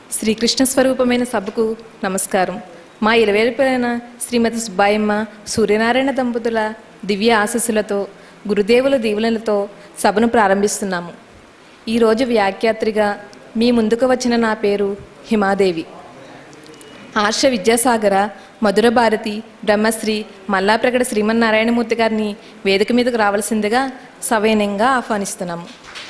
శ్రీకృష్ణ స్వరూపమైన సభకు నమస్కారం మా ఇరవేలిపోయిన శ్రీమతి సుబ్బాయమ్మ సూర్యనారాయణ దంపతుల దివ్య ఆశస్సులతో గురుదేవుల దీవులతో సభను ప్రారంభిస్తున్నాము ఈరోజు వ్యాఖ్యాత్రిగా మీ ముందుకు వచ్చిన నా పేరు హిమాదేవి ఆర్ష విద్యాసాగర మధుర భారతి బ్రహ్మశ్రీ మల్లాప్రగడ శ్రీమన్నారాయణమూర్తి గారిని వేదిక మీదకు రావాల్సిందిగా సవైనంగా ఆహ్వానిస్తున్నాము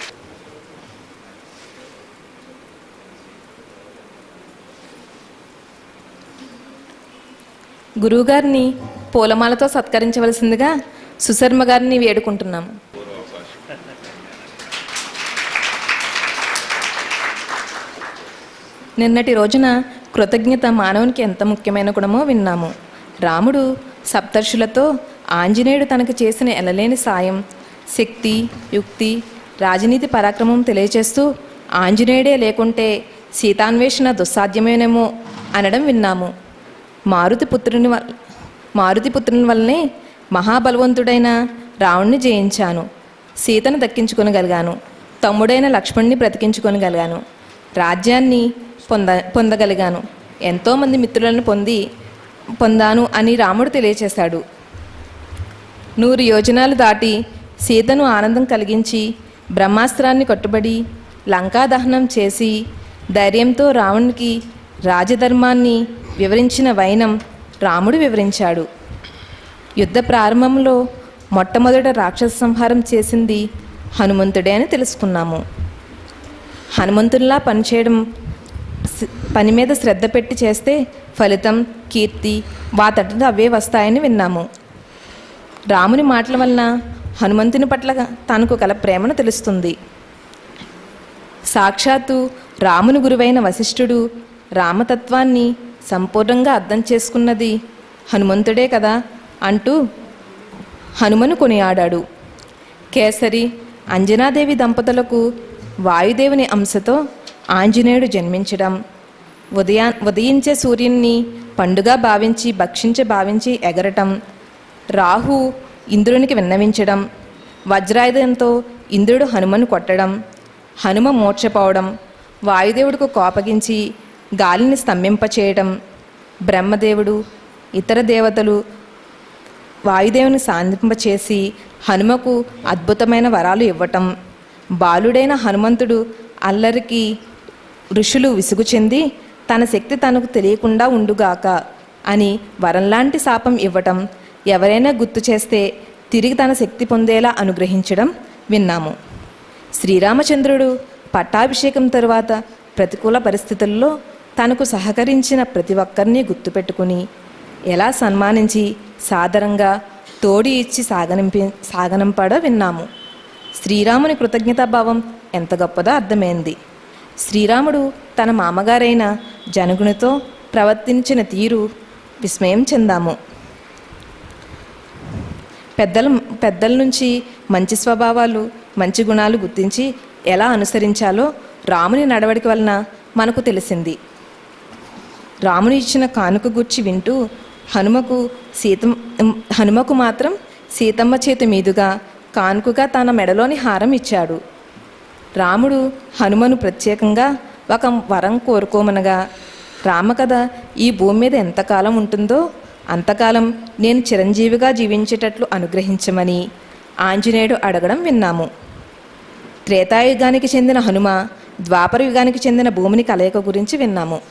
గురువుగారిని పూలమాలతో సత్కరించవలసిందిగా సుశర్మ గారిని వేడుకుంటున్నాము నిన్నటి రోజున కృతజ్ఞత మానవునికి ఎంత ముఖ్యమైన గుణమో విన్నాము రాముడు సప్తర్షులతో ఆంజనేయుడు తనకు చేసిన ఎనలేని సాయం శక్తి యుక్తి రాజనీతి పరాక్రమం తెలియచేస్తూ ఆంజనేయుడే లేకుంటే సీతాన్వేషణ దుస్సాధ్యమేనేమో అనడం విన్నాము మారుతి పుత్రుని వల్ మారుతి పుత్రుని వల్లనే మహాబలవంతుడైన రావణ్ణి జయించాను సీతను దక్కించుకొనగలిగాను తమ్ముడైన లక్ష్మణ్ణి బ్రతికించుకొనగలిగాను రాజ్యాన్ని పొంద పొందగలిగాను ఎంతోమంది మిత్రులను పొంది పొందాను అని రాముడు తెలియచేశాడు నూరు యోజనాలు దాటి సీతను ఆనందం కలిగించి బ్రహ్మాస్త్రాన్ని కట్టుబడి లంకా దహనం చేసి ధైర్యంతో రావణునికి రాజధర్మాన్ని వివరించిన వైనం రాముడు వివరించాడు యుద్ధ ప్రారంభంలో మొట్టమొదట రాక్షస సంహారం చేసింది హనుమంతుడే అని తెలుసుకున్నాము హనుమంతుల్లా పనిచేయడం స్- పని మీద శ్రద్ధ పెట్టి చేస్తే ఫలితం కీర్తి వాతట అవే వస్తాయని విన్నాము రాముని మాటల వలన హనుమంతుని పట్ల తనకు కల ప్రేమను తెలుస్తుంది సాక్షాత్తు రాముని గురువైన వశిష్ఠుడు రామతత్వాన్ని సంపూర్ణంగా అర్థం చేసుకున్నది హనుమంతుడే కదా అంటూ హనుమను కొనియాడాడు కేసరి అంజనాదేవి దంపతులకు వాయుదేవుని అంశతో ఆంజనేయుడు జన్మించడం ఉదయా ఉదయించే సూర్యుని పండుగ భావించి భక్షించ భావించి ఎగరటం రాహు ఇంద్రునికి విన్నవించడం వజ్రాయుధంతో ఇంద్రుడు హనుమను కొట్టడం హనుమ మోర్చపోవడం వాయుదేవుడికి కోపగించి గాలిని స్తంభింపచేయడం బ్రహ్మదేవుడు ఇతర దేవతలు వాయుదేవుని సాధింపచేసి హనుమకు అద్భుతమైన వరాలు ఇవ్వటం బాలుడైన హనుమంతుడు అల్లరికి ఋషులు విసుగు చెంది తన శక్తి తనకు తెలియకుండా ఉండుగాక అని వరంలాంటి శాపం ఇవ్వటం ఎవరైనా గుర్తు చేస్తే తిరిగి తన శక్తి పొందేలా అనుగ్రహించడం విన్నాము శ్రీరామచంద్రుడు పట్టాభిషేకం తరువాత ప్రతికూల పరిస్థితుల్లో తనకు సహకరించిన ప్రతి ఒక్కరిని గుర్తుపెట్టుకుని ఎలా సన్మానించి సాదరంగా తోడి ఇచ్చి సాగనింపి సాగనంపాడో విన్నాము శ్రీరాముని కృతజ్ఞతాభావం ఎంత గొప్పదో అర్థమైంది శ్రీరాముడు తన మామగారైన జనగునితో ప్రవర్తించిన తీరు విస్మయం చెందాము పెద్దల పెద్దల నుంచి మంచి స్వభావాలు మంచి గుణాలు గుర్తించి ఎలా అనుసరించాలో రాముని నడవడిక వలన మనకు తెలిసింది రాముని ఇచ్చిన కానుక గుర్చి వింటూ హనుమకు సీత హనుమకు మాత్రం సీతమ్మ చేతి మీదుగా కానుకగా తన మెడలోని హారం ఇచ్చాడు రాముడు హనుమను ప్రత్యేకంగా ఒక వరం కోరుకోమనగా రామకథ ఈ భూమి మీద ఎంతకాలం ఉంటుందో అంతకాలం నేను చిరంజీవిగా జీవించేటట్లు అనుగ్రహించమని ఆంజనేయుడు అడగడం విన్నాము త్రేతాయుగానికి చెందిన హనుమ ద్వాపర యుగానికి చెందిన భూమిని కలయిక గురించి విన్నాము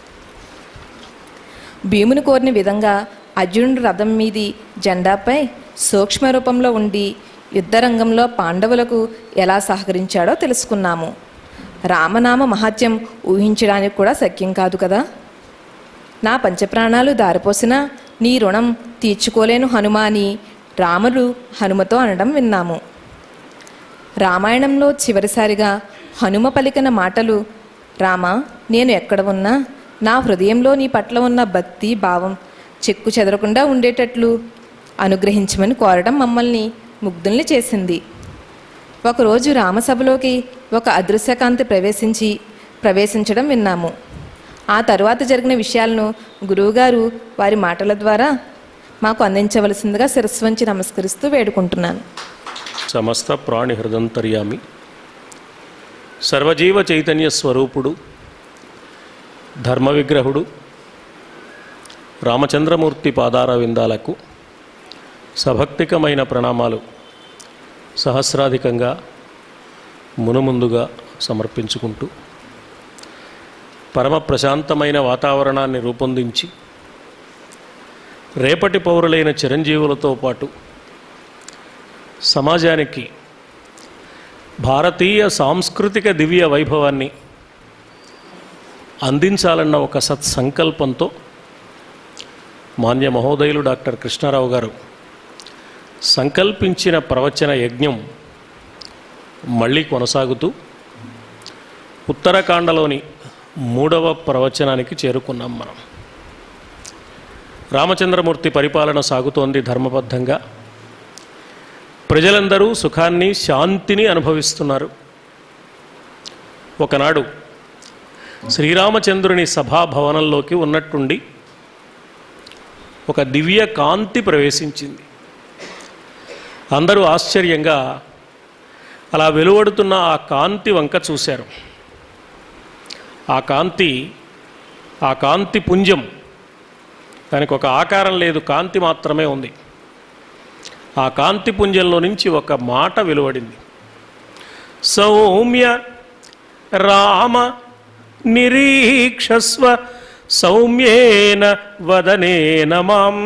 భీముని కోరిన విధంగా అర్జునుడు రథం మీది జెండాపై సూక్ష్మ రూపంలో ఉండి యుద్ధరంగంలో పాండవులకు ఎలా సహకరించాడో తెలుసుకున్నాము రామనామ మహత్యం ఊహించడానికి కూడా శక్యం కాదు కదా నా పంచప్రాణాలు దారిపోసినా నీ రుణం తీర్చుకోలేను హనుమ అని రాముడు హనుమతో అనడం విన్నాము రామాయణంలో చివరిసారిగా హనుమ పలికిన మాటలు రామ నేను ఎక్కడ ఉన్నా నా హృదయంలో నీ పట్ల ఉన్న భక్తి భావం చెక్కు చెదరకుండా ఉండేటట్లు అనుగ్రహించమని కోరడం మమ్మల్ని ముగ్ధుల్ని చేసింది ఒకరోజు రామసభలోకి ఒక అదృశ్యకాంతి ప్రవేశించి ప్రవేశించడం విన్నాము ఆ తరువాత జరిగిన విషయాలను గురువుగారు వారి మాటల ద్వారా మాకు అందించవలసిందిగా శిరస్సు వంచి నమస్కరిస్తూ వేడుకుంటున్నాను సమస్త ప్రాణి హృదంతర్యామి సర్వజీవ చైతన్య స్వరూపుడు ధర్మ విగ్రహుడు రామచంద్రమూర్తి పాదార విందాలకు సభక్తికమైన ప్రణామాలు సహస్రాధికంగా మునుముందుగా సమర్పించుకుంటూ పరమ ప్రశాంతమైన వాతావరణాన్ని రూపొందించి రేపటి పౌరులైన చిరంజీవులతో పాటు సమాజానికి భారతీయ సాంస్కృతిక దివ్య వైభవాన్ని అందించాలన్న ఒక సత్సంకల్పంతో మాన్య మహోదయులు డాక్టర్ కృష్ణారావు గారు సంకల్పించిన ప్రవచన యజ్ఞం మళ్ళీ కొనసాగుతూ ఉత్తరాఖండలోని మూడవ ప్రవచనానికి చేరుకున్నాం మనం రామచంద్రమూర్తి పరిపాలన సాగుతోంది ధర్మబద్ధంగా ప్రజలందరూ సుఖాన్ని శాంతిని అనుభవిస్తున్నారు ఒకనాడు శ్రీరామచంద్రుని సభాభవనంలోకి ఉన్నట్టుండి ఒక దివ్య కాంతి ప్రవేశించింది అందరూ ఆశ్చర్యంగా అలా వెలువడుతున్న ఆ కాంతి వంక చూశారు ఆ కాంతి ఆ కాంతి పుంజం దానికి ఒక ఆకారం లేదు కాంతి మాత్రమే ఉంది ఆ కాంతి పుంజంలో నుంచి ఒక మాట వెలువడింది సౌమ్య రామ నిరీక్షస్వ సౌమ్యేన వదనేన మాం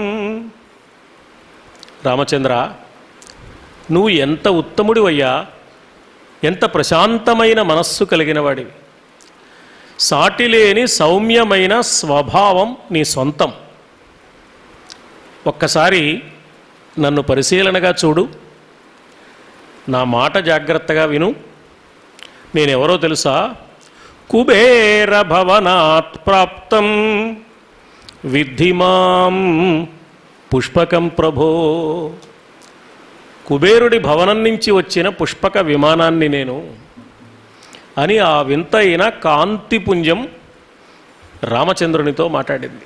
రామచంద్ర నువ్వు ఎంత ఉత్తముడివయ్యా ఎంత ప్రశాంతమైన మనస్సు కలిగిన వాడివి సాటిలేని సౌమ్యమైన స్వభావం నీ సొంతం ఒక్కసారి నన్ను పరిశీలనగా చూడు నా మాట జాగ్రత్తగా విను నేనెవరో తెలుసా కుబేర భవనాత్ ప్రాప్తం విద్ధిమాం పుష్పకం ప్రభో కుబేరుడి భవనం నుంచి వచ్చిన పుష్పక విమానాన్ని నేను అని ఆ వింతైన కాంతిపుంజం రామచంద్రునితో మాట్లాడింది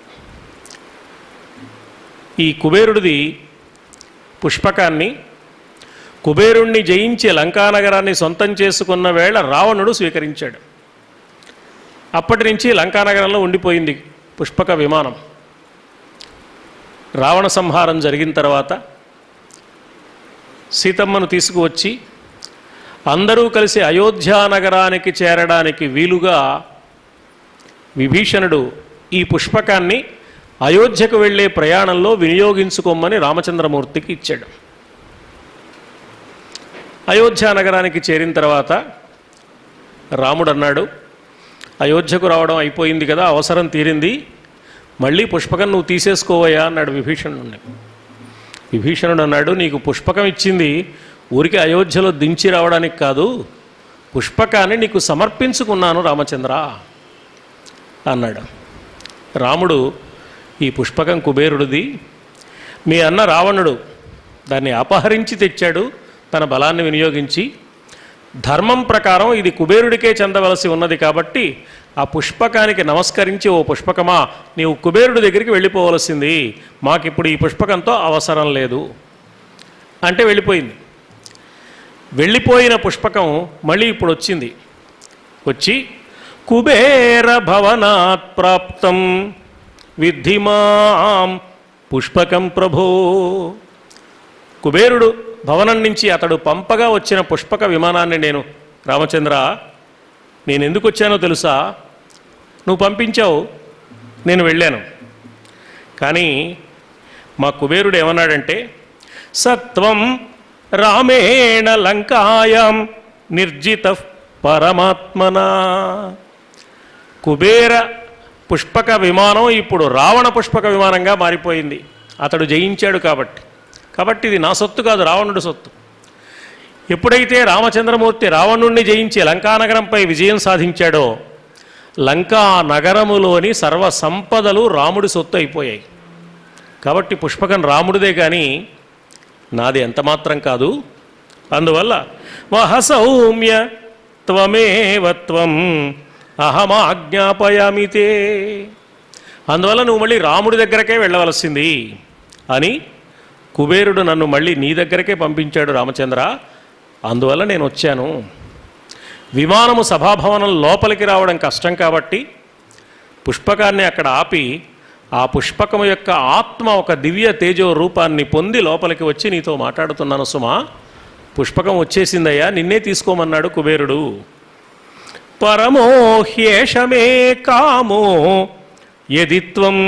ఈ కుబేరుడిది పుష్పకాన్ని కుబేరుణ్ణి జయించి లంకానగరాన్ని సొంతం చేసుకున్న వేళ రావణుడు స్వీకరించాడు అప్పటి నుంచి లంకానగరంలో ఉండిపోయింది పుష్పక విమానం రావణ సంహారం జరిగిన తర్వాత సీతమ్మను తీసుకువచ్చి అందరూ కలిసి అయోధ్యా నగరానికి చేరడానికి వీలుగా విభీషణుడు ఈ పుష్పకాన్ని అయోధ్యకు వెళ్ళే ప్రయాణంలో వినియోగించుకోమని రామచంద్రమూర్తికి ఇచ్చాడు అయోధ్య నగరానికి చేరిన తర్వాత రాముడు అన్నాడు అయోధ్యకు రావడం అయిపోయింది కదా అవసరం తీరింది మళ్ళీ పుష్పకం నువ్వు తీసేసుకోవయ్యా అన్నాడు విభీషణుడిని విభీషణుడు అన్నాడు నీకు పుష్పకం ఇచ్చింది ఊరికి అయోధ్యలో దించి రావడానికి కాదు పుష్పకాన్ని నీకు సమర్పించుకున్నాను రామచంద్ర అన్నాడు రాముడు ఈ పుష్పకం కుబేరుడిది మీ అన్న రావణుడు దాన్ని అపహరించి తెచ్చాడు తన బలాన్ని వినియోగించి ధర్మం ప్రకారం ఇది కుబేరుడికే చెందవలసి ఉన్నది కాబట్టి ఆ పుష్పకానికి నమస్కరించి ఓ పుష్పకమా నీవు కుబేరుడి దగ్గరికి వెళ్ళిపోవలసింది మాకిప్పుడు ఈ పుష్పకంతో అవసరం లేదు అంటే వెళ్ళిపోయింది వెళ్ళిపోయిన పుష్పకం మళ్ళీ ఇప్పుడు వచ్చింది వచ్చి కుబేర భవనాత్ ప్రాప్తం విద్ధిమాం పుష్పకం ప్రభో కుబేరుడు భవనం నుంచి అతడు పంపగా వచ్చిన పుష్పక విమానాన్ని నేను రామచంద్ర నేను ఎందుకు వచ్చానో తెలుసా నువ్వు పంపించావు నేను వెళ్ళాను కానీ మా కుబేరుడు ఏమన్నాడంటే సత్వం రామేణ లంకాయాం నిర్జిత పరమాత్మనా కుబేర పుష్పక విమానం ఇప్పుడు రావణ పుష్పక విమానంగా మారిపోయింది అతడు జయించాడు కాబట్టి కాబట్టి ఇది నా సొత్తు కాదు రావణుడి సొత్తు ఎప్పుడైతే రామచంద్రమూర్తి రావణుణ్ణి జయించి లంకానగరంపై విజయం సాధించాడో లంకా నగరములోని సర్వ సంపదలు రాముడి సొత్తు అయిపోయాయి కాబట్టి పుష్పకం రాముడిదే కానీ నాది ఎంత మాత్రం కాదు అందువల్ల వహ సౌమ్య త్వమేవ త్వం అహమాజ్ఞాపయామితే అందువల్ల నువ్వు మళ్ళీ రాముడి దగ్గరకే వెళ్ళవలసింది అని కుబేరుడు నన్ను మళ్ళీ నీ దగ్గరకే పంపించాడు రామచంద్ర అందువల్ల నేను వచ్చాను విమానము సభాభవనం లోపలికి రావడం కష్టం కాబట్టి పుష్పకాన్ని అక్కడ ఆపి ఆ పుష్పకం యొక్క ఆత్మ ఒక దివ్య తేజో రూపాన్ని పొంది లోపలికి వచ్చి నీతో మాట్లాడుతున్నాను సుమా పుష్పకం వచ్చేసిందయ్యా నిన్నే తీసుకోమన్నాడు కుబేరుడు పరమో హ్యేషమే కామో యదిత్వం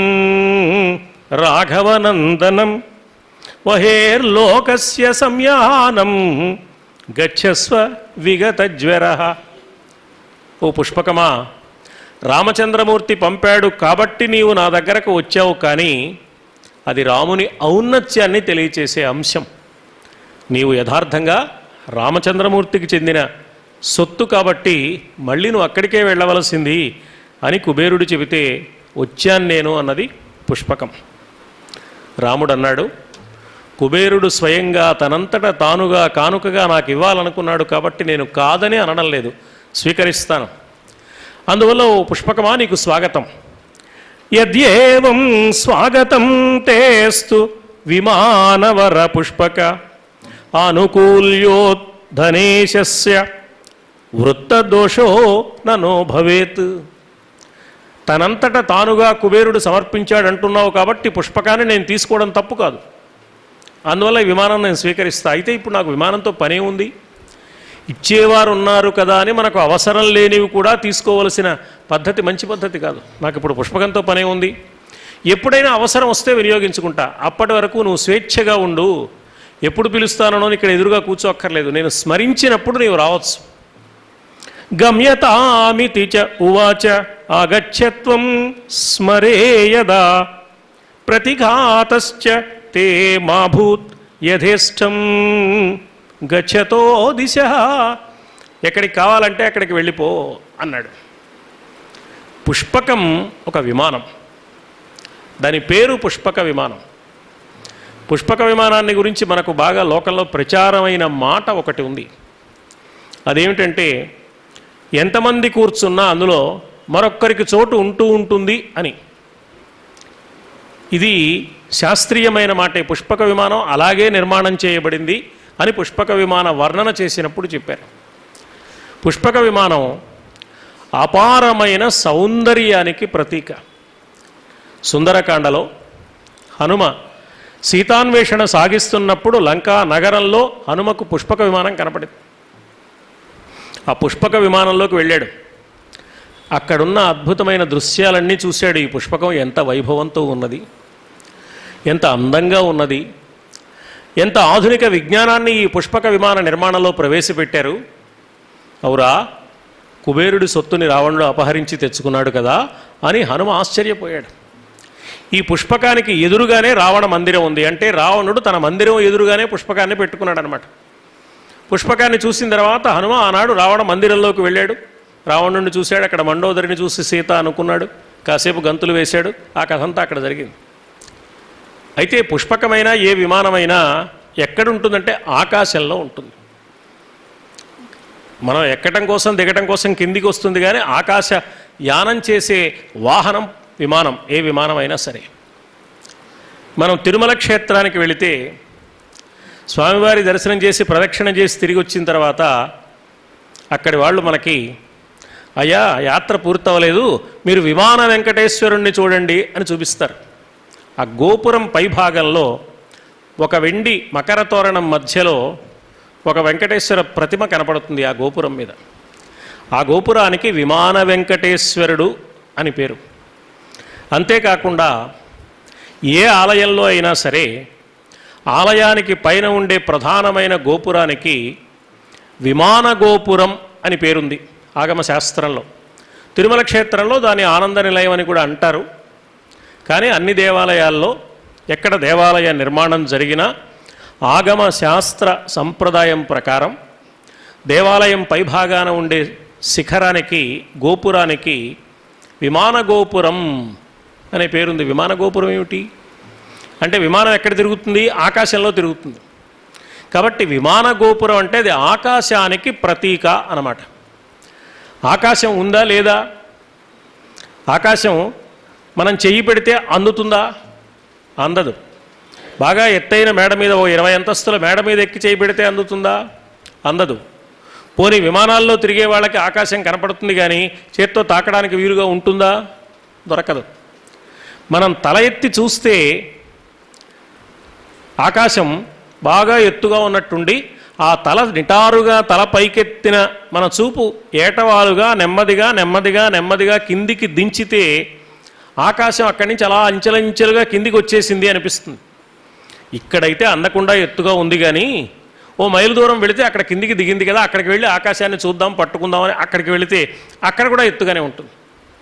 రాఘవనందనం వహేర్లోకస్య సంయానం గచ్చస్వ విగతజ్వర ఓ పుష్పకమా రామచంద్రమూర్తి పంపాడు కాబట్టి నీవు నా దగ్గరకు వచ్చావు కానీ అది రాముని ఔన్నత్యాన్ని తెలియచేసే అంశం నీవు యథార్థంగా రామచంద్రమూర్తికి చెందిన సొత్తు కాబట్టి మళ్ళీ నువ్వు అక్కడికే వెళ్ళవలసింది అని కుబేరుడు చెబితే వచ్చాను నేను అన్నది పుష్పకం రాముడు అన్నాడు కుబేరుడు స్వయంగా తనంతట తానుగా కానుకగా నాకు ఇవ్వాలనుకున్నాడు కాబట్టి నేను కాదని అనడం లేదు స్వీకరిస్తాను అందువల్ల ఓ పుష్పకమా నీకు స్వాగతం యద్యేవం స్వాగతం తేస్తు విమానవర పుష్పక ఆనుకూల్యోద్ధనేశస్య వృత్తదోషో ననో భవేత్ తనంతట తానుగా కుబేరుడు సమర్పించాడంటున్నావు కాబట్టి పుష్పకాన్ని నేను తీసుకోవడం తప్పు కాదు అందువల్ల ఈ విమానం నేను స్వీకరిస్తా అయితే ఇప్పుడు నాకు విమానంతో పనే ఉంది ఇచ్చేవారు ఉన్నారు కదా అని మనకు అవసరం లేనివి కూడా తీసుకోవలసిన పద్ధతి మంచి పద్ధతి కాదు నాకు ఇప్పుడు పుష్పకంతో పనే ఉంది ఎప్పుడైనా అవసరం వస్తే వినియోగించుకుంటా అప్పటి వరకు నువ్వు స్వేచ్ఛగా ఉండు ఎప్పుడు పిలుస్తానో ఇక్కడ ఎదురుగా కూర్చోక్కర్లేదు నేను స్మరించినప్పుడు నీవు రావచ్చు గమ్యతామితి చ ఉవాచ ఆగచ్చత్వం స్మరేయదా ప్రతిఘాతశ్చ తే మాభూత్ యథేష్టం గచ్చతో దిశ ఎక్కడికి కావాలంటే అక్కడికి వెళ్ళిపో అన్నాడు పుష్పకం ఒక విమానం దాని పేరు పుష్పక విమానం పుష్పక విమానాన్ని గురించి మనకు బాగా లోకంలో ప్రచారమైన మాట ఒకటి ఉంది అదేమిటంటే ఎంతమంది కూర్చున్నా అందులో మరొక్కరికి చోటు ఉంటూ ఉంటుంది అని ఇది శాస్త్రీయమైన మాటే పుష్పక విమానం అలాగే నిర్మాణం చేయబడింది అని పుష్పక విమాన వర్ణన చేసినప్పుడు చెప్పారు పుష్పక విమానం అపారమైన సౌందర్యానికి ప్రతీక సుందరకాండలో హనుమ సీతాన్వేషణ సాగిస్తున్నప్పుడు లంకా నగరంలో హనుమకు పుష్పక విమానం కనపడింది ఆ పుష్పక విమానంలోకి వెళ్ళాడు అక్కడున్న అద్భుతమైన దృశ్యాలన్నీ చూశాడు ఈ పుష్పకం ఎంత వైభవంతో ఉన్నది ఎంత అందంగా ఉన్నది ఎంత ఆధునిక విజ్ఞానాన్ని ఈ పుష్పక విమాన నిర్మాణంలో ప్రవేశపెట్టారు అవురా కుబేరుడి సొత్తుని రావణుడు అపహరించి తెచ్చుకున్నాడు కదా అని హనుమ ఆశ్చర్యపోయాడు ఈ పుష్పకానికి ఎదురుగానే రావణ మందిరం ఉంది అంటే రావణుడు తన మందిరం ఎదురుగానే పుష్పకాన్ని పెట్టుకున్నాడు అనమాట పుష్పకాన్ని చూసిన తర్వాత హనుమ ఆనాడు రావణ మందిరంలోకి వెళ్ళాడు రావణుడిని చూశాడు అక్కడ మండోదరిని చూసి సీత అనుకున్నాడు కాసేపు గంతులు వేశాడు ఆ కథ అంతా అక్కడ జరిగింది అయితే పుష్పకమైనా ఏ విమానమైనా ఎక్కడుంటుందంటే ఆకాశంలో ఉంటుంది మనం ఎక్కటం కోసం దిగటం కోసం కిందికి వస్తుంది కానీ ఆకాశ యానం చేసే వాహనం విమానం ఏ విమానమైనా సరే మనం తిరుమల క్షేత్రానికి వెళితే స్వామివారి దర్శనం చేసి ప్రదక్షిణ చేసి తిరిగి వచ్చిన తర్వాత అక్కడి వాళ్ళు మనకి అయ్యా యాత్ర పూర్తవలేదు మీరు విమాన వెంకటేశ్వరుణ్ణి చూడండి అని చూపిస్తారు ఆ గోపురం పైభాగంలో ఒక వెండి మకర తోరణం మధ్యలో ఒక వెంకటేశ్వర ప్రతిమ కనపడుతుంది ఆ గోపురం మీద ఆ గోపురానికి విమాన వెంకటేశ్వరుడు అని పేరు అంతేకాకుండా ఏ ఆలయంలో అయినా సరే ఆలయానికి పైన ఉండే ప్రధానమైన గోపురానికి విమాన గోపురం అని పేరుంది ఆగమ శాస్త్రంలో తిరుమల క్షేత్రంలో దాని ఆనంద నిలయం అని కూడా అంటారు కానీ అన్ని దేవాలయాల్లో ఎక్కడ దేవాలయ నిర్మాణం జరిగినా ఆగమ శాస్త్ర సంప్రదాయం ప్రకారం దేవాలయం పైభాగాన ఉండే శిఖరానికి గోపురానికి విమాన గోపురం అనే పేరుంది విమాన గోపురం ఏమిటి అంటే విమానం ఎక్కడ తిరుగుతుంది ఆకాశంలో తిరుగుతుంది కాబట్టి విమాన గోపురం అంటే అది ఆకాశానికి ప్రతీక అన్నమాట ఆకాశం ఉందా లేదా ఆకాశం మనం చెయ్యి పెడితే అందుతుందా అందదు బాగా ఎత్తైన మేడ మీద ఓ ఇరవై అంతస్తుల మేడ మీద ఎక్కి చేయి పెడితే అందుతుందా అందదు పోనీ విమానాల్లో తిరిగే వాళ్ళకి ఆకాశం కనపడుతుంది కానీ చేత్తో తాకడానికి వీలుగా ఉంటుందా దొరకదు మనం తల ఎత్తి చూస్తే ఆకాశం బాగా ఎత్తుగా ఉన్నట్టుండి ఆ తల నిటారుగా తల పైకెత్తిన మన చూపు ఏటవాలుగా నెమ్మదిగా నెమ్మదిగా నెమ్మదిగా కిందికి దించితే ఆకాశం అక్కడి నుంచి అలా అంచెలంచెలుగా కిందికి వచ్చేసింది అనిపిస్తుంది ఇక్కడైతే అందకుండా ఎత్తుగా ఉంది కానీ ఓ మైలు దూరం వెళితే అక్కడ కిందికి దిగింది కదా అక్కడికి వెళ్ళి ఆకాశాన్ని చూద్దాం పట్టుకుందామని అక్కడికి వెళితే అక్కడ కూడా ఎత్తుగానే ఉంటుంది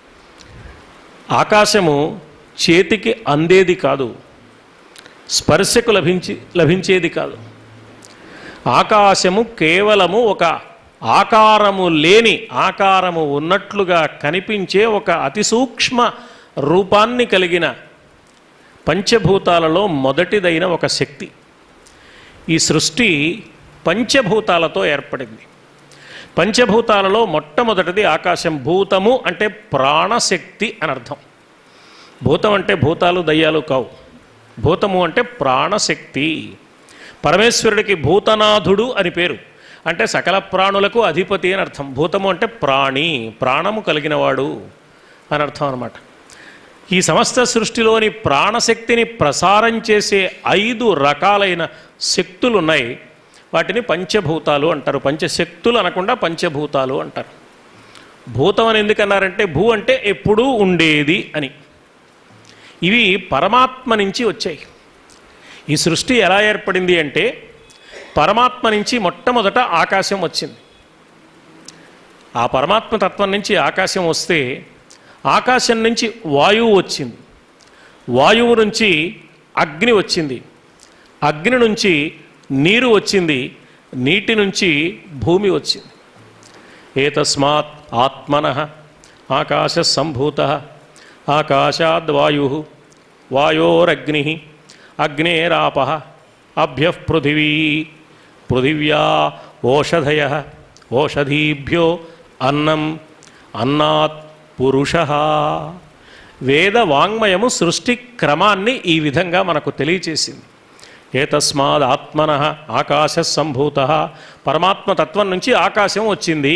ఆకాశము చేతికి అందేది కాదు స్పర్శకు లభించి లభించేది కాదు ఆకాశము కేవలము ఒక ఆకారము లేని ఆకారము ఉన్నట్లుగా కనిపించే ఒక అతి సూక్ష్మ రూపాన్ని కలిగిన పంచభూతాలలో మొదటిదైన ఒక శక్తి ఈ సృష్టి పంచభూతాలతో ఏర్పడింది పంచభూతాలలో మొట్టమొదటిది ఆకాశం భూతము అంటే ప్రాణశక్తి అని అర్థం భూతం అంటే భూతాలు దయ్యాలు కావు భూతము అంటే ప్రాణశక్తి పరమేశ్వరుడికి భూతనాథుడు అని పేరు అంటే సకల ప్రాణులకు అధిపతి అని అర్థం భూతము అంటే ప్రాణి ప్రాణము కలిగినవాడు అని అర్థం అనమాట ఈ సమస్త సృష్టిలోని ప్రాణశక్తిని ప్రసారం చేసే ఐదు రకాలైన శక్తులు ఉన్నాయి వాటిని పంచభూతాలు అంటారు పంచశక్తులు అనకుండా పంచభూతాలు అంటారు భూతం అని ఎందుకన్నారంటే భూ అంటే ఎప్పుడూ ఉండేది అని ఇవి పరమాత్మ నుంచి వచ్చాయి ఈ సృష్టి ఎలా ఏర్పడింది అంటే పరమాత్మ నుంచి మొట్టమొదట ఆకాశం వచ్చింది ఆ పరమాత్మ తత్వం నుంచి ఆకాశం వస్తే ఆకాశం నుంచి వాయువు వచ్చింది వాయువు నుంచి అగ్ని వచ్చింది అగ్ని నుంచి నీరు వచ్చింది నీటి నుంచి భూమి వచ్చింది ఏతస్మాత్ ఆత్మన ఆకాశ సంభూత ఆకాశాద్ వాయు వాయోరగ్ని అగ్నేరాప అభ్య పృథివీ పృథివ్యా ఓషధయ ఓషధీభ్యో అన్నం అన్నాత్ పురుష వేద వాంగ్మయము సృష్టి క్రమాన్ని ఈ విధంగా మనకు తెలియచేసింది ఏతస్మాద్ ఆత్మన ఆకాశ సంభూత పరమాత్మ తత్వం నుంచి ఆకాశం వచ్చింది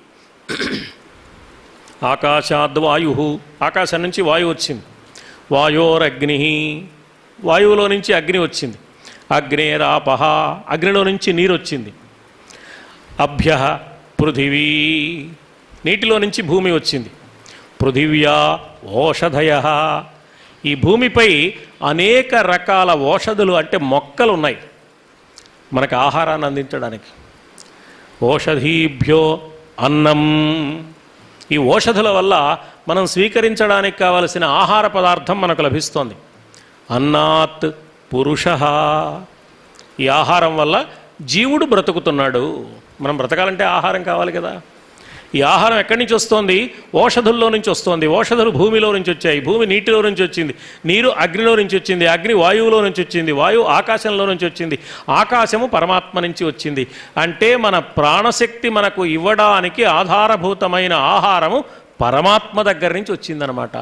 ఆకాశాద్వాయు ఆకాశం నుంచి వాయువు వచ్చింది వాయోరగ్ని వాయువులో నుంచి అగ్ని వచ్చింది అగ్నేరాప అగ్నిలో నుంచి నీరు వచ్చింది అభ్య పృథివీ నీటిలో నుంచి భూమి వచ్చింది పృథివ్యా ఓషధయ ఈ భూమిపై అనేక రకాల ఓషధులు అంటే మొక్కలు ఉన్నాయి మనకు ఆహారాన్ని అందించడానికి ఓషధీభ్యో అన్నం ఈ ఓషధుల వల్ల మనం స్వీకరించడానికి కావలసిన ఆహార పదార్థం మనకు లభిస్తోంది అన్నాత్ పురుష ఈ ఆహారం వల్ల జీవుడు బ్రతుకుతున్నాడు మనం బ్రతకాలంటే ఆహారం కావాలి కదా ఈ ఆహారం ఎక్కడి నుంచి వస్తోంది ఓషధుల్లో నుంచి వస్తోంది ఓషధులు భూమిలో నుంచి వచ్చాయి భూమి నీటిలో నుంచి వచ్చింది నీరు అగ్నిలో నుంచి వచ్చింది అగ్ని వాయువులో నుంచి వచ్చింది వాయువు ఆకాశంలో నుంచి వచ్చింది ఆకాశము పరమాత్మ నుంచి వచ్చింది అంటే మన ప్రాణశక్తి మనకు ఇవ్వడానికి ఆధారభూతమైన ఆహారము పరమాత్మ దగ్గర నుంచి వచ్చిందనమాట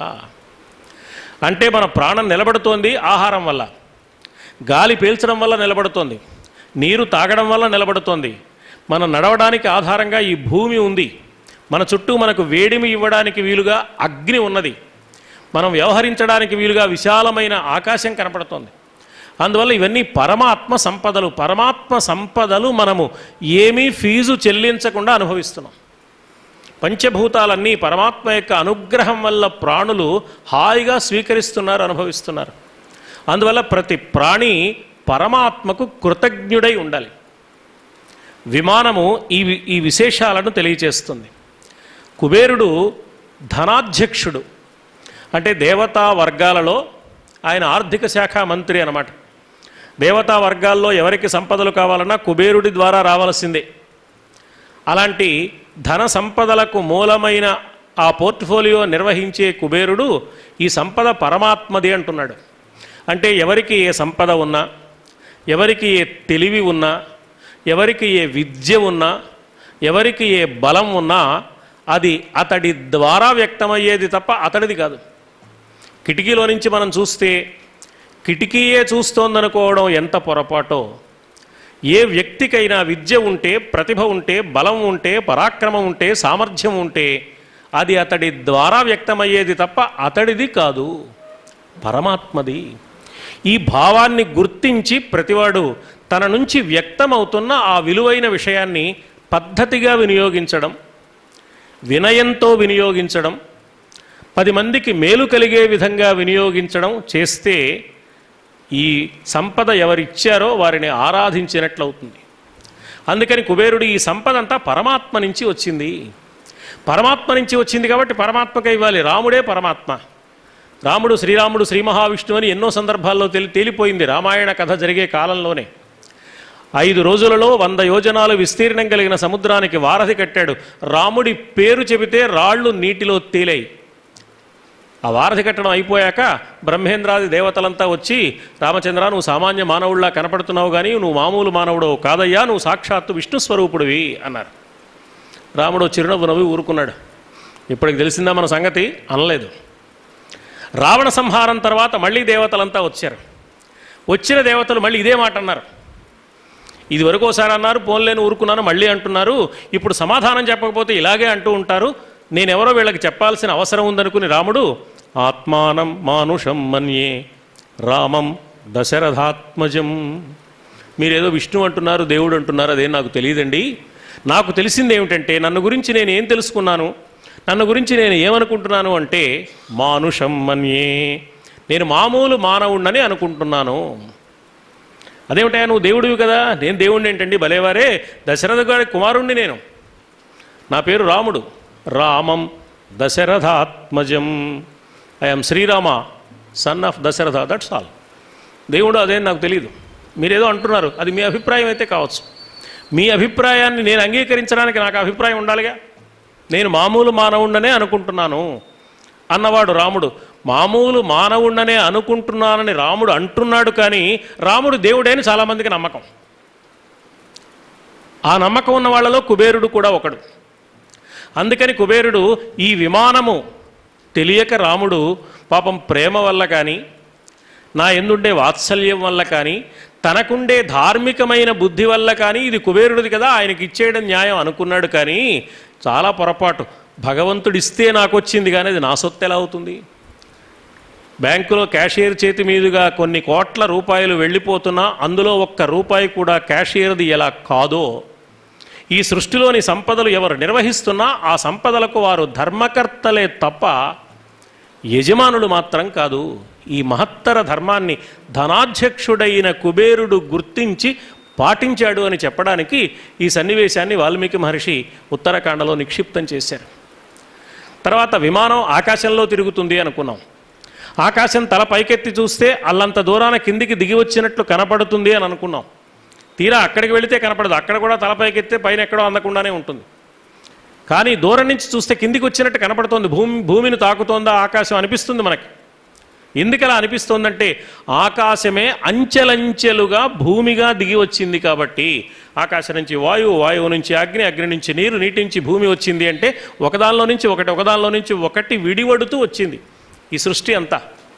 అంటే మన ప్రాణం నిలబడుతోంది ఆహారం వల్ల గాలి పీల్చడం వల్ల నిలబడుతోంది నీరు తాగడం వల్ల నిలబడుతోంది మనం నడవడానికి ఆధారంగా ఈ భూమి ఉంది మన చుట్టూ మనకు వేడిమి ఇవ్వడానికి వీలుగా అగ్ని ఉన్నది మనం వ్యవహరించడానికి వీలుగా విశాలమైన ఆకాశం కనపడుతోంది అందువల్ల ఇవన్నీ పరమాత్మ సంపదలు పరమాత్మ సంపదలు మనము ఏమీ ఫీజు చెల్లించకుండా అనుభవిస్తున్నాం పంచభూతాలన్నీ పరమాత్మ యొక్క అనుగ్రహం వల్ల ప్రాణులు హాయిగా స్వీకరిస్తున్నారు అనుభవిస్తున్నారు అందువల్ల ప్రతి ప్రాణి పరమాత్మకు కృతజ్ఞుడై ఉండాలి విమానము ఈ వి- ఈ విశేషాలను తెలియచేస్తుంది కుబేరుడు ధనాధ్యక్షుడు అంటే దేవతా వర్గాలలో ఆయన ఆర్థిక శాఖ మంత్రి అన్నమాట దేవతా వర్గాల్లో ఎవరికి సంపదలు కావాలన్నా కుబేరుడి ద్వారా రావాల్సిందే అలాంటి ధన సంపదలకు మూలమైన ఆ పోర్ట్ఫోలియో నిర్వహించే కుబేరుడు ఈ సంపద పరమాత్మది అంటున్నాడు అంటే ఎవరికి ఏ సంపద ఉన్నా ఎవరికి ఏ తెలివి ఉన్నా ఎవరికి ఏ విద్య ఉన్నా ఎవరికి ఏ బలం ఉన్నా అది అతడి ద్వారా వ్యక్తమయ్యేది తప్ప అతడిది కాదు కిటికీలో నుంచి మనం చూస్తే కిటికీయే చూస్తోందనుకోవడం ఎంత పొరపాటో ఏ వ్యక్తికైనా విద్య ఉంటే ప్రతిభ ఉంటే బలం ఉంటే పరాక్రమం ఉంటే సామర్థ్యం ఉంటే అది అతడి ద్వారా వ్యక్తమయ్యేది తప్ప అతడిది కాదు పరమాత్మది ఈ భావాన్ని గుర్తించి ప్రతివాడు తన నుంచి వ్యక్తమవుతున్న ఆ విలువైన విషయాన్ని పద్ధతిగా వినియోగించడం వినయంతో వినియోగించడం పది మందికి మేలు కలిగే విధంగా వినియోగించడం చేస్తే ఈ సంపద ఎవరిచ్చారో వారిని ఆరాధించినట్లవుతుంది అందుకని కుబేరుడు ఈ సంపద అంతా పరమాత్మ నుంచి వచ్చింది పరమాత్మ నుంచి వచ్చింది కాబట్టి పరమాత్మకే ఇవ్వాలి రాముడే పరమాత్మ రాముడు శ్రీరాముడు శ్రీ మహావిష్ణువు అని ఎన్నో సందర్భాల్లో తెలి తేలిపోయింది రామాయణ కథ జరిగే కాలంలోనే ఐదు రోజులలో వంద యోజనాలు విస్తీర్ణం కలిగిన సముద్రానికి వారధి కట్టాడు రాముడి పేరు చెబితే రాళ్ళు నీటిలో తేలాయి ఆ వారధి కట్టడం అయిపోయాక బ్రహ్మేంద్రాది దేవతలంతా వచ్చి రామచంద్ర నువ్వు సామాన్య మానవుడిలా కనపడుతున్నావు కానీ నువ్వు మామూలు మానవుడు కాదయ్యా నువ్వు సాక్షాత్తు విష్ణు స్వరూపుడివి అన్నారు రాముడు చిరునవ్వు నవ్వి ఊరుకున్నాడు ఇప్పటికి తెలిసిందా మన సంగతి అనలేదు రావణ సంహారం తర్వాత మళ్ళీ దేవతలంతా వచ్చారు వచ్చిన దేవతలు మళ్ళీ ఇదే మాట అన్నారు ఇది వరకు ఒకసారి అన్నారు పోన్లేని ఊరుకున్నాను మళ్ళీ అంటున్నారు ఇప్పుడు సమాధానం చెప్పకపోతే ఇలాగే అంటూ ఉంటారు నేనెవరో వీళ్ళకి చెప్పాల్సిన అవసరం ఉందనుకుని రాముడు ఆత్మానం మానుషం మన్యే రామం దశరథాత్మజం మీరేదో విష్ణు అంటున్నారు దేవుడు అంటున్నారు అదేం నాకు తెలియదండి నాకు తెలిసింది ఏమిటంటే నన్ను గురించి నేను ఏం తెలుసుకున్నాను నన్ను గురించి నేను ఏమనుకుంటున్నాను అంటే మానుషం మన్యే నేను మామూలు మానవుణ్ణని అనుకుంటున్నాను అదేమిటా నువ్వు దేవుడివి కదా నేను దేవుణ్ణి ఏంటండి భలేవారే దశరథ గారి కుమారుణ్ణి నేను నా పేరు రాముడు రామం దశరథాత్మజం I'm Srirama son of Dasharatha that's all దేవుడు అదేం నాకు తెలియదు మీరేదో అంటున్నారు అది మీ అభిప్రాయం అయితే కావచ్చు మీ అభిప్రాయాన్ని నేను అంగీకరించడానికి నాకు అభిప్రాయం ఉండాలిగా నేను మామూలు మానవుండనే అనుకుంటున్నాను అన్నవాడు రాముడు మామూలు మానవుండనే అనుకుంటున్నానని రాముడు అంటున్నాడు కానీ రాముడు దేవుడే అని చాలామందికి నమ్మకం ఆ నమ్మకం ఉన్న వాళ్ళలో కుబేరుడు కూడా ఒకడు అందుకని కుబేరుడు ఈ విమానము తెలియక రాముడు పాపం ప్రేమ వల్ల కానీ నా ఎందుండే వాత్సల్యం వల్ల కానీ తనకుండే ధార్మికమైన బుద్ధి వల్ల కానీ ఇది కుబేరుడిది కదా ఆయనకి ఇచ్చేయడం న్యాయం అనుకున్నాడు కానీ చాలా పొరపాటు భగవంతుడిస్తే నాకు వచ్చింది కానీ అది నా సొత్తు ఎలా అవుతుంది బ్యాంకులో క్యాషియర్ చేతి మీదుగా కొన్ని కోట్ల రూపాయలు వెళ్ళిపోతున్నా అందులో ఒక్క రూపాయి కూడా క్యాషియర్ది ఎలా కాదో ఈ సృష్టిలోని సంపదలు ఎవరు నిర్వహిస్తున్నా ఆ సంపదలకు వారు ధర్మకర్తలే తప్ప యజమానులు మాత్రం కాదు ఈ మహత్తర ధర్మాన్ని ధనాధ్యక్షుడైన కుబేరుడు గుర్తించి పాటించాడు అని చెప్పడానికి ఈ సన్నివేశాన్ని వాల్మీకి మహర్షి ఉత్తరాఖండలో నిక్షిప్తం చేశారు తర్వాత విమానం ఆకాశంలో తిరుగుతుంది అనుకున్నాం ఆకాశం తల పైకెత్తి చూస్తే అల్లంత దూరాన కిందికి దిగి వచ్చినట్లు కనపడుతుంది అని అనుకున్నాం తీరా అక్కడికి వెళితే కనపడదు అక్కడ కూడా తల పైకెత్తే పైన ఎక్కడో అందకుండానే ఉంటుంది కానీ దూరం నుంచి చూస్తే కిందికి వచ్చినట్టు కనపడుతోంది భూమి భూమిని తాకుతోందా ఆకాశం అనిపిస్తుంది మనకి ఎందుకలా అనిపిస్తోందంటే ఆకాశమే అంచెలంచెలుగా భూమిగా దిగి వచ్చింది కాబట్టి ఆకాశం నుంచి వాయువు వాయువు నుంచి అగ్ని అగ్ని నుంచి నీరు నీటి నుంచి భూమి వచ్చింది అంటే ఒకదానిలో నుంచి ఒకటి ఒకదానిలో నుంచి ఒకటి విడివడుతూ వచ్చింది ఈ సృష్టి అంతా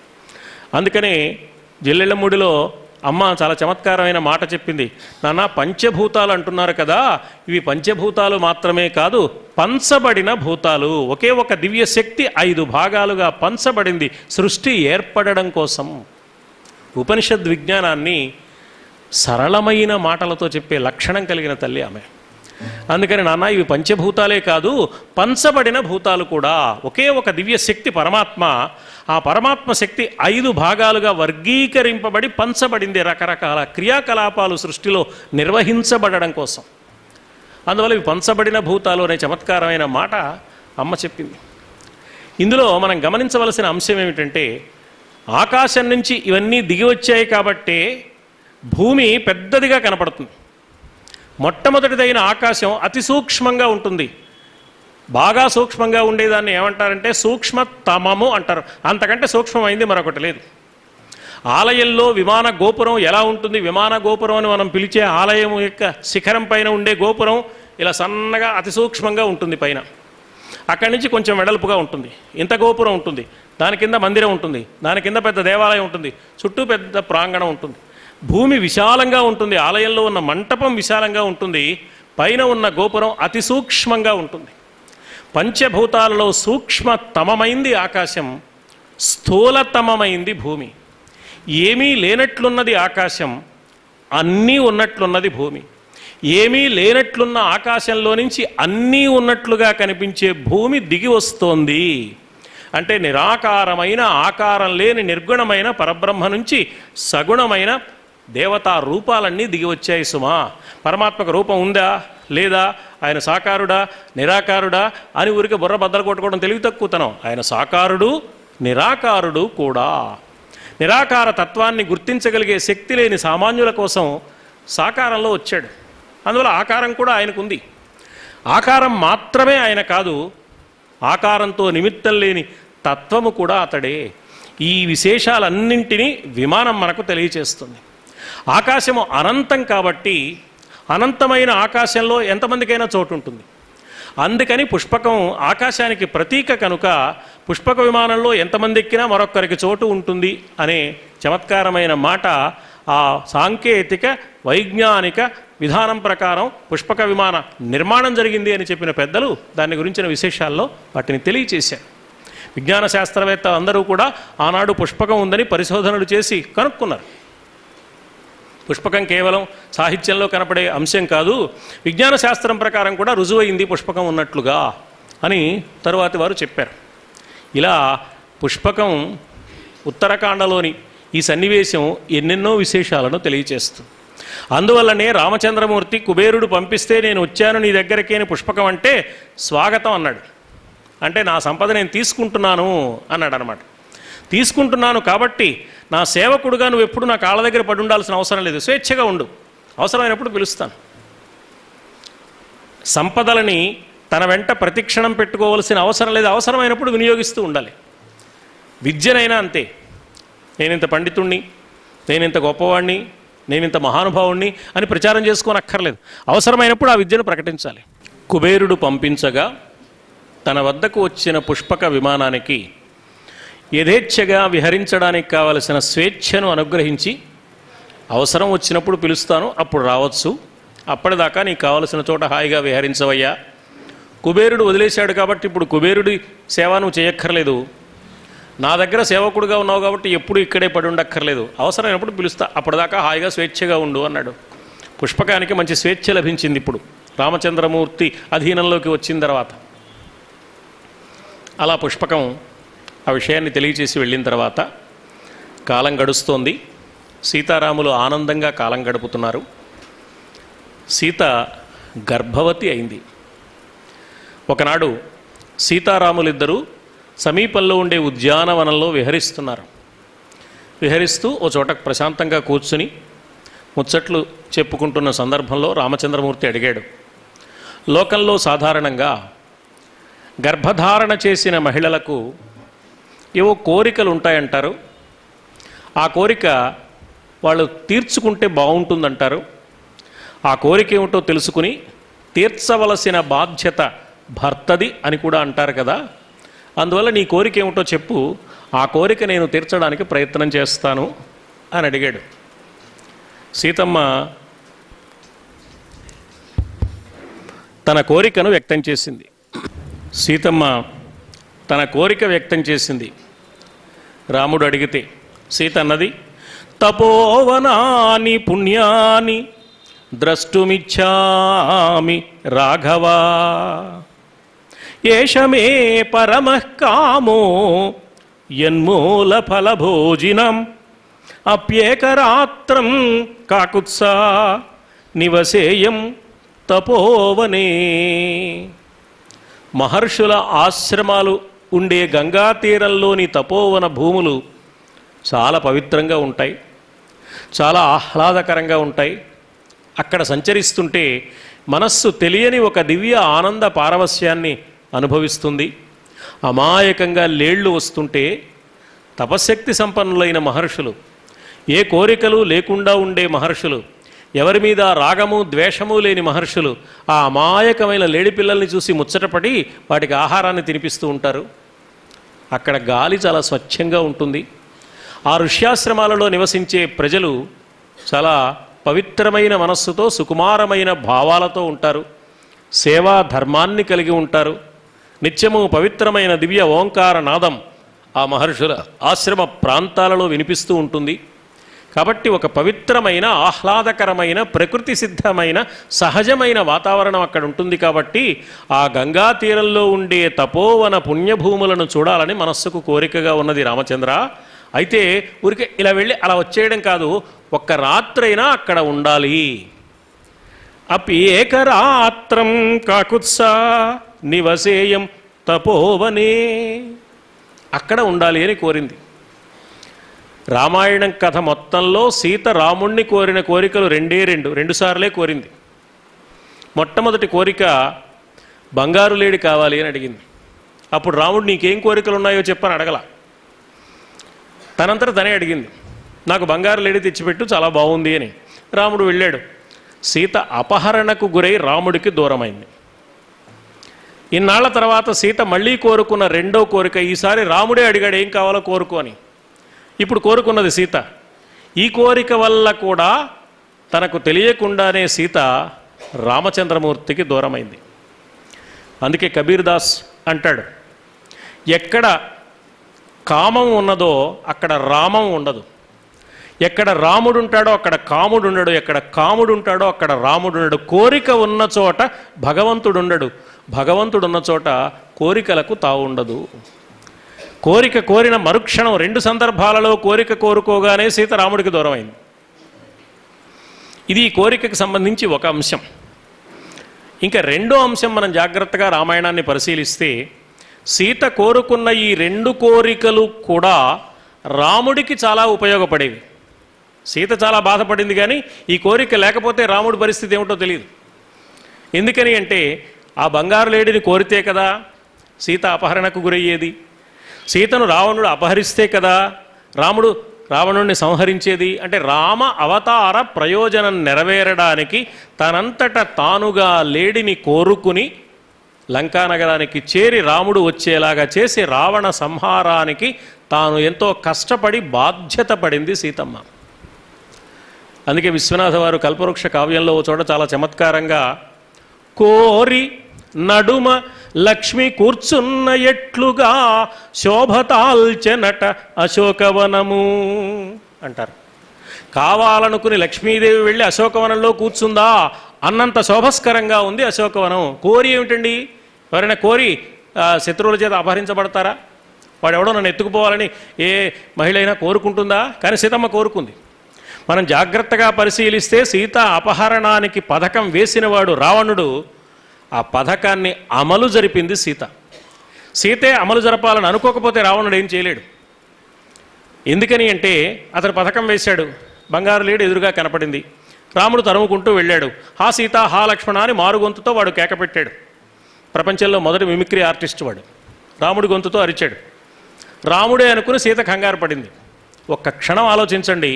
అందుకని జిల్లెళ్ళమూడిలో అమ్మ చాలా చమత్కారమైన మాట చెప్పింది నాన్న పంచభూతాలు అంటున్నారు కదా ఇవి పంచభూతాలు మాత్రమే కాదు పంచబడిన భూతాలు ఒకే ఒక దివ్య శక్తి ఐదు భాగాలుగా పంచబడింది సృష్టి ఏర్పడడం కోసం ఉపనిషద్ విజ్ఞానాన్ని సరళమైన మాటలతో చెప్పే లక్షణం కలిగిన తల్లి ఆమె అందుకని నాన్న ఇవి పంచభూతాలే కాదు పంచబడిన భూతాలు కూడా ఒకే ఒక దివ్య శక్తి పరమాత్మ ఆ పరమాత్మ శక్తి ఐదు భాగాలుగా వర్గీకరింపబడి పంచబడింది రకరకాల క్రియాకలాపాలు సృష్టిలో నిర్వహించబడడం కోసం అందువల్ల ఇవి పంచబడిన భూతాలు అనే చమత్కారమైన మాట అమ్మ చెప్పింది ఇందులో మనం గమనించవలసిన అంశం ఏమిటంటే ఆకాశం నుంచి ఇవన్నీ దిగి వచ్చాయి కాబట్టే భూమి పెద్దదిగా కనపడుతుంది మొట్టమొదటిదైన ఆకాశం అతి సూక్ష్మంగా ఉంటుంది బాగా సూక్ష్మంగా ఉండేదాన్ని ఏమంటారంటే సూక్ష్మతమము అంటారు అంతకంటే సూక్ష్మమైంది మరొకటి లేదు ఆలయంలో విమాన గోపురం ఎలా ఉంటుంది విమాన గోపురం అని మనం పిలిచే ఆలయం యొక్క శిఖరం పైన ఉండే గోపురం ఇలా సన్నగా అతి సూక్ష్మంగా ఉంటుంది పైన అక్కడి నుంచి కొంచెం వెడల్పుగా ఉంటుంది ఇంత గోపురం ఉంటుంది దాని కింద మందిరం ఉంటుంది దాని కింద పెద్ద దేవాలయం ఉంటుంది చుట్టూ పెద్ద ప్రాంగణం ఉంటుంది భూమి విశాలంగా ఉంటుంది ఆలయంలో ఉన్న మంటపం విశాలంగా ఉంటుంది పైన ఉన్న గోపురం అతి సూక్ష్మంగా ఉంటుంది పంచభూతాలలో సూక్ష్మతమమైంది ఆకాశం స్థూలతమమైంది భూమి ఏమీ లేనట్లున్నది ఆకాశం అన్నీ ఉన్నట్లున్నది భూమి ఏమీ లేనట్లున్న ఆకాశంలో నుంచి అన్నీ ఉన్నట్లుగా కనిపించే భూమి దిగి వస్తోంది అంటే నిరాకారమైన ఆకారం లేని నిర్గుణమైన పరబ్రహ్మ నుంచి సగుణమైన దేవతా రూపాలన్నీ దిగి వచ్చాయి సుమా పరమాత్మకు రూపం ఉందా లేదా ఆయన సాకారుడా నిరాకారుడా అని ఊరికి బుర్ర బద్దలు కొట్టుకోవడం తెలివి తక్కువతనం ఆయన సాకారుడు నిరాకారుడు కూడా నిరాకార తత్వాన్ని గుర్తించగలిగే శక్తి లేని సామాన్యుల కోసం సాకారంలో వచ్చాడు అందువల్ల ఆకారం కూడా ఆయనకుంది ఆకారం మాత్రమే ఆయన కాదు ఆకారంతో నిమిత్తం లేని తత్వము కూడా అతడే ఈ విశేషాలన్నింటినీ విమానం మనకు తెలియచేస్తుంది ఆకాశము అనంతం కాబట్టి అనంతమైన ఆకాశంలో ఎంతమందికైనా చోటు ఉంటుంది అందుకని పుష్పకం ఆకాశానికి ప్రతీక కనుక పుష్పక విమానంలో ఎంతమంది ఎక్కినా మరొక్కరికి చోటు ఉంటుంది అనే చమత్కారమైన మాట ఆ సాంకేతిక వైజ్ఞానిక విధానం ప్రకారం పుష్పక విమాన నిర్మాణం జరిగింది అని చెప్పిన పెద్దలు దాని గురించిన విశేషాల్లో వాటిని తెలియచేశారు విజ్ఞాన శాస్త్రవేత్త అందరూ కూడా ఆనాడు పుష్పకం ఉందని పరిశోధనలు చేసి కనుక్కున్నారు పుష్పకం కేవలం సాహిత్యంలో కనపడే అంశం కాదు విజ్ఞాన శాస్త్రం ప్రకారం కూడా రుజువైంది పుష్పకం ఉన్నట్లుగా అని తరువాతి వారు చెప్పారు ఇలా పుష్పకం ఉత్తరాఖండలోని ఈ సన్నివేశం ఎన్నెన్నో విశేషాలను తెలియచేస్తుంది అందువల్లనే రామచంద్రమూర్తి కుబేరుడు పంపిస్తే నేను వచ్చాను నీ దగ్గరికి అని పుష్పకం అంటే స్వాగతం అన్నాడు అంటే నా సంపద నేను తీసుకుంటున్నాను అన్నాడు అనమాట తీసుకుంటున్నాను కాబట్టి నా సేవకుడుగా నువ్వు ఎప్పుడు నా కాళ్ళ దగ్గర పడి ఉండాల్సిన అవసరం లేదు స్వేచ్ఛగా ఉండు అవసరమైనప్పుడు పిలుస్తాను సంపదలని తన వెంట ప్రతిక్షణం పెట్టుకోవాల్సిన అవసరం లేదు అవసరమైనప్పుడు వినియోగిస్తూ ఉండాలి విద్యనైనా అంతే నేనింత పండితుణ్ణి నేనింత గొప్పవాణ్ణి నేనింత మహానుభావుణ్ణి అని ప్రచారం చేసుకోనక్కర్లేదు అవసరమైనప్పుడు ఆ విద్యను ప్రకటించాలి కుబేరుడు పంపించగా తన వద్దకు వచ్చిన పుష్పక విమానానికి యథేచ్ఛగా విహరించడానికి కావలసిన స్వేచ్ఛను అనుగ్రహించి అవసరం వచ్చినప్పుడు పిలుస్తాను అప్పుడు రావచ్చు అప్పటిదాకా నీకు కావలసిన చోట హాయిగా విహరించవయ్యా కుబేరుడు వదిలేశాడు కాబట్టి ఇప్పుడు కుబేరుడి సేవ నువ్వు చేయక్కర్లేదు నా దగ్గర సేవకుడుగా ఉన్నావు కాబట్టి ఎప్పుడు ఇక్కడే పడి ఉండక్కర్లేదు అవసరమైనప్పుడు పిలుస్తా అప్పటిదాకా హాయిగా స్వేచ్ఛగా ఉండు అన్నాడు పుష్పకానికి మంచి స్వేచ్ఛ లభించింది ఇప్పుడు రామచంద్రమూర్తి అధీనంలోకి వచ్చిన తర్వాత అలా పుష్పకం ఆ విషయాన్ని తెలియచేసి వెళ్ళిన తర్వాత కాలం గడుస్తోంది సీతారాములు ఆనందంగా కాలం గడుపుతున్నారు సీత గర్భవతి అయింది ఒకనాడు సీతారాములిద్దరూ సమీపంలో ఉండే ఉద్యానవనంలో విహరిస్తున్నారు విహరిస్తూ ఓ చోట ప్రశాంతంగా కూర్చుని ముచ్చట్లు చెప్పుకుంటున్న సందర్భంలో రామచంద్రమూర్తి అడిగాడు లోకంలో సాధారణంగా గర్భధారణ చేసిన మహిళలకు ఏవో కోరికలు ఉంటాయంటారు ఆ కోరిక వాళ్ళు తీర్చుకుంటే బాగుంటుందంటారు ఆ కోరిక ఏమిటో తెలుసుకుని తీర్చవలసిన బాధ్యత భర్తది అని కూడా అంటారు కదా అందువల్ల నీ కోరిక ఏమిటో చెప్పు ఆ కోరిక నేను తీర్చడానికి ప్రయత్నం చేస్తాను అని అడిగాడు సీతమ్మ తన కోరికను వ్యక్తం చేసింది సీతమ్మ తన కోరిక వ్యక్తం చేసింది రాముడు అడిగితే సీత అన్నది తపోవనాని పుణ్యాని ద్రష్టుమిచ్చామి రాఘవా ఏషమే పరమః కామో యన్మూల ఫలభోజినం అప్యేకరాత్రం కాకుత్సా నివసేయం తపోవనే మహర్షుల ఆశ్రమాలు ఉండే గంగా తీరంలోని తపోవన భూములు చాలా పవిత్రంగా ఉంటాయి చాలా ఆహ్లాదకరంగా ఉంటాయి అక్కడ సంచరిస్తుంటే మనస్సు తెలియని ఒక దివ్య ఆనంద పారవస్యాన్ని అనుభవిస్తుంది అమాయకంగా లేళ్ళు వస్తుంటే తపశక్తి సంపన్నులైన మహర్షులు ఏ కోరికలు లేకుండా ఉండే మహర్షులు ఎవరి మీద రాగము ద్వేషము లేని మహర్షులు ఆ అమాయకమైన లేడి పిల్లల్ని చూసి ముచ్చటపడి వాటికి ఆహారాన్ని తినిపిస్తూ ఉంటారు అక్కడ గాలి చాలా స్వచ్ఛంగా ఉంటుంది ఆ ఋష్యాశ్రమాలలో నివసించే ప్రజలు చాలా పవిత్రమైన మనస్సుతో సుకుమారమైన భావాలతో ఉంటారు సేవా ధర్మాన్ని కలిగి ఉంటారు నిత్యము పవిత్రమైన దివ్య ఓంకార నాదం ఆ మహర్షుల ఆశ్రమ ప్రాంతాలలో వినిపిస్తూ ఉంటుంది కాబట్టి ఒక పవిత్రమైన ఆహ్లాదకరమైన ప్రకృతి సిద్ధమైన సహజమైన వాతావరణం అక్కడ ఉంటుంది కాబట్టి ఆ గంగా తీరంలో ఉండే తపోవన పుణ్యభూములను చూడాలని మనస్సుకు కోరికగా ఉన్నది రామచంద్ర అయితే ఊరికే ఇలా వెళ్ళి అలా వచ్చేయడం కాదు ఒక్క రాత్రైనా అక్కడ ఉండాలి అపి ఏకరాత్రం కాకుత్సా నివసేయం తపోవనే అక్కడ ఉండాలి అని కోరింది రామాయణం కథ మొత్తంలో సీత రాముణ్ణి కోరిన కోరికలు రెండే రెండు రెండుసార్లే కోరింది మొట్టమొదటి కోరిక బంగారు లేడి కావాలి అని అడిగింది అప్పుడు రాముడు నీకేం కోరికలు ఉన్నాయో చెప్పని అడగల తనంతట తనే అడిగింది నాకు బంగారు లేడి తెచ్చిపెట్టు చాలా బాగుంది అని రాముడు వెళ్ళాడు సీత అపహరణకు గురై రాముడికి దూరమైంది ఇన్నాళ్ల తర్వాత సీత మళ్ళీ కోరుకున్న రెండో కోరిక ఈసారి రాముడే అడిగాడు ఏం కావాలో కోరుకో అని ఇప్పుడు కోరుకున్నది సీత ఈ కోరిక వల్ల కూడా తనకు తెలియకుండానే సీత రామచంద్రమూర్తికి దూరమైంది అందుకే కబీర్ దాస్ అంటాడు ఎక్కడ కామం ఉన్నదో అక్కడ రామం ఉండదు ఎక్కడ రాముడు ఉంటాడో అక్కడ కాముడు ఉండడు ఎక్కడ కాముడు ఉంటాడో అక్కడ రాముడు ఉండడు కోరిక ఉన్న చోట భగవంతుడు ఉండడు భగవంతుడు ఉన్న చోట కోరికలకు తావు ఉండదు కోరిక కోరిన మరుక్షణం రెండు సందర్భాలలో కోరిక కోరుకోగానే సీత రాముడికి దూరమైంది ఇది ఈ కోరికకు సంబంధించి ఒక అంశం ఇంకా రెండో అంశం మనం జాగ్రత్తగా రామాయణాన్ని పరిశీలిస్తే సీత కోరుకున్న ఈ రెండు కోరికలు కూడా రాముడికి చాలా ఉపయోగపడేవి సీత చాలా బాధపడింది కానీ ఈ కోరిక లేకపోతే రాముడి పరిస్థితి ఏమిటో తెలియదు ఎందుకని అంటే ఆ బంగారు లేడిని కోరితే కదా సీత అపహరణకు గురయ్యేది సీతను రావణుడు అపహరిస్తే కదా రాముడు రావణుడిని సంహరించేది అంటే రామ అవతార ప్రయోజనం నెరవేరడానికి తనంతట తానుగా లేడిని కోరుకుని లంకానగరానికి చేరి రాముడు వచ్చేలాగా చేసి రావణ సంహారానికి తాను ఎంతో కష్టపడి బాధ్యత పడింది సీతమ్మ అందుకే విశ్వనాథ వారు కల్పవృక్ష కావ్యంలో ఓ చోట చాలా చమత్కారంగా కోరి నడుమ లక్ష్మి కూర్చున్న ఎట్లుగా శోభతాల్చెనట అశోకవనము అంటారు కావాలనుకుని లక్ష్మీదేవి వెళ్ళి అశోకవనంలో కూర్చుందా అన్నంత శోభస్కరంగా ఉంది అశోకవనం కోరి ఏమిటండి ఎవరైనా కోరి ఆ, శత్రువుల చేత అపహరించబడతారా వాడు ఎవడో నన్ను ఎత్తుకుపోవాలని ఏ మహిళ అయినా కోరుకుంటుందా కానీ సీతమ్మ కోరుకుంది మనం జాగ్రత్తగా పరిశీలిస్తే సీత అపహరణానికి పథకం వేసినవాడు రావణుడు ఆ పథకాన్ని అమలు జరిపింది సీత సీతే అమలు జరపాలని అనుకోకపోతే రావణుడు ఏం చేయలేడు ఎందుకని అంటే అతను పథకం వేశాడు బంగారు లేడు ఎదురుగా కనపడింది రాముడు తరుముకుంటూ వెళ్ళాడు హా సీత హా లక్ష్మణ అని మారు గొంతుతో వాడు కేక పెట్టాడు ప్రపంచంలో మొదటి మిమిక్రీ ఆర్టిస్ట్ వాడు రాముడి గొంతుతో అరిచాడు రాముడే అనుకుని సీత కంగారు పడింది ఒక్క క్షణం ఆలోచించండి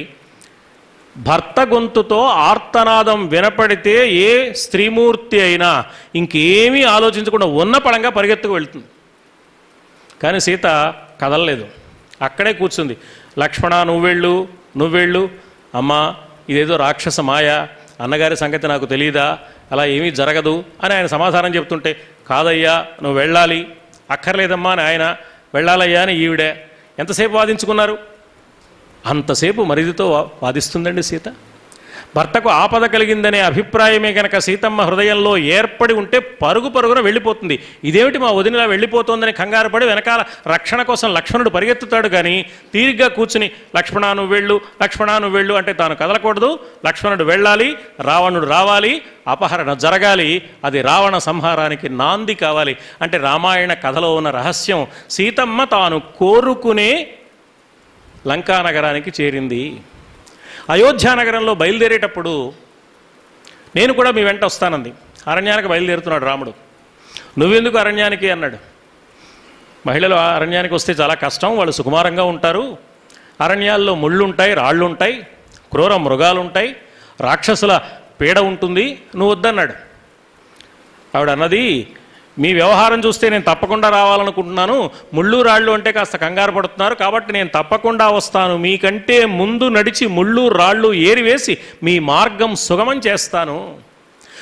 భర్త గొంతుతో ఆర్తనాదం వినపడితే ఏ స్త్రీమూర్తి అయినా ఇంకేమీ ఆలోచించకుండా ఉన్న పడంగా పరిగెత్తుకు వెళ్తుంది కానీ సీత కదలలేదు అక్కడే కూర్చుంది లక్ష్మణ నువ్వెళ్ళు నువ్వెళ్ళు అమ్మా ఇదేదో రాక్షస మాయ అన్నగారి సంగతి నాకు తెలియదా అలా ఏమీ జరగదు అని ఆయన సమాధానం చెప్తుంటే కాదయ్యా నువ్వు వెళ్ళాలి అక్కర్లేదమ్మా అని ఆయన వెళ్ళాలయ్యా అని ఈవిడే ఎంతసేపు వాదించుకున్నారు అంతసేపు మరిదితో వా- వాదిస్తుందండి సీత భర్తకు ఆపద కలిగిందనే అభిప్రాయమే కనుక సీతమ్మ హృదయంలో ఏర్పడి ఉంటే పరుగు పరుగున వెళ్ళిపోతుంది ఇదేమిటి మా వదినలా వెళ్ళిపోతోందని కంగారు పడి వెనకాల రక్షణ కోసం లక్ష్మణుడు పరిగెత్తుతాడు కానీ తీరిగ్గా కూర్చుని లక్ష్మణ నువ్వు వెళ్ళు లక్ష్మణ నువ్వు వెళ్ళు అంటే తాను కదలకూడదు లక్ష్మణుడు వెళ్ళాలి రావణుడు రావాలి అపహరణ జరగాలి అది రావణ సంహారానికి నాంది కావాలి అంటే రామాయణ కథలో ఉన్న రహస్యం సీతమ్మ తాను కోరుకునే లంకానగరానికి చేరింది అయోధ్య నగరంలో బయలుదేరేటప్పుడు నేను కూడా మీ వెంట వస్తానంది అరణ్యానికి బయలుదేరుతున్నాడు రాముడు నువ్వెందుకు అరణ్యానికి అన్నాడు మహిళలు అరణ్యానికి వస్తే చాలా కష్టం వాళ్ళు సుకుమారంగా ఉంటారు అరణ్యాల్లో ముళ్ళు ఉంటాయి రాళ్ళు ఉంటాయి క్రూర మృగాలు ఉంటాయి రాక్షసుల పీడ ఉంటుంది నువ్వు వద్దన్నాడు ఆవిడ అన్నది మీ వ్యవహారం చూస్తే నేను తప్పకుండా రావాలనుకుంటున్నాను ముళ్ళు రాళ్ళు అంటే కాస్త కంగారు పడుతున్నారు కాబట్టి నేను తప్పకుండా వస్తాను మీకంటే ముందు నడిచి ముళ్ళు రాళ్ళు ఏరివేసి మీ మార్గం సుగమం చేస్తాను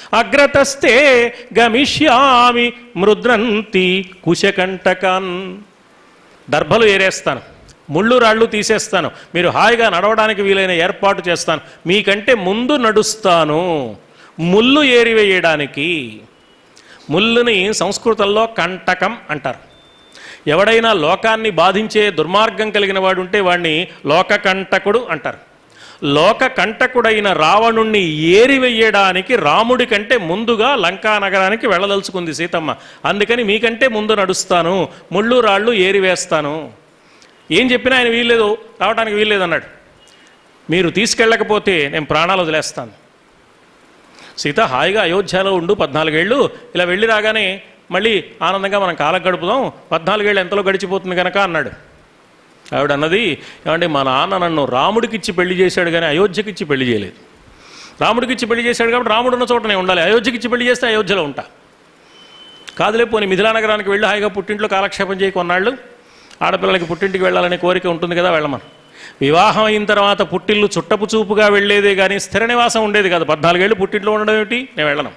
అగ్రతస్తే గమిష్యామి మృద్రంతి కుశకంటకాన్ దర్భలు ఏరేస్తాను ముళ్ళు రాళ్ళు తీసేస్తాను మీరు హాయిగా నడవడానికి వీలైన ఏర్పాటు చేస్తాను మీకంటే ముందు నడుస్తాను ముళ్ళు ఏరివేయడానికి ముళ్ళుని సంస్కృతంలో కంటకం అంటారు ఎవడైనా లోకాన్ని బాధించే దుర్మార్గం కలిగిన వాడు ఉంటే వాడిని లోకకంటకుడు అంటారు లోక కంటకుడైన రావణుణ్ణి ఏరివేయడానికి రాముడి కంటే ముందుగా లంకా నగరానికి వెళ్ళదలుచుకుంది సీతమ్మ అందుకని మీకంటే ముందు నడుస్తాను ముళ్ళు రాళ్ళు ఏరివేస్తాను ఏం చెప్పినా ఆయన వీల్లేదు రావడానికి వీల్లేదు అన్నాడు మీరు తీసుకెళ్ళకపోతే నేను ప్రాణాలు వదిలేస్తాను సీత హాయిగా అయోధ్యలో ఉండు పద్నాలుగేళ్ళు ఇలా వెళ్ళి రాగానే మళ్ళీ ఆనందంగా మనం కాలం గడుపుదాం పద్నాలుగేళ్ళు ఎంతలో గడిచిపోతుంది కనుక అన్నాడు ఆవిడ అన్నది ఏమంటే మా నాన్న నన్ను రాముడికిచ్చి పెళ్లి చేశాడు కానీ అయోధ్యకిచ్చి పెళ్లి చేయలేదు రాముడికిచ్చి పెళ్లి చేశాడు కాబట్టి రాముడు ఉన్న చోటనే ఉండాలి అయోధ్యకిచ్చి పెళ్లి చేస్తే అయోధ్యలో ఉంటా కాదులే పోనీ మిథిలా నగరానికి వెళ్ళి హాయిగా పుట్టింట్లో కాలక్షేపం చేయి కొన్నాళ్ళు ఆడపిల్లలకి పుట్టింటికి వెళ్ళాలనే కోరిక ఉంటుంది కదా వెళ్ళమను వివాహం అయిన తర్వాత పుట్టిల్లు చుట్టపు చూపుగా వెళ్ళేదే కానీ స్థిర నివాసం ఉండేది కాదు పద్నాలుగేళ్ళు పుట్టింట్లో ఉండడం ఏమిటి నేను వెళ్ళను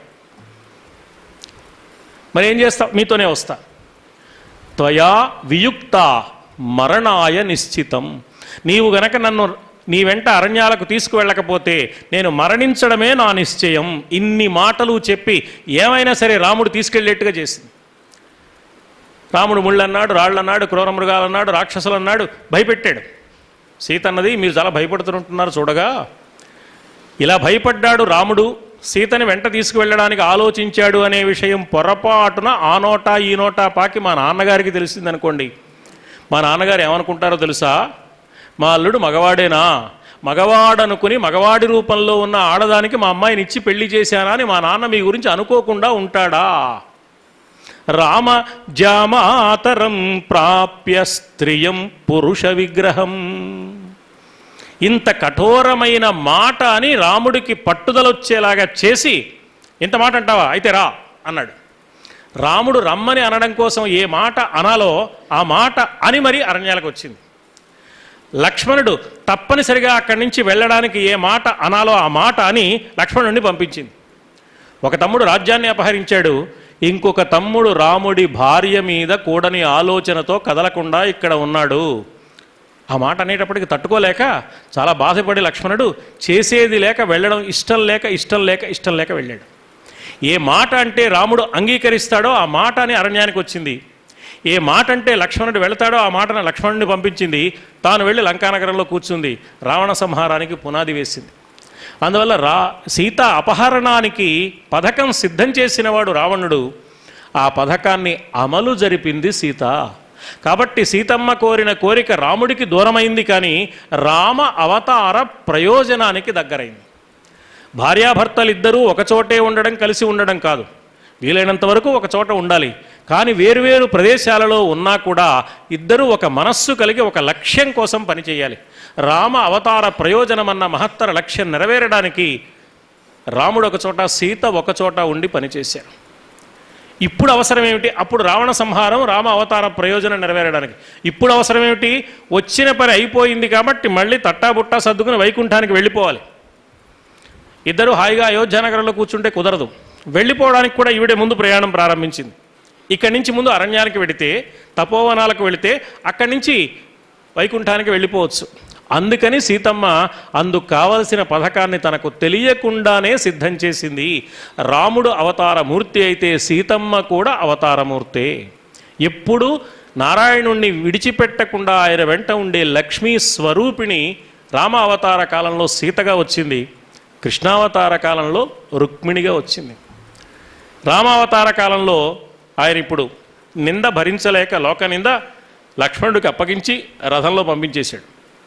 మరి ఏం చేస్తా మీతోనే వస్తా త్వయా వియుక్త మరణాయ నిశ్చితం నీవు గనక నన్ను నీ వెంట అరణ్యాలకు తీసుకువెళ్ళకపోతే నేను మరణించడమే నా నిశ్చయం ఇన్ని మాటలు చెప్పి ఏమైనా సరే రాముడు తీసుకెళ్ళేట్టుగా చేసింది రాముడు ముళ్ళన్నాడు రాళ్ళన్నాడు క్రూర మృగాలన్నాడు రాక్షసులు అన్నాడు భయపెట్టాడు సీత అన్నది మీరు చాలా భయపడుతుంటున్నారు చూడగా ఇలా భయపడ్డాడు రాముడు సీతని వెంట తీసుకువెళ్ళడానికి ఆలోచించాడు అనే విషయం పొరపాటున ఆ నోటా ఈ నోటా పాకి మా నాన్నగారికి తెలిసిందనుకోండి మా నాన్నగారు ఏమనుకుంటారో తెలుసా మా అల్లుడు మగవాడేనా మగవాడనుకుని మగవాడి రూపంలో ఉన్న ఆడదానికి మా అమ్మాయిని ఇచ్చి పెళ్లి చేశానా అని మా నాన్న మీ గురించి అనుకోకుండా ఉంటాడా రామ జామాతరం ప్రాప్య స్త్రియం పురుష విగ్రహం ఇంత కఠోరమైన మాట అని రాముడికి పట్టుదలొచ్చేలాగా చేసి ఇంత మాట అంటావా అయితే రా అన్నాడు రాముడు రమ్మని అనడం కోసం ఏ మాట అనాలో ఆ మాట అని మరీ అరణ్యాలకు వచ్చింది లక్ష్మణుడు తప్పనిసరిగా అక్కడి నుంచి వెళ్ళడానికి ఏ మాట అనాలో ఆ మాట అని లక్ష్మణుడిని పంపించింది ఒక తమ్ముడు రాజ్యాన్ని అపహరించాడు ఇంకొక తమ్ముడు రాముడి భార్య మీద కూడని ఆలోచనతో కదలకుండా ఇక్కడ ఉన్నాడు ఆ మాట అనేటప్పటికి తట్టుకోలేక చాలా బాధపడి లక్ష్మణుడు చేసేది లేక వెళ్ళడం ఇష్టం లేక ఇష్టం లేక ఇష్టం లేక వెళ్ళాడు ఏ మాట అంటే రాముడు అంగీకరిస్తాడో ఆ మాట అని అరణ్యానికి వచ్చింది ఏ మాట అంటే లక్ష్మణుడు వెళతాడో ఆ మాటను లక్ష్మణుడిని పంపించింది తాను వెళ్ళి లంకానగరంలో కూర్చుంది రావణ సంహారానికి పునాది వేసింది అందువల్ల రా సీత అపహరణానికి పథకం సిద్ధం చేసినవాడు రావణుడు ఆ పథకాన్ని అమలు జరిపింది సీత కాబట్టి సీతమ్మ కోరిన కోరిక రాముడికి దూరమైంది కానీ రామ అవతార ప్రయోజనానికి దగ్గరైంది భార్యాభర్తలు ఇద్దరూ ఒకచోటే ఉండడం కలిసి ఉండడం కాదు వీలైనంత వరకు ఒక చోట ఉండాలి కానీ వేరువేరు ప్రదేశాలలో ఉన్నా కూడా ఇద్దరూ ఒక మనస్సు కలిగి ఒక లక్ష్యం కోసం పనిచేయాలి రామ అవతార ప్రయోజనమన్న మహత్తర లక్ష్యం నెరవేరడానికి రాముడు ఒక చోట సీత ఒక చోట ఉండి పనిచేశారు ఇప్పుడు అవసరం ఏమిటి అప్పుడు రావణ సంహారం రామ అవతార ప్రయోజనం నెరవేరడానికి ఇప్పుడు అవసరం ఏమిటి వచ్చిన పని అయిపోయింది కాబట్టి మళ్ళీ తట్టాబుట్టా సర్దుకుని వైకుంఠానికి వెళ్ళిపోవాలి ఇద్దరు హాయిగా అయోధ్య నగరంలో కూర్చుంటే కుదరదు వెళ్ళిపోవడానికి కూడా ఈవిడే ముందు ప్రయాణం ప్రారంభించింది ఇక్కడి నుంచి ముందు అరణ్యానికి వెళితే తపోవనాలకు వెళితే అక్కడి నుంచి వైకుంఠానికి వెళ్ళిపోవచ్చు అందుకని సీతమ్మ అందుకు కావలసిన పథకాన్ని తనకు తెలియకుండానే సిద్ధం చేసింది రాముడు అవతారమూర్తి అయితే సీతమ్మ కూడా అవతారమూర్తే ఎప్పుడు నారాయణుణ్ణి విడిచిపెట్టకుండా ఆయన వెంట ఉండే లక్ష్మీ స్వరూపిణి రామ అవతార కాలంలో సీతగా వచ్చింది కృష్ణావతార కాలంలో రుక్మిణిగా వచ్చింది రామావతార కాలంలో ఆయన ఇప్పుడు నింద భరించలేక లోక నింద లక్ష్మణుడికి అప్పగించి రథంలో పంపించేశాడు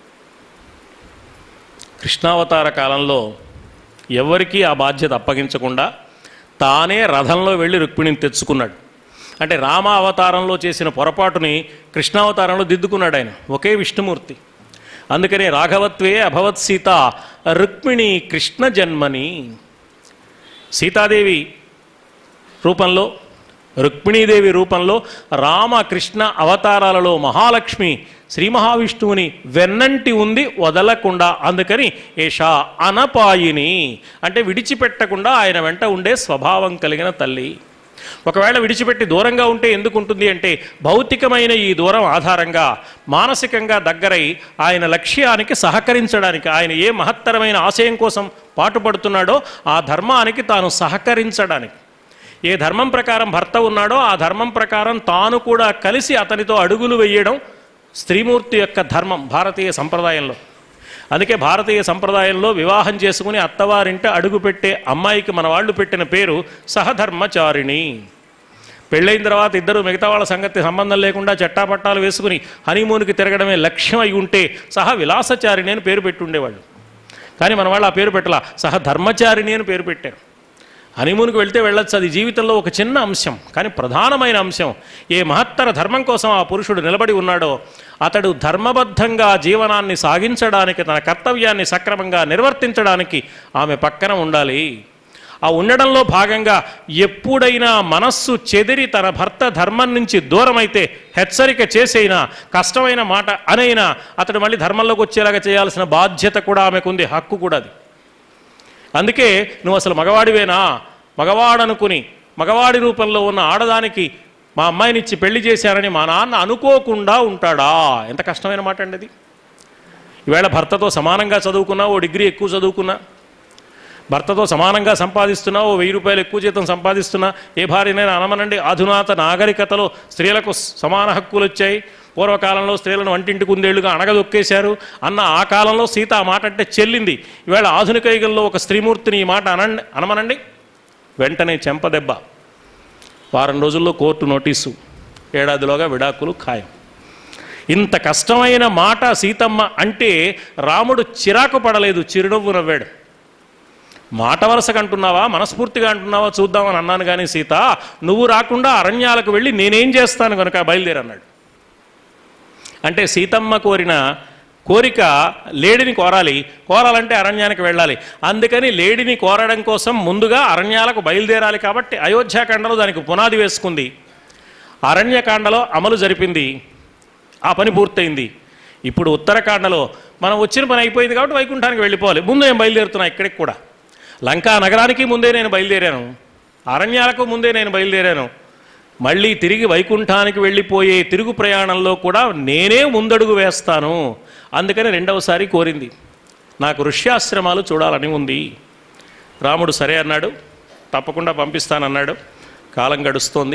కృష్ణావతార కాలంలో ఎవరికీ ఆ బాధ్యత అప్పగించకుండా తానే రథంలో వెళ్ళి రుక్మిణిని తెచ్చుకున్నాడు అంటే రామ అవతారంలో చేసిన పొరపాటుని కృష్ణావతారంలో దిద్దుకున్నాడు ఆయన ఒకే విష్ణుమూర్తి అందుకనే రాఘవత్వే అభవత్ సీత రుక్మిణి కృష్ణ జన్మని సీతాదేవి రూపంలో రుక్మిణీదేవి రూపంలో రామకృష్ణ అవతారాలలో మహాలక్ష్మి శ్రీ మహావిష్ణువుని వెన్నంటి ఉంది వదలకుండా అందుకని ఏషా అనపాయిని అంటే విడిచిపెట్టకుండా ఆయన వెంట ఉండే స్వభావం కలిగిన తల్లి ఒకవేళ విడిచిపెట్టి దూరంగా ఉంటే ఎందుకు ఉంటుంది అంటే భౌతికమైన ఈ దూరం ఆధారంగా మానసికంగా దగ్గరై ఆయన లక్ష్యానికి సహకరించడానికి ఆయన ఏ మహత్తరమైన ఆశయం కోసం పాటుపడుతున్నాడో ఆ ధర్మానికి తాను సహకరించడానికి ఏ ధర్మం ప్రకారం భర్త ఉన్నాడో ఆ ధర్మం ప్రకారం తాను కూడా కలిసి అతనితో అడుగులు వేయడం స్త్రీమూర్తి యొక్క ధర్మం భారతీయ సంప్రదాయంలో అందుకే భారతీయ సంప్రదాయంలో వివాహం చేసుకుని అత్తవారింట అడుగుపెట్టే అమ్మాయికి మన వాళ్ళు పెట్టిన పేరు సహధర్మచారిణి పెళ్ళైన తర్వాత ఇద్దరు మిగతా వాళ్ళ సంగతి సంబంధం లేకుండా చట్టాపట్టాలు వేసుకుని హనీమూన్కి తిరగడమే లక్ష్యం అయి ఉంటే సహ విలాసచారిణి అని పేరు పెట్టి ఉండేవాళ్ళు కానీ మన వాళ్ళు ఆ పేరు పెట్టలా సహ ధర్మచారిణి అని పేరు పెట్టారు హనీమూన్కి వెళ్తే వెళ్ళొచ్చు అది జీవితంలో ఒక చిన్న అంశం కానీ ప్రధానమైన అంశం ఏ మహత్తర ధర్మం కోసం ఆ పురుషుడు నిలబడి ఉన్నాడో అతడు ధర్మబద్ధంగా జీవనాన్ని సాగించడానికి తన కర్తవ్యాన్ని సక్రమంగా నిర్వర్తించడానికి ఆమె పక్కన ఉండాలి ఆ ఉండడంలో భాగంగా ఎప్పుడైనా మనస్సు చెదిరి తన భర్త ధర్మం నుంచి దూరమైతే హెచ్చరిక చేసైనా కష్టమైన మాట అనైనా అతడు మళ్ళీ ధర్మంలోకి వచ్చేలాగా చేయాల్సిన బాధ్యత కూడా ఆమెకుంది హక్కు కూడా అది అందుకే నువ్వు అసలు మగవాడివేనా మగవాడనుకుని మగవాడి రూపంలో ఉన్న ఆడదానికి మా అమ్మాయినిచ్చి పెళ్లి చేశారని మా నాన్న అనుకోకుండా ఉంటాడా ఎంత కష్టమైన మాట అండి అది ఈవేళ భర్తతో సమానంగా చదువుకున్నా ఓ డిగ్రీ ఎక్కువ చదువుకున్నా భర్తతో సమానంగా సంపాదిస్తున్నా ఓ వెయ్యి రూపాయలు ఎక్కువ జీతం సంపాదిస్తున్నా ఏ భార్యనైనా అనమనండి అధునాత నాగరికతలో స్త్రీలకు సమాన హక్కులు వచ్చాయి పూర్వకాలంలో స్త్రీలను వంటింటి కుందేళ్లుగా అణగదొక్కేశారు అన్న ఆ కాలంలో సీత ఆ మాట అంటే చెల్లింది ఈవేళ ఆధునిక యుగంలో ఒక స్త్రీమూర్తిని ఈ మాట అనండి అనమనండి వెంటనే చెంపదెబ్బ వారం రోజుల్లో కోర్టు నోటీసు ఏడాదిలోగా విడాకులు ఖాయం ఇంత కష్టమైన మాట సీతమ్మ అంటే రాముడు చిరాకు పడలేదు చిరునవ్వు నవ్వాడు మాట వరుసగా అంటున్నావా మనస్ఫూర్తిగా అంటున్నావా చూద్దామని అన్నాను కానీ సీత నువ్వు రాకుండా అరణ్యాలకు వెళ్ళి నేనేం చేస్తాను కనుక బయలుదేరన్నాడు అంటే సీతమ్మ కోరిన కోరిక లేడిని కోరాలి కోరాలంటే అరణ్యానికి వెళ్ళాలి అందుకని లేడిని కోరడం కోసం ముందుగా అరణ్యాలకు బయలుదేరాలి కాబట్టి అయోధ్యాకాండలో దానికి పునాది వేసుకుంది అరణ్యకాండలో అమలు జరిపింది ఆ పని పూర్తయింది ఇప్పుడు ఉత్తరకాండలో మనం వచ్చిన పని అయిపోయింది కాబట్టి వైకుంఠానికి వెళ్ళిపోవాలి ముందు నేను బయలుదేరుతున్నా ఇక్కడికి కూడా లంకా నగరానికి ముందే నేను బయలుదేరాను అరణ్యాలకు ముందే నేను బయలుదేరాను మళ్ళీ తిరిగి వైకుంఠానికి వెళ్ళిపోయే తిరుగు ప్రయాణంలో కూడా నేనే ముందడుగు వేస్తాను అందుకని రెండవసారి కోరింది నాకు ఋష్యాశ్రమాలు చూడాలని ఉంది రాముడు సరే అన్నాడు తప్పకుండా పంపిస్తానన్నాడు కాలం గడుస్తోంది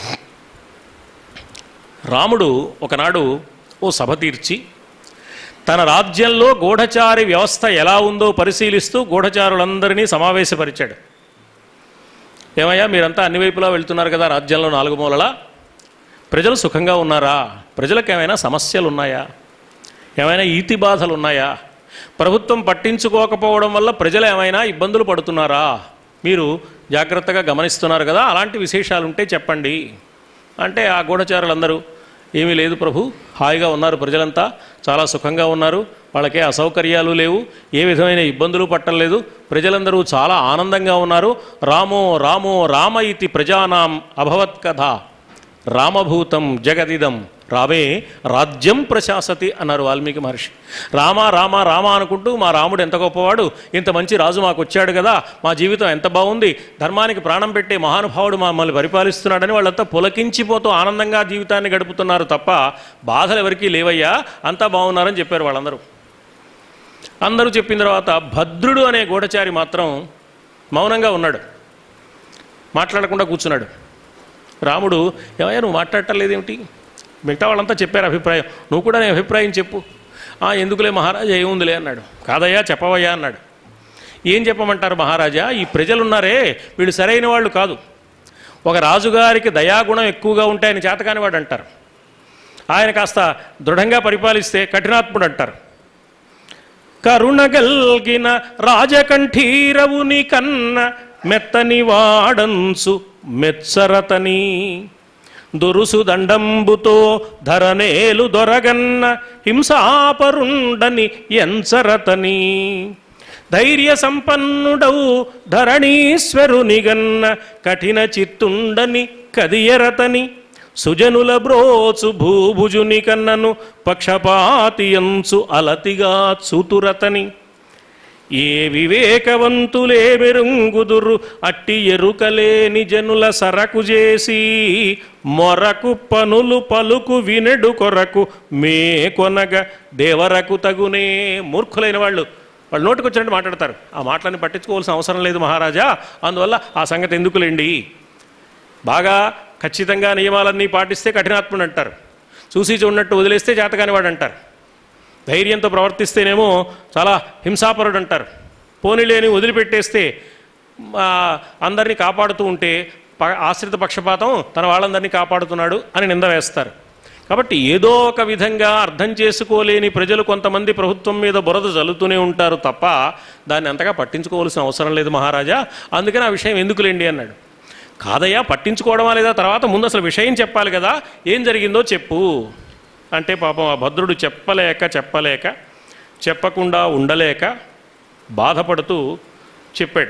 రాముడు ఒకనాడు ఓ సభ తీర్చి తన రాజ్యంలో గూఢచారి వ్యవస్థ ఎలా ఉందో పరిశీలిస్తూ గూఢచారులందరినీ సమావేశపరిచాడు ఏమయ్యా మీరంతా అన్ని వైపులా వెళ్తున్నారు కదా రాజ్యంలో నాలుగు మూలలా ప్రజలు సుఖంగా ఉన్నారా ప్రజలకు ఏమైనా సమస్యలు ఉన్నాయా ఏమైనా ఈతి బాధలు ఉన్నాయా ప్రభుత్వం పట్టించుకోకపోవడం వల్ల ప్రజలు ఏమైనా ఇబ్బందులు పడుతున్నారా మీరు జాగ్రత్తగా గమనిస్తున్నారు కదా అలాంటి విశేషాలు ఉంటే చెప్పండి అంటే ఆ గూఢచారులందరూ ఏమీ లేదు ప్రభు హాయిగా ఉన్నారు ప్రజలంతా చాలా సుఖంగా ఉన్నారు వాళ్ళకే అసౌకర్యాలు లేవు ఏ విధమైన ఇబ్బందులు పట్టలేదు ప్రజలందరూ చాలా ఆనందంగా ఉన్నారు రామో రామో రామ ఇతి ప్రజానాం అభవత్ కథ రామభూతం జగదిదం రామే రాజ్యం ప్రశాసతి అన్నారు వాల్మీకి మహర్షి రామ రామ రామ అనుకుంటూ మా రాముడు ఎంత గొప్పవాడు ఇంత మంచి రాజు మాకు వచ్చాడు కదా మా జీవితం ఎంత బాగుంది ధర్మానికి ప్రాణం పెట్టే మహానుభావుడు మమ్మల్ని పరిపాలిస్తున్నాడని వాళ్ళంతా పులకించిపోతూ ఆనందంగా జీవితాన్ని గడుపుతున్నారు తప్ప బాధలు ఎవరికీ లేవయ్యా అంతా బాగున్నారని చెప్పారు వాళ్ళందరూ అందరూ చెప్పిన తర్వాత భద్రుడు అనే గూఢచారి మాత్రం మౌనంగా ఉన్నాడు మాట్లాడకుండా కూర్చున్నాడు రాముడు ఏమయ్యా నువ్వు మాట్లాడటలేదేమిటి మిగతా వాళ్ళంతా చెప్పారు అభిప్రాయం నువ్వు కూడా నీ అభిప్రాయం చెప్పు "ఆ, ఎందుకులే మహారాజా ఏముందిలే అన్నాడు కాదయ్యా చెప్పవయ్యా అన్నాడు ఏం చెప్పమంటారు మహారాజా ఈ ప్రజలున్నారే వీళ్ళు సరైన వాళ్ళు కాదు ఒక రాజుగారికి దయాగుణం ఎక్కువగా ఉంటే ఆయన చేతకాని వాడు అంటారు ఆయన కాస్త దృఢంగా పరిపాలిస్తే కఠినాత్ముడు అంటారు కరుణగల్గిన రాజకంఠీరవుని కన్న మెత్తని వాడంచు మెచ్చరతని దురుసు దండంబుతో ధరనేలు దొరగన్న హింసాపరుండని ఎంచరతని ధైర్య సంపన్నుడవు ధరణీశ్వరునిగన్న కఠిన చిత్తుండని కదియరతని సుజనుల బ్రోచు భూభుజుని కన్నను పక్షపాతియంచు అలతిగా చూతురతని ఏ వివేకవంతులే మెరుంగుదురు అట్టి ఎరుకలేని జనుల సరకు చేసి మొరకు పనులు పలుకు వినెడు కొరకు మే కొనగ దేవరకు తగునే మూర్ఖులైన వాళ్ళు వాళ్ళు నోటికి వచ్చినట్టు మాట్లాడతారు ఆ మాటలని పట్టించుకోవాల్సిన అవసరం లేదు మహారాజా అందువల్ల ఆ సంగతి ఎందుకులేండి బాగా ఖచ్చితంగా నియమాలన్నీ పాటిస్తే కఠినాత్ముడు అంటారు చూసి చూడనట్టు వదిలేస్తే చేతకానివాడు అంటారు ధైర్యంతో ప్రవర్తిస్తేనేమో చాలా హింసాపరుడు అంటారు పోనీలేని వదిలిపెట్టేస్తే ఆ, అందరినీ కాపాడుతూ ఉంటే ప ఆశ్రిత పక్షపాతం తన వాళ్ళందరినీ కాపాడుతున్నాడు అని నింద వేస్తారు కాబట్టి ఏదో ఒక విధంగా అర్థం చేసుకోలేని ప్రజలు కొంతమంది ప్రభుత్వం మీద బురద జల్లుతూనే ఉంటారు తప్ప దాన్ని అంతగా పట్టించుకోవాల్సిన అవసరం లేదు మహారాజా అందుకని ఆ విషయం ఎందుకులేండి అన్నాడు కాదయ్యా పట్టించుకోవడమా లేదా తర్వాత ముందు అసలు విషయం చెప్పాలి కదా ఏం జరిగిందో చెప్పు అంటే పాపం ఆ భద్రుడు చెప్పలేక చెప్పలేక చెప్పకుండా ఉండలేక బాధపడుతూ చెప్పాడు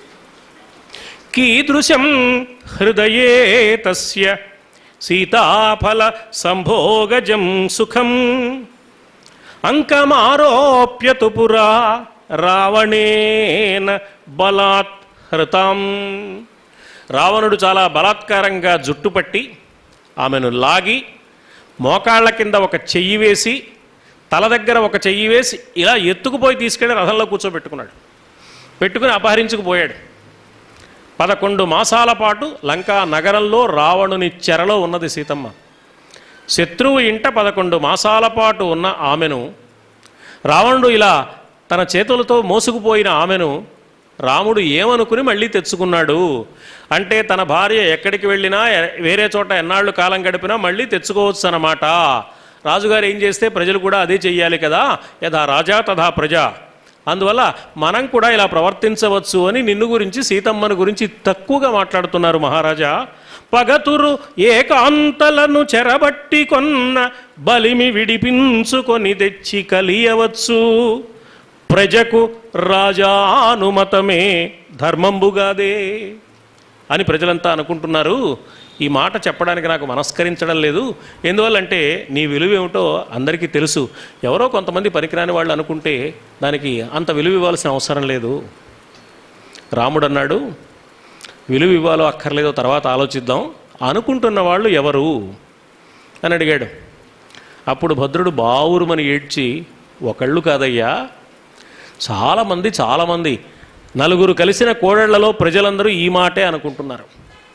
కీదృశం హృదయే తస్య సీతాఫల సంభోగజం సుఖం అంకమారోప్యతు పురా రావణేన బలాత్ హృతాం రావణుడు చాలా బలాత్కారంగా జుట్టుపట్టి ఆమెను లాగి మోకాళ్ళ కింద ఒక చెయ్యి వేసి తల దగ్గర ఒక చెయ్యి వేసి ఇలా ఎత్తుకుపోయి తీసుకెళ్ళి రథంలో కూర్చోబెట్టుకున్నాడు పెట్టుకుని అపహరించుకుపోయాడు పదకొండు మాసాల పాటు లంకా నగరంలో రావణుని చెరలో ఉన్నది సీతమ్మ శత్రువు ఇంట పదకొండు మాసాల పాటు ఉన్న ఆమెను రావణుడు ఇలా తన చేతులతో మోసుకుపోయిన ఆమెను రాముడు ఏమనుకుని మళ్ళీ తెచ్చుకున్నాడు అంటే తన భార్య ఎక్కడికి వెళ్ళినా ఎ- వేరే చోట ఎన్నాళ్ళు కాలం గడిపినా మళ్ళీ తెచ్చుకోవచ్చు అన్నమాట రాజుగారు ఏం చేస్తే ప్రజలు కూడా అదే చెయ్యాలి కదా యథా రాజా తథా ప్రజ అందువల్ల మనం కూడా ఇలా ప్రవర్తించవచ్చు అని నిన్ను గురించి సీతమ్మను గురించి తక్కువగా మాట్లాడుతున్నారు మహారాజా పగతురు ఏకాంతలను చెరబట్టి కొన్న బలిమి విడిపించుకొని తెచ్చి కలియవచ్చు ప్రజకు రాజానుమతమే ధర్మంబుగాదే అని ప్రజలంతా అనుకుంటున్నారు ఈ మాట చెప్పడానికి నాకు మనస్కరించడం లేదు ఎందువల్లంటే నీ విలువ ఏమిటో అందరికీ తెలుసు ఎవరో కొంతమంది పనికిరాని వాళ్ళు అనుకుంటే దానికి అంత విలువ ఇవ్వాల్సిన అవసరం లేదు రాముడు అన్నాడు విలువ ఇవ్వాలో అక్కర్లేదో తర్వాత ఆలోచిద్దాం అనుకుంటున్న వాళ్ళు ఎవరు అని అడిగాడు అప్పుడు భద్రుడు బావురుమని ఏడ్చి ఒకళ్ళు కాదయ్యా చాలామంది చాలామంది నలుగురు కలిసిన కోడళ్లలో ప్రజలందరూ ఈ మాటే అనుకుంటున్నారు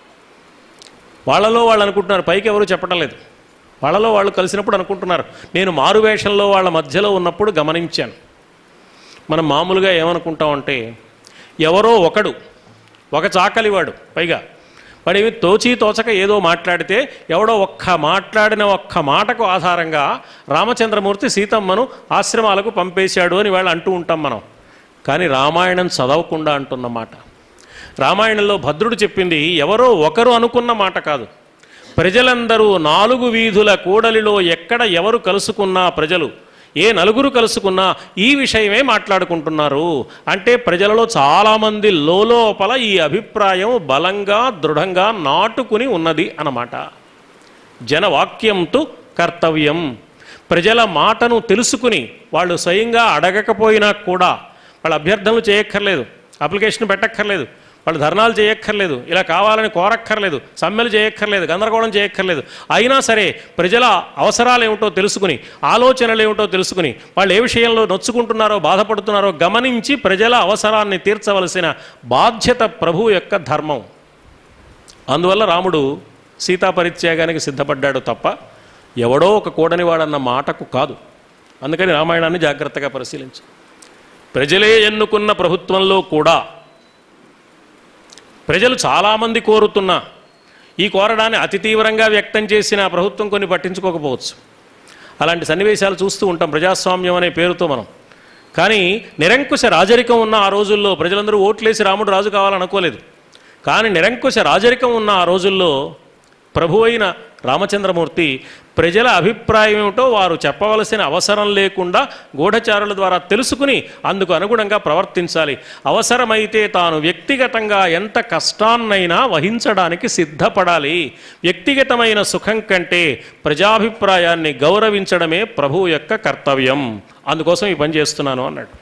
వాళ్ళలో వాళ్ళు అనుకుంటున్నారు పైకి ఎవరు చెప్పడం లేదు వాళ్ళలో వాళ్ళు కలిసినప్పుడు అనుకుంటున్నారు నేను మారువేషంలో వాళ్ళ మధ్యలో ఉన్నప్పుడు గమనించాను మనం మామూలుగా ఏమనుకుంటామంటే ఎవరో ఒకడు ఒక చాకలివాడు పైగా వాడు ఏమి తోచి తోచక ఏదో మాట్లాడితే ఎవడో ఒక్క మాట్లాడిన ఒక్క మాటకు ఆధారంగా రామచంద్రమూర్తి సీతమ్మను ఆశ్రమాలకు పంపేశాడు అని వాళ్ళు అంటూ ఉంటాం మనం కానీ రామాయణం చదవకుండా అంటున్న మాట రామాయణంలో భద్రుడు చెప్పింది ఎవరో ఒకరు అనుకున్న మాట కాదు ప్రజలందరూ నాలుగు వీధుల కూడలిలో ఎక్కడ ఎవరు కలుసుకున్నా ప్రజలు ఏ నలుగురు కలుసుకున్నా ఈ విషయమే మాట్లాడుకుంటున్నారు అంటే ప్రజలలో చాలామంది లోపల ఈ అభిప్రాయం బలంగా దృఢంగా నాటుకుని ఉన్నది అన్నమాట జనవాక్యంతో కర్తవ్యం ప్రజల మాటను తెలుసుకుని వాళ్ళు స్వయంగా అడగకపోయినా కూడా వాళ్ళ అభ్యర్థనలు చేయక్కర్లేదు అప్లికేషన్ పెట్టక్కర్లేదు వాళ్ళు ధర్నాలు చేయక్కర్లేదు ఇలా కావాలని కోరక్కర్లేదు సమ్మెలు చేయక్కర్లేదు గందరగోళం చేయక్కర్లేదు అయినా సరే ప్రజల అవసరాలు ఏమిటో తెలుసుకుని ఆలోచనలు ఏమిటో తెలుసుకుని వాళ్ళు ఏ విషయంలో నొచ్చుకుంటున్నారో బాధపడుతున్నారో గమనించి ప్రజల అవసరాన్ని తీర్చవలసిన బాధ్యత ప్రభు యొక్క ధర్మం అందువల్ల రాముడు సీతాపరిత్యాగానికి సిద్ధపడ్డాడు తప్ప ఎవడో ఒక కూడని వాడన్న మాటకు కాదు అందుకని రామాయణాన్ని జాగ్రత్తగా పరిశీలించు ప్రజలే ఎన్నుకున్న ప్రభుత్వంలో కూడా ప్రజలు చాలామంది కోరుతున్నా ఈ కోరడాన్ని అతి తీవ్రంగా వ్యక్తం చేసిన ఆ ప్రభుత్వం కొన్ని పట్టించుకోకపోవచ్చు అలాంటి సన్నివేశాలు చూస్తూ ఉంటాం ప్రజాస్వామ్యం అనే పేరుతో మనం కానీ నిరంకుశ రాజరికం ఉన్న ఆ రోజుల్లో ప్రజలందరూ ఓట్లేసి రాముడు రాజు కావాలనుకోలేదు కానీ నిరంకుశ రాజరికం ఉన్న ఆ రోజుల్లో ప్రభు అయిన రామచంద్రమూర్తి ప్రజల అభిప్రాయం ఏమిటో వారు చెప్పవలసిన అవసరం లేకుండా గూఢచారుల ద్వారా తెలుసుకుని అందుకు అనుగుణంగా ప్రవర్తించాలి అవసరమైతే తాను వ్యక్తిగతంగా ఎంత కష్టాన్నైనా వహించడానికి సిద్ధపడాలి వ్యక్తిగతమైన సుఖం కంటే ప్రజాభిప్రాయాన్ని గౌరవించడమే ప్రభువు యొక్క కర్తవ్యం అందుకోసం ఈ పని చేస్తున్నాను అన్నాడు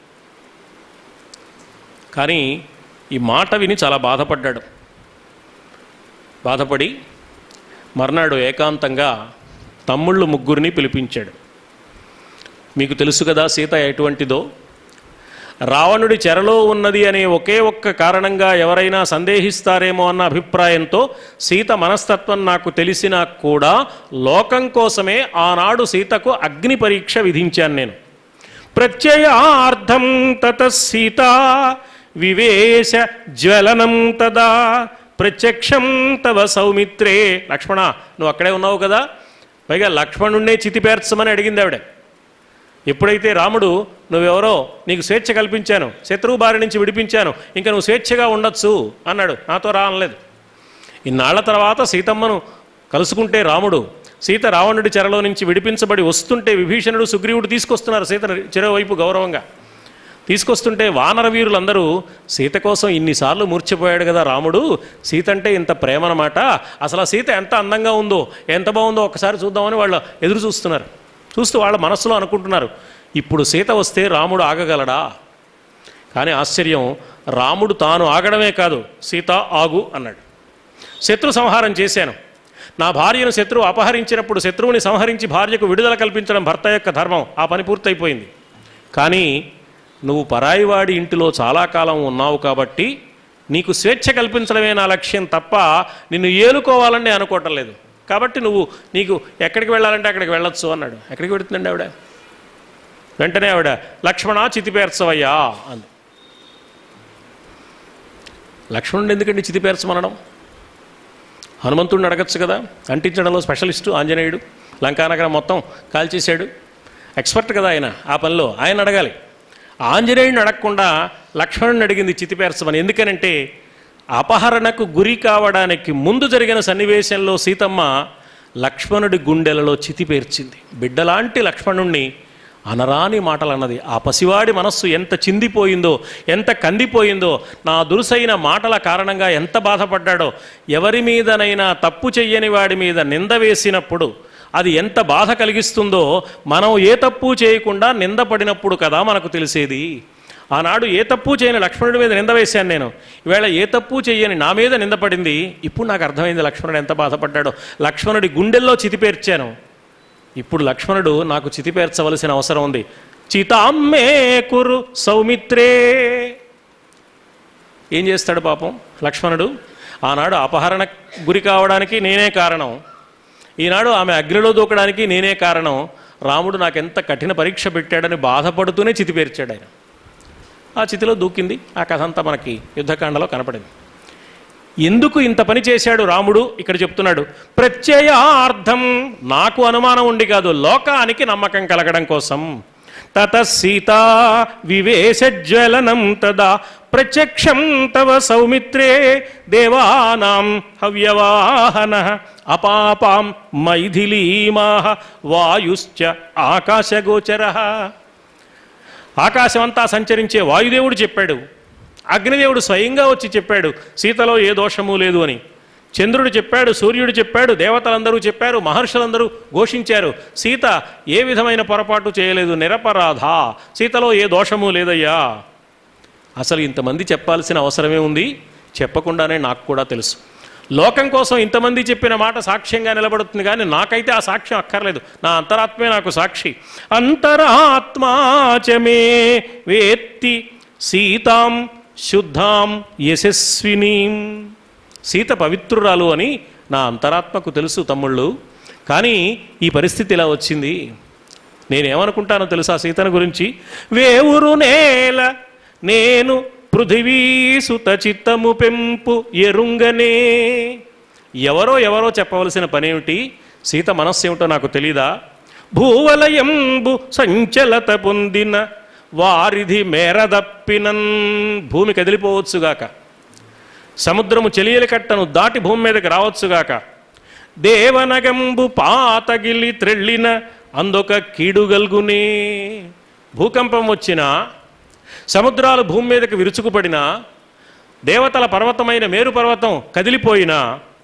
కానీ ఈ మాట విని చాలా బాధపడ్డాడు బాధపడి మర్నాడు ఏకాంతంగా తమ్ముళ్ళు ముగ్గురిని పిలిపించాడు మీకు తెలుసు కదా సీత ఎటువంటిదో రావణుడి చెరలో ఉన్నది అనే ఒకే ఒక్క కారణంగా ఎవరైనా సందేహిస్తారేమో అన్న అభిప్రాయంతో సీత మనస్తత్వం నాకు తెలిసినా కూడా లోకం కోసమే ఆనాడు సీతకు అగ్ని పరీక్ష విధించాను నేను ప్రత్యయార్థం తత సీత వివేశ జ్వలనం తదా ప్రత్యక్షం తవ సౌమిత్రే లక్ష్మణ నువ్వు అక్కడే ఉన్నావు కదా పైగా లక్ష్మణుణ్ణే చితిపేర్చమని అడిగింది ఆవిడ ఎప్పుడైతే రాముడు నువ్వెవరో నీకు స్వేచ్ఛ కల్పించాను శత్రువు బారి నుంచి విడిపించాను ఇంకా నువ్వు స్వేచ్ఛగా ఉండొచ్చు అన్నాడు నాతో రా అనలేదు ఇన్నాళ్ల తర్వాత సీతమ్మను కలుసుకుంటే రాముడు సీత రావణుడి చెరలో నుంచి విడిపించబడి వస్తుంటే విభీషణుడు సుగ్రీవుడు తీసుకొస్తున్నారు సీతను చెరోవైపు గౌరవంగా తీసుకొస్తుంటే వానర వీరులందరూ సీత కోసం ఇన్నిసార్లు మూర్చిపోయాడు కదా రాముడు సీత అంటే ఇంత ప్రేమ అన్నమాట అసలు ఆ సీత ఎంత అందంగా ఉందో ఎంత బాగుందో ఒకసారి చూద్దామని వాళ్ళు ఎదురు చూస్తున్నారు చూస్తూ వాళ్ళ మనస్సులో అనుకుంటున్నారు ఇప్పుడు సీత వస్తే రాముడు ఆగగలడా కానీ ఆశ్చర్యం రాముడు తాను ఆగడమే కాదు సీత ఆగు అన్నాడు శత్రు సంహారం చేశాను నా భార్యను శత్రువు అపహరించినప్పుడు శత్రువుని సంహరించి భార్యకు విడుదల కల్పించడం భర్త యొక్క ధర్మం ఆ పని పూర్తయిపోయింది కానీ నువ్వు పరాయివాడి ఇంటిలో చాలా కాలం ఉన్నావు కాబట్టి నీకు స్వేచ్ఛ కల్పించడమే నా లక్ష్యం తప్ప నిన్ను ఏలుకోవాలని నేను అనుకోవటం లేదు కాబట్టి నువ్వు నీకు ఎక్కడికి వెళ్ళాలంటే అక్కడికి వెళ్ళొచ్చు అన్నాడు ఎక్కడికి పెడుతుందండి ఆవిడ వెంటనే ఆవిడ లక్ష్మణ చితిపేర్చవయ్యా అంది లక్ష్మణుడు ఎందుకండి చితిపేర్చమనడం హనుమంతుడిని అడగచ్చు కదా అంటించడంలో స్పెషలిస్టు ఆంజనేయుడు లంకానగరం మొత్తం కాల్చేశాడు ఎక్స్పర్ట్ కదా ఆయన ఆ పనిలో ఆయన అడగాలి ఆంజనేయుడిని అడగకుండా లక్ష్మణుని అడిగింది చితిపేర్చమని ఎందుకనంటే అపహరణకు గురి కావడానికి ముందు జరిగిన సన్నివేశంలో సీతమ్మ లక్ష్మణుడి గుండెలలో చితిపేర్చింది బిడ్డలాంటి లక్ష్మణుణ్ణి అనరాని మాటలు అన్నది ఆ పసివాడి మనస్సు ఎంత చిందిపోయిందో ఎంత కందిపోయిందో నా దురుసైన మాటల కారణంగా ఎంత బాధపడ్డాడో ఎవరి మీదనైనా తప్పు చెయ్యని వాడి మీద నింద వేసినప్పుడు అది ఎంత బాధ కలిగిస్తుందో మనం ఏ తప్పు చేయకుండా నిందపడినప్పుడు కదా మనకు తెలిసేది ఆనాడు ఏ తప్పు చేయని లక్ష్మణుడి మీద నింద వేశాను నేను ఈవేళ ఏ తప్పు చెయ్యని నా మీద నిందపడింది ఇప్పుడు నాకు అర్థమైంది లక్ష్మణుడు ఎంత బాధపడ్డాడో లక్ష్మణుడి గుండెల్లో చితిపేర్చాను ఇప్పుడు లక్ష్మణుడు నాకు చితిపేర్చవలసిన అవసరం ఉంది చితామ్మే కురు సౌమిత్రే ఏం చేస్తాడు పాపం లక్ష్మణుడు ఆనాడు అపహరణ గురి కావడానికి నేనే కారణం ఈనాడు ఆమె అగ్నిలో దూకడానికి నేనే కారణం రాముడు నాకెంత కఠిన పరీక్ష పెట్టాడని బాధపడుతూనే చితిపేర్చాడు ఆయన ఆ చితిలో దూకింది ఆ కథ అంతా మనకి యుద్ధకాండలో కనపడింది ఎందుకు ఇంత పని చేశాడు రాముడు ఇక్కడ చెప్తున్నాడు ప్రత్యయార్థం నాకు అనుమానం ఉండి కాదు లోకానికి నమ్మకం కలగడం కోసం తత సీత వివేశజ్వలనం తదా ప్రత్యక్షం తవ సౌమిత్రే దేవానాం హవ్యవాహన అపాపాం మైథిలీమాహ వాయుశ్చ ఆకాశగోచర ఆకాశమంతా సంచరించే వాయుదేవుడు చెప్పాడు అగ్నిదేవుడు స్వయంగా వచ్చి చెప్పాడు సీతలో ఏ దోషము లేదు అని చంద్రుడు చెప్పాడు సూర్యుడు చెప్పాడు దేవతలందరూ చెప్పారు మహర్షులందరూ ఘోషించారు సీత ఏ విధమైన పొరపాటు చేయలేదు నిరపరాధ సీతలో ఏ దోషము లేదయ్యా అసలు ఇంతమంది చెప్పాల్సిన అవసరమే ఉంది చెప్పకుండానే నాకు కూడా తెలుసు లోకం కోసం ఇంతమంది చెప్పిన మాట సాక్ష్యంగా నిలబడుతుంది కానీ నాకైతే ఆ సాక్ష్యం అక్కర్లేదు నా అంతరాత్మే నాకు సాక్షి అంతరాత్మాచమే వేత్తి సీతాం శుద్ధాం యశస్వినీం సీత పవిత్రురాలు అని నా అంతరాత్మకు తెలుసు తమ్ముళ్ళు కానీ ఈ పరిస్థితి ఇలా వచ్చింది నేనేమనుకుంటానో తెలుసా సీతను గురించి వేవురు నేల నేను పృథివీసుత చిత్తము పెంపు ఎరుంగనే ఎవరో ఎవరో చెప్పవలసిన పనేమిటి సీత మనస్సు ఏమిటో నాకు తెలీదా భూవలయంబు సంచలత పొందిన వారిధి మేరదప్పినన్ భూమి కదిలిపోవచ్చుగాక సముద్రము చెలియలి కట్టను దాటి భూమి మీదకి రావచ్చుగాక దేవనగంబు పాతగిలి త్రెళ్ళిన అందొక కీడుగల్గునే భూకంపం వచ్చినా సముద్రాలు భూమి మీదకి విరుచుకుపడినా దేవతల పర్వతమైన మేరు పర్వతం కదిలిపోయినా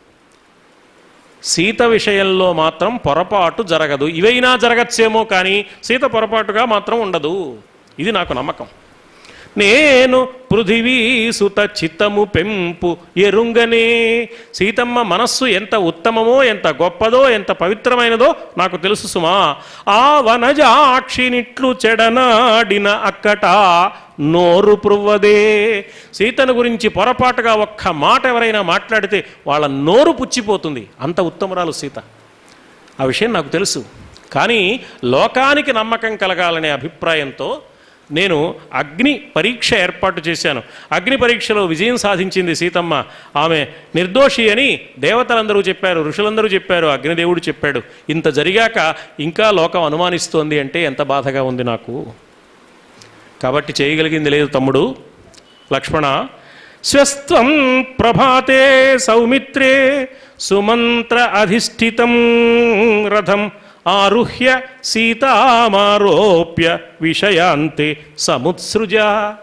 సీత విషయంలో మాత్రం పొరపాటు జరగదు ఇవైనా జరగచ్చేమో కానీ సీత పొరపాటుగా మాత్రం ఉండదు ఇది నాకు నమ్మకం నేను పృథివీ సుత చిత్తము పెంపు ఎరుంగనే సీతమ్మ మనస్సు ఎంత ఉత్తమమో ఎంత గొప్పదో ఎంత పవిత్రమైనదో నాకు తెలుసు సుమా ఆ వనజాక్షినిట్లు చెడనాడిన అక్కట నోరు పువ్వదే సీతను గురించి పొరపాటుగా ఒక్క మాట ఎవరైనా మాట్లాడితే వాళ్ళ నోరు పుచ్చిపోతుంది అంత ఉత్తమురాలు సీత ఆ విషయం నాకు తెలుసు కానీ లోకానికి నమ్మకం కలగాలనే అభిప్రాయంతో నేను అగ్ని పరీక్ష ఏర్పాటు చేశాను అగ్ని పరీక్షలో విజయం సాధించింది సీతమ్మ ఆమె నిర్దోషి అని దేవతలందరూ చెప్పారు ఋషులందరూ చెప్పారు అగ్నిదేవుడు చెప్పాడు ఇంత జరిగాక ఇంకా లోకం అనుమానిస్తోంది అంటే ఎంత బాధగా ఉంది నాకు కాబట్టి చేయగలిగింది లేదు తమ్ముడు లక్ష్మణ స్వస్త్వం ప్రభాతే సౌమిత్రే సుమంత్ర అధిష్ఠితం రథం ఆరుహ్య సీతామారోప్య విషయాంతే సముత్సృజ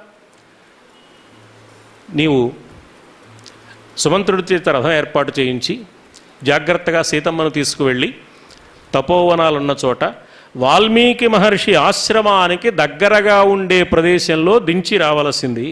నీవు సుమంత్రుడి చేత రథం ఏర్పాటు చేయించి జాగ్రత్తగా సీతమ్మను తీసుకువెళ్ళి తపోవనాలున్న చోట వాల్మీకి మహర్షి ఆశ్రమానికి దగ్గరగా ఉండే ప్రదేశంలో దించి రావలసింది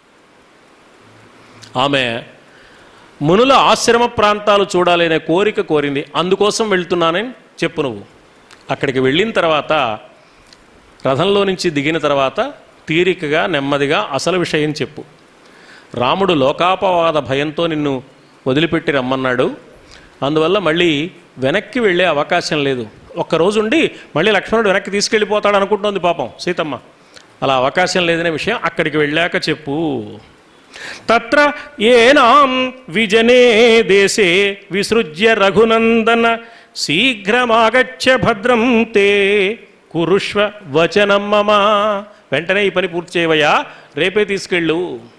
ఆమె మునుల ఆశ్రమ ప్రాంతాలు చూడాలనే కోరిక కోరింది అందుకోసం వెళ్తున్నానని చెప్పు నువ్వు అక్కడికి వెళ్ళిన తర్వాత రథంలో నుంచి దిగిన తర్వాత తీరికగా నెమ్మదిగా అసలు విషయం చెప్పు రాముడు లోకాపవాద భయంతో నిన్ను వదిలిపెట్టి రమ్మన్నాడు అందువల్ల మళ్ళీ వెనక్కి వెళ్ళే అవకాశం లేదు ఒక్కరోజు ఉండి మళ్ళీ లక్ష్మణుడు వెనక్కి తీసుకెళ్ళిపోతాడు అనుకుంటోంది పాపం సీతమ్మ అలా అవకాశం లేదనే విషయం అక్కడికి వెళ్ళాక చెప్పు తత్ర ఏనాం విజనే దేశే విసృజ్య రఘునందన శీఘ్రమాగచ్చ భద్రం తే కురుష్వ వచనం మమ వెంటనే ఈ పని పూర్తి చేయవయ్యా రేపే తీసుకెళ్ళు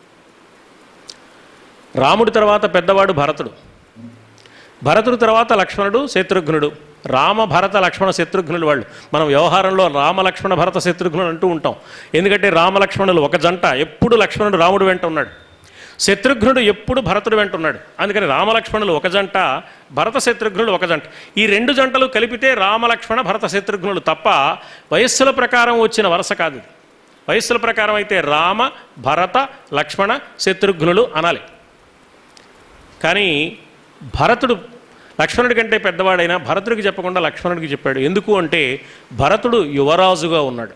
రాముడి తర్వాత పెద్దవాడు భరతుడు భరతుడు తర్వాత లక్ష్మణుడు శత్రుఘ్నుడు రామ భరత లక్ష్మణ శత్రుఘ్నులు వాళ్ళు మనం వ్యవహారంలో రామ లక్ష్మణ భరత శత్రుఘ్నుడు అంటూ ఉంటాం ఎందుకంటే రామ లక్ష్మణులు ఒక జంట ఎప్పుడు లక్ష్మణుడు రాముడు వెంట ఉన్నాడు శత్రుఘ్నుడు ఎప్పుడు భరతుడు వెంట ఉన్నాడు అందుకని రామలక్ష్మణులు ఒక జంట భరత శత్రుఘ్నులు ఒక జంట ఈ రెండు జంటలు కలిపితే రామలక్ష్మణ భరత శత్రుఘ్నులు తప్ప వయస్సుల ప్రకారం వచ్చిన వరుస కాదు ఇది వయస్సుల ప్రకారం అయితే రామ భరత లక్ష్మణ శత్రుఘ్నులు అనాలి కానీ భరతుడు లక్ష్మణుడి కంటే పెద్దవాడైనా భరతుడికి చెప్పకుండా లక్ష్మణుడికి చెప్పాడు ఎందుకు అంటే భరతుడు యువరాజుగా ఉన్నాడు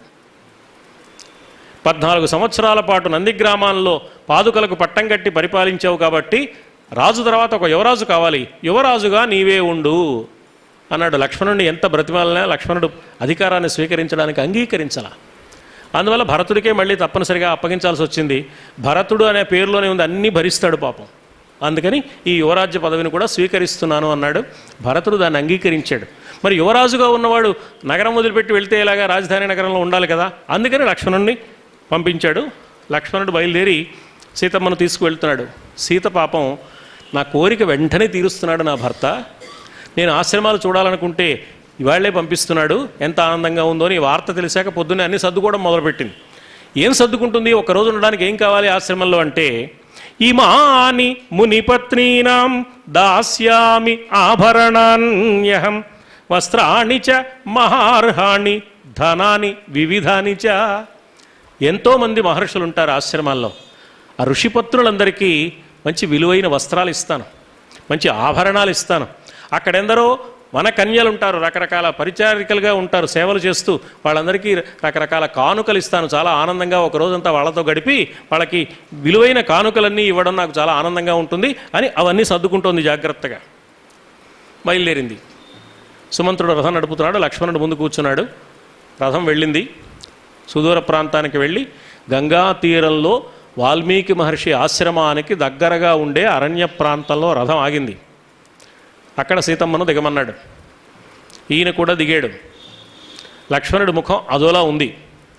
పద్నాలుగు సంవత్సరాల పాటు నందిగ్రామాల్లో పాదుకలకు పట్టం కట్టి పరిపాలించావు కాబట్టి రాజు తర్వాత ఒక యువరాజు కావాలి యువరాజుగా నీవే ఉండు అన్నాడు లక్ష్మణుడిని ఎంత బ్రతిమాలనే లక్ష్మణుడు అధికారాన్ని స్వీకరించడానికి అంగీకరించాల అందువల్ల భరతుడికే మళ్ళీ తప్పనిసరిగా అప్పగించాల్సి వచ్చింది భరతుడు అనే పేరులోనే ఉంది అన్నీ భరిస్తాడు పాపం అందుకని ఈ యువరాజ్య పదవిని కూడా స్వీకరిస్తున్నాను అన్నాడు భరతుడు దాన్ని అంగీకరించాడు మరి యువరాజుగా ఉన్నవాడు నగరం వదిలిపెట్టి వెళ్తే ఇలాగా రాజధాని నగరంలో ఉండాలి కదా అందుకని లక్ష్మణుడిని పంపించాడు లక్ష్మణుడు బయలుదేరి సీతమ్మను తీసుకువెళ్తున్నాడు సీత పాపం నా కోరిక వెంటనే తీరుస్తున్నాడు నా భర్త నేను ఆశ్రమాలు చూడాలనుకుంటే ఇవాళ్లే పంపిస్తున్నాడు ఎంత ఆనందంగా ఉందో అని ఈ వార్త తెలిసాక పొద్దున్నే అన్ని సర్దుకోవడం మొదలుపెట్టింది ఏం సర్దుకుంటుంది ఒక రోజు ఉండడానికి ఏం కావాలి ఆశ్రమంలో అంటే ఇమాని మునిపత్నీనాం దాస్యామి ఆభరణాన్యహం వస్త్రాణి చ మహార్హాణి ధనాని వివిధాని చ ఎంతోమంది మహర్షులు ఉంటారు ఆశ్రమాల్లో ఆ ఋషిపత్రులందరికీ మంచి విలువైన వస్త్రాలు ఇస్తాను మంచి ఆభరణాలు ఇస్తాను అక్కడెందరో వన కన్యలు ఉంటారు రకరకాల పరిచారికలుగా ఉంటారు సేవలు చేస్తూ వాళ్ళందరికీ రకరకాల కానుకలు ఇస్తాను చాలా ఆనందంగా ఒక రోజంతా వాళ్ళతో గడిపి వాళ్ళకి విలువైన కానుకలన్నీ ఇవ్వడం నాకు చాలా ఆనందంగా ఉంటుంది అని అవన్నీ సర్దుకుంటోంది జాగ్రత్తగా బయలుదేరింది సుమంత్రుడు రథం నడుపుతున్నాడు లక్ష్మణుడు ముందు కూర్చున్నాడు రథం వెళ్ళింది సుదూర ప్రాంతానికి వెళ్ళి గంగా తీరంలో వాల్మీకి మహర్షి ఆశ్రమానికి దగ్గరగా ఉండే అరణ్య ప్రాంతంలో రథం ఆగింది అక్కడ సీతమ్మను దిగమన్నాడు ఈయన కూడా దిగాడు లక్ష్మణుడి ముఖం అదోలా ఉంది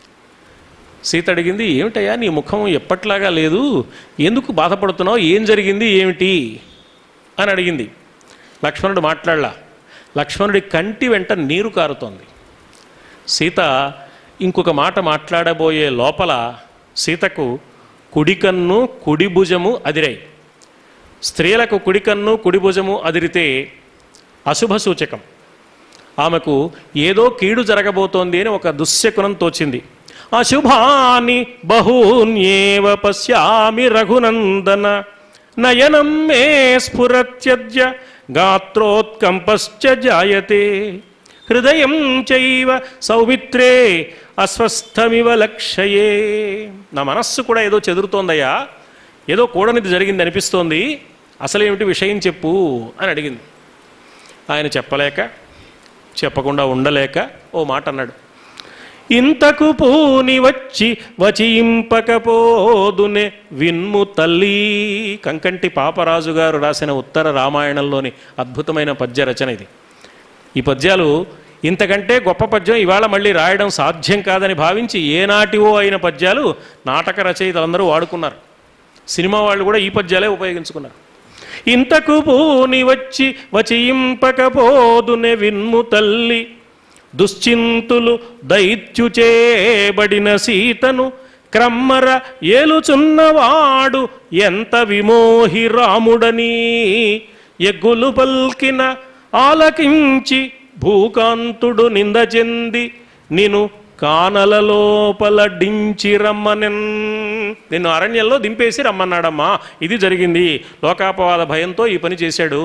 సీత అడిగింది ఏమిటయ్యా నీ ముఖం ఎప్పట్లాగా లేదు ఎందుకు బాధపడుతున్నావు ఏం జరిగింది ఏమిటి అని అడిగింది లక్ష్మణుడు మాట్లాడలా లక్ష్మణుడి కంటి వెంట నీరు కారుతోంది సీత ఇంకొక మాట మాట్లాడబోయే లోపల సీతకు కుడికన్ను కుడి భుజము అదిరాయి స్త్రీలకు కుడికన్ను కుడి భుజము అదిరితే అశుభ సూచకం ఆమెకు ఏదో కీడు జరగబోతోంది అని ఒక దుశ్శకునం తోచింది అశుభాని బహూన్యేవ పశ్యామి రఘునందన నయనం మే స్ఫురత్యద్య గాత్రోత్కంపశ్చ జాయతే హృదయం చైవ సౌమిత్రే అస్వస్థమివ లక్షయే నా మనస్సు కూడా ఏదో చెదురుతోందయ్యా ఏదో కూడనిది జరిగింది అనిపిస్తోంది అసలేమిటి విషయం చెప్పు అని అడిగింది ఆయన చెప్పలేక చెప్పకుండా ఉండలేక ఓ మాట అన్నాడు ఇంతకు పూని వచ్చి వచింపకపోదునే విన్ము తల్లి కంకంటి పాపరాజు గారు రాసిన ఉత్తర రామాయణంలోని అద్భుతమైన పద్య రచన ఇది ఈ పద్యాలు ఇంతకంటే గొప్ప పద్యం ఇవాళ మళ్ళీ రాయడం సాధ్యం కాదని భావించి ఏనాటివో అయిన పద్యాలు నాటక రచయితలందరూ వాడుకున్నారు సినిమా వాళ్ళు కూడా ఈ పద్యాలే ఉపయోగించుకున్నారు ఇంతకు పూని వచ్చి వచింపకపోదునే విన్ము తల్లి దుశ్చింతులు దైత్యుచేబడిన సీతను క్రమ్మర ఏలుచున్నవాడు ఎంత విమోహి రాముడని ఎగ్గులు పల్కిన ఆలకించి భూకాంతుడు నింద చెంది నిన్ను కానల లోపల డించి రమ్మనెన్ నిన్ను అరణ్యంలో దింపేసి రమ్మన్నాడమ్మా ఇది జరిగింది లోకాపవాద భయంతో ఈ పని చేశాడు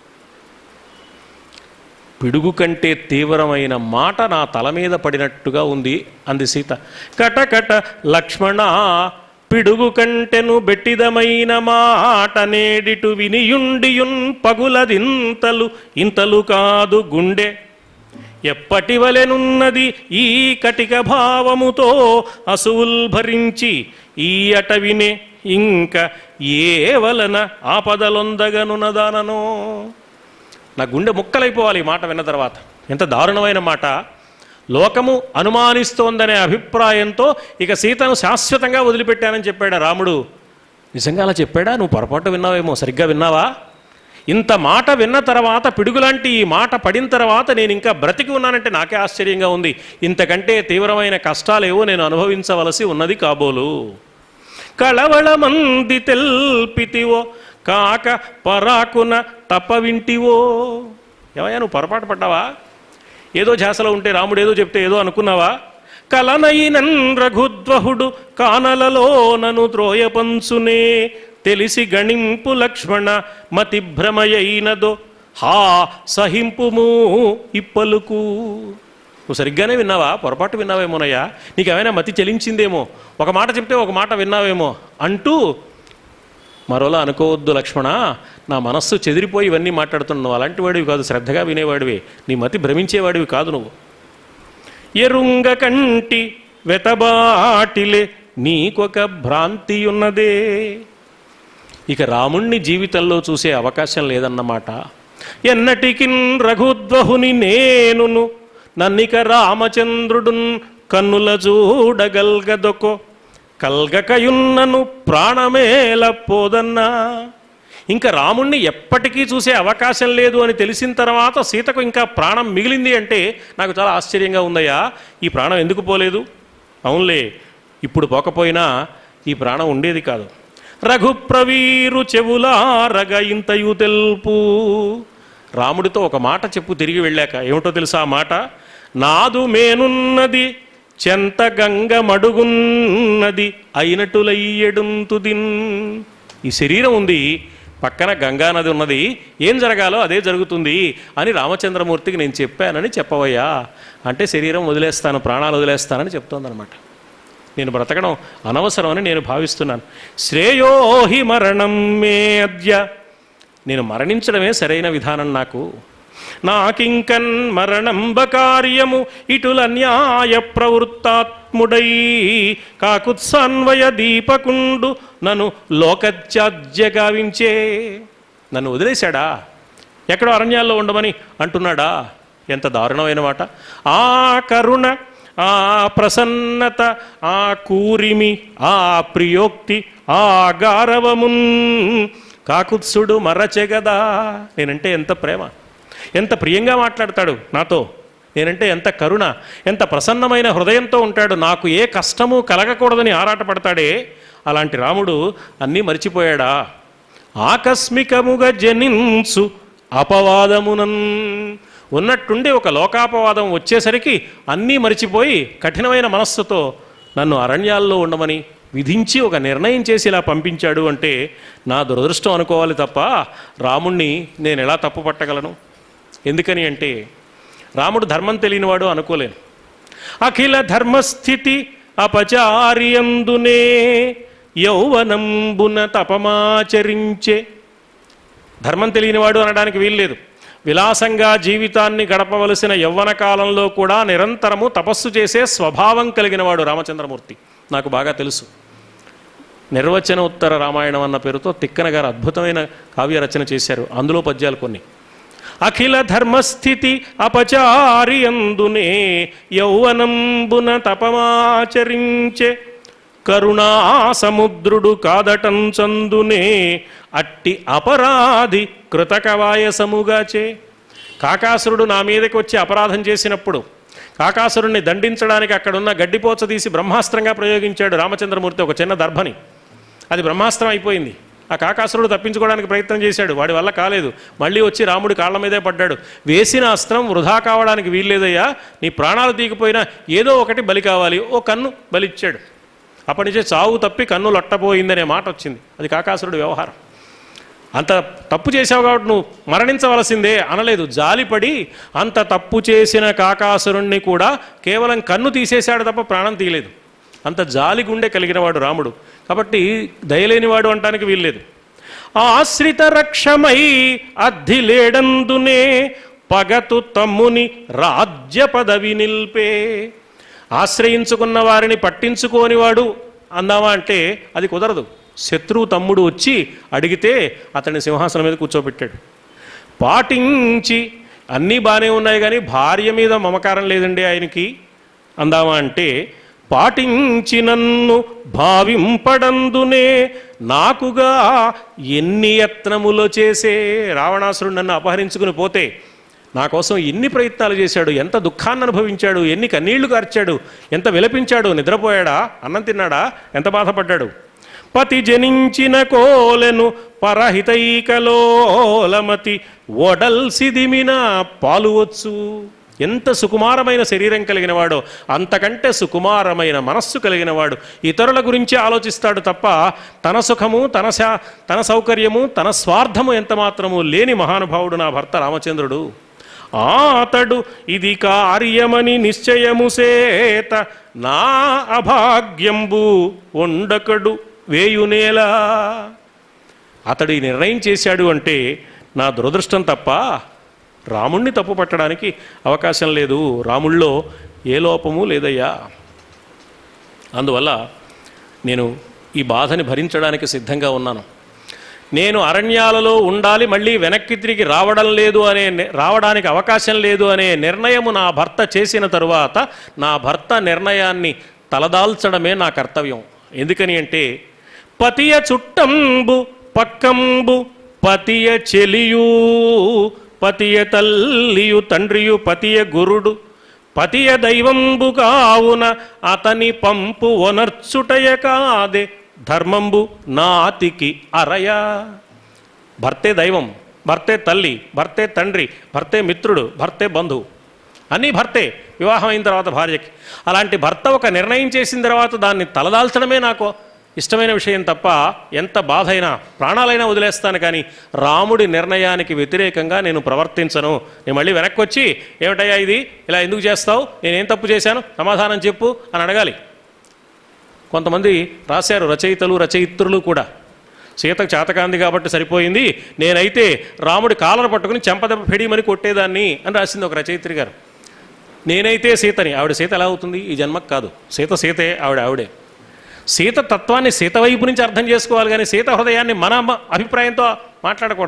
పిడుగు కంటే తీవ్రమైన మాట నా తల మీద పడినట్టుగా ఉంది అంది సీత కటకట లక్ష్మణ పిడుగు కంటెను బెట్టిదమైన మాట నేడిటు వినియుండియున్ పగులదింతలు ఇంతలు కాదు గుండె ఎప్పటి వలెనున్నది ఈ కటిక భావముతో అసువుల్ భరించి ఈ అటవినే ఇంక ఏ వలన ఆపదలొందగనున్నదాననో నా గుండె ముక్కలైపోవాలి ఈ మాట విన్న తర్వాత ఎంత దారుణమైన మాట లోకము అనుమానిస్తోందనే అభిప్రాయంతో ఇక సీతను శాశ్వతంగా వదిలిపెట్టానని చెప్పాడా రాముడు నిజంగా అలా చెప్పాడా నువ్వు పొరపాటు విన్నావేమో సరిగ్గా విన్నావా ఇంత మాట విన్న తర్వాత పిడుగులాంటి ఈ మాట పడిన తర్వాత నేను ఇంకా బ్రతికి ఉన్నానంటే నాకే ఆశ్చర్యంగా ఉంది ఇంతకంటే తీవ్రమైన కష్టాలేవో నేను అనుభవించవలసి ఉన్నది కాబోలు కళవళమంది తెల్పితివో కాక పరాకున తప్ప వింటివో ఏమయ్యా నువ్వు పొరపాటు పడ్డావా ఏదో ఝాసలో ఉంటే రాముడు ఏదో చెప్తే ఏదో అనుకున్నావా కలనైనన్ రఘుద్వహుడు కానలలో నను త్రోయపంచునే తెలిసి గణింపు లక్ష్మణ మతి భ్రమయైనదో హా సహింపుము ఇప్పలుకు నువ్వు సరిగ్గానే విన్నావా పొరపాటు విన్నావేమోనయ్యా నీకేమైనా మతి చెలించిందేమో ఒక మాట చెప్తే ఒక మాట విన్నావేమో అంటూ మరోలా అనుకోవద్దు లక్ష్మణ నా మనస్సు చెదిరిపోయి ఇవన్నీ మాట్లాడుతున్నావు అలాంటి వాడివి కాదు శ్రద్ధగా వినేవాడివి నీ మతి భ్రమించేవాడివి కాదు నువ్వు ఎరుంగ కంటి వెతబాటిలే నీకొక భ్రాంతి ఉన్నదే ఇక రాముణ్ణి జీవితంలో చూసే అవకాశం లేదన్నమాట ఎన్నటికిన్ రఘుద్వహుని నేనును నన్నిక రామచంద్రుడున్ కన్నుల చూడగల్గదొకో కల్గకయున్నను ప్రాణమేల పోదన్నా ఇంకా రాముణ్ణి ఎప్పటికీ చూసే అవకాశం లేదు అని తెలిసిన తర్వాత సీతకు ఇంకా ప్రాణం మిగిలింది అంటే నాకు చాలా ఆశ్చర్యంగా ఉందయ్యా ఈ ప్రాణం ఎందుకు పోలేదు అవునులే ఇప్పుడు పోకపోయినా ఈ ప్రాణం ఉండేది కాదు రఘుప్రవీరు చెవులారగ ఇంతయు తెల్పు రాముడితో ఒక మాట చెప్పు తిరిగి వెళ్ళాక ఏమిటో తెలుసా ఆ మాట నాదు మేనున్నది చెంత గంగ మడుగున్నది అయినటులయ్యడుంతుదిన్ ఈ శరీరం ఉంది పక్కన గంగా నది ఉన్నది ఏం జరగాలో అదే జరుగుతుంది అని రామచంద్రమూర్తికి నేను చెప్పానని చెప్పవయ్యా అంటే శరీరం వదిలేస్తాను ప్రాణాలు వదిలేస్తానని చెప్తోందనమాట నేను బ్రతకడం అనవసరమని నేను భావిస్తున్నాను శ్రేయోహి మరణం మే అద్య నేను మరణించడమే సరైన విధానం నాకు నాకింకన్ మరణంబ కార్యము ఇటుల న్యాయ ప్రవృత్తాత్ముడై కాకుత్సన్వయ దీపకుండు నన్ను లోకత్యాజ్య గావించే నన్ను వదిలేశాడా ఎక్కడో అరణ్యాల్లో ఉండమని అంటున్నాడా ఎంత దారుణమైన మాట ఆ కరుణ ఆ ప్రసన్నత ఆ కూరిమి ఆ ప్రియోక్తి ఆ గారవమున్ కాకుత్సుడు మర్రచెగదా నేనంటే ఎంత ప్రేమ ఎంత ప్రియంగా మాట్లాడతాడు నాతో నేనంటే ఎంత కరుణ ఎంత ప్రసన్నమైన హృదయంతో ఉంటాడు నాకు ఏ కష్టము కలగకూడదని ఆరాటపడతాడే అలాంటి రాముడు అన్నీ మర్చిపోయాడా ఆకస్మికముగా జనించు అపవాదమునన్ ఉన్నట్టుండి ఒక లోకాపవాదం వచ్చేసరికి అన్నీ మరిచిపోయి కఠినమైన మనస్సుతో నన్ను అరణ్యాల్లో ఉండమని విధించి ఒక నిర్ణయం చేసి ఇలా పంపించాడు అంటే నా దురదృష్టం అనుకోవాలి తప్ప రాముణ్ణి నేను ఎలా తప్పు పట్టగలను ఎందుకని అంటే రాముడు ధర్మం తెలియనివాడు అనుకోలేను అఖిల ధర్మస్థితి అపచార్యందునే యౌవనంబున తపమాచరించే ధర్మం తెలియనివాడు అనడానికి వీల్లేదు విలాసంగా జీవితాన్ని గడపవలసిన యవ్వన కాలంలో కూడా నిరంతరము తపస్సు చేసే స్వభావం కలిగినవాడు రామచంద్రమూర్తి నాకు బాగా తెలుసు నిర్వచన ఉత్తర రామాయణం అన్న పేరుతో తిక్కన గారు అద్భుతమైన కావ్య రచన చేశారు అందులో పద్యాలు కొన్ని అఖిల ధర్మస్థితి అపచారియందునే యౌవనంబున తపమాచరించే కరుణా సముద్రుడు కాదటం చందునే అట్టి అపరాధి కృతకవాయసముగాచే కాకాసురుడు నా మీదకి వచ్చి అపరాధం చేసినప్పుడు కాకాసురుణ్ణి దండించడానికి అక్కడున్న గడ్డిపోచ తీసి బ్రహ్మాస్త్రంగా ప్రయోగించాడు రామచంద్రమూర్తి ఒక చిన్న దర్భని అది బ్రహ్మాస్త్రం అయిపోయింది ఆ కాకాసురుడు తప్పించుకోవడానికి ప్రయత్నం చేశాడు వాడి వల్ల కాలేదు మళ్ళీ వచ్చి రాముడి కాళ్ళ మీదే పడ్డాడు వేసిన అస్త్రం వృధా కావడానికి వీల్లేదయ్యా నీ ప్రాణాలు తీగిపోయినా ఏదో ఒకటి బలి కావాలి ఓ కన్ను బలిచ్చాడు అప్పటి నుంచే చావు తప్పి కన్ను లొట్టపోయిందనే మాట వచ్చింది అది కాకాసురుడి వ్యవహారం అంత తప్పు చేసావు కాబట్టి నువ్వు మరణించవలసిందే అనలేదు జాలిపడి అంత తప్పు చేసిన కాకాసురుణ్ణి కూడా కేవలం కన్ను తీసేశాడు తప్ప ప్రాణం తీయలేదు అంత జాలి గుండె కలిగినవాడు రాముడు కాబట్టి దయలేనివాడు అంటానికి వీల్లేదు ఆశ్రిత రక్షమై అద్దిలేడందునే పగతు తమ్ముని రాజ్య పదవి నిల్పే ఆశ్రయించుకున్న వారిని పట్టించుకోనివాడు అందామా అంటే అది కుదరదు శత్రువు తమ్ముడు వచ్చి అడిగితే అతన్ని సింహాసనం మీద కూర్చోబెట్టాడు పాటించి అన్నీ బాగానే ఉన్నాయి కానీ భార్య మీద మమకారం లేదండి ఆయనకి అందామా అంటే పాటించి నన్ను భావింపడందునే నాకుగా ఎన్ని యత్నములో చేసే రావణాసురుడు నన్ను అపహరించుకుని పోతే నా కోసం ఎన్ని ప్రయత్నాలు చేశాడు ఎంత దుఃఖాన్ని అనుభవించాడు ఎన్ని కన్నీళ్లు కార్చాడు ఎంత విలపించాడు నిద్రపోయాడా అన్నం తిన్నాడా ఎంత బాధపడ్డాడు పతి జనించిన కోలెను పరహితైకలోలమతి ఒడల్సిదిమిన పాలువచ్చు ఎంత సుకుమారమైన శరీరం కలిగినవాడో అంతకంటే సుకుమారమైన మనస్సు కలిగినవాడు ఇతరుల గురించి ఆలోచిస్తాడు తప్ప తన సుఖము తన శా తన సౌకర్యము తన స్వార్థము ఎంత మాత్రము లేని మహానుభావుడు నా భర్త రామచంద్రుడు ఆతడు ఇది కార్యమని నిశ్చయము సేత నా అభాగ్యంబు ఉండకడు వేయునేలా అతడు ఈ నిర్ణయం చేశాడు అంటే నా దురదృష్టం తప్ప రాముణ్ణి తప్పు పట్టడానికి అవకాశం లేదు రాముల్లో ఏ లోపము లేదయ్యా అందువల్ల నేను ఈ బాధని భరించడానికి సిద్ధంగా ఉన్నాను నేను అరణ్యాలలో ఉండాలి మళ్ళీ వెనక్కి తిరిగి రావడం లేదు అనే ని- రావడానికి అవకాశం లేదు అనే నిర్ణయము నా భర్త చేసిన తరువాత నా భర్త నిర్ణయాన్ని తలదాల్చడమే నా కర్తవ్యం ఎందుకని అంటే పతియ చుట్టంబు పక్కంబు పతియ చెలియు పతియ తల్లియు తండ్రియు పతియ గురుడు పతియ దైవంబు కావున అతని పంపు ఒనర్చుటయ కాదే ధర్మంబు నాతికి అరయా భర్తే దైవం భర్తే తల్లి భర్తే తండ్రి భర్తే మిత్రుడు భర్తే బంధువు అన్నీ భర్తే వివాహం అయిన తర్వాత భార్యకి అలాంటి భర్త ఒక నిర్ణయం చేసిన తర్వాత దాన్ని తలదాల్చడమే నాకు ఇష్టమైన విషయం తప్ప ఎంత బాధ అయినా ప్రాణాలైనా వదిలేస్తాను కానీ రాముడి నిర్ణయానికి వ్యతిరేకంగా నేను ప్రవర్తించను నేను మళ్ళీ వెనక్కి వచ్చి ఏమిటయ్యా ఇది ఇలా ఎందుకు చేస్తావు నేనేం తప్పు చేశాను సమాధానం చెప్పు అని అడగాలి కొంతమంది రాశారు రచయితలు రచయిత్రులు కూడా సీతకు చేతకాంది కాబట్టి సరిపోయింది నేనైతే రాముడి కాలన పట్టుకుని చెంపదెబ్బ ఫెడీమని కొట్టేదాన్ని అని రాసింది ఒక రచయిత్రి గారు నేనైతే సీతని ఆవిడ సీత ఎలా అవుతుంది ఈ జన్మకు కాదు సీత సీతే ఆవిడ ఆవిడే సీత తత్వాన్ని సీత వైపు నుంచి అర్థం చేసుకోవాలి కానీ సీత హృదయాన్ని మన మ- అభిప్రాయంతో మాట్లాడకూడదు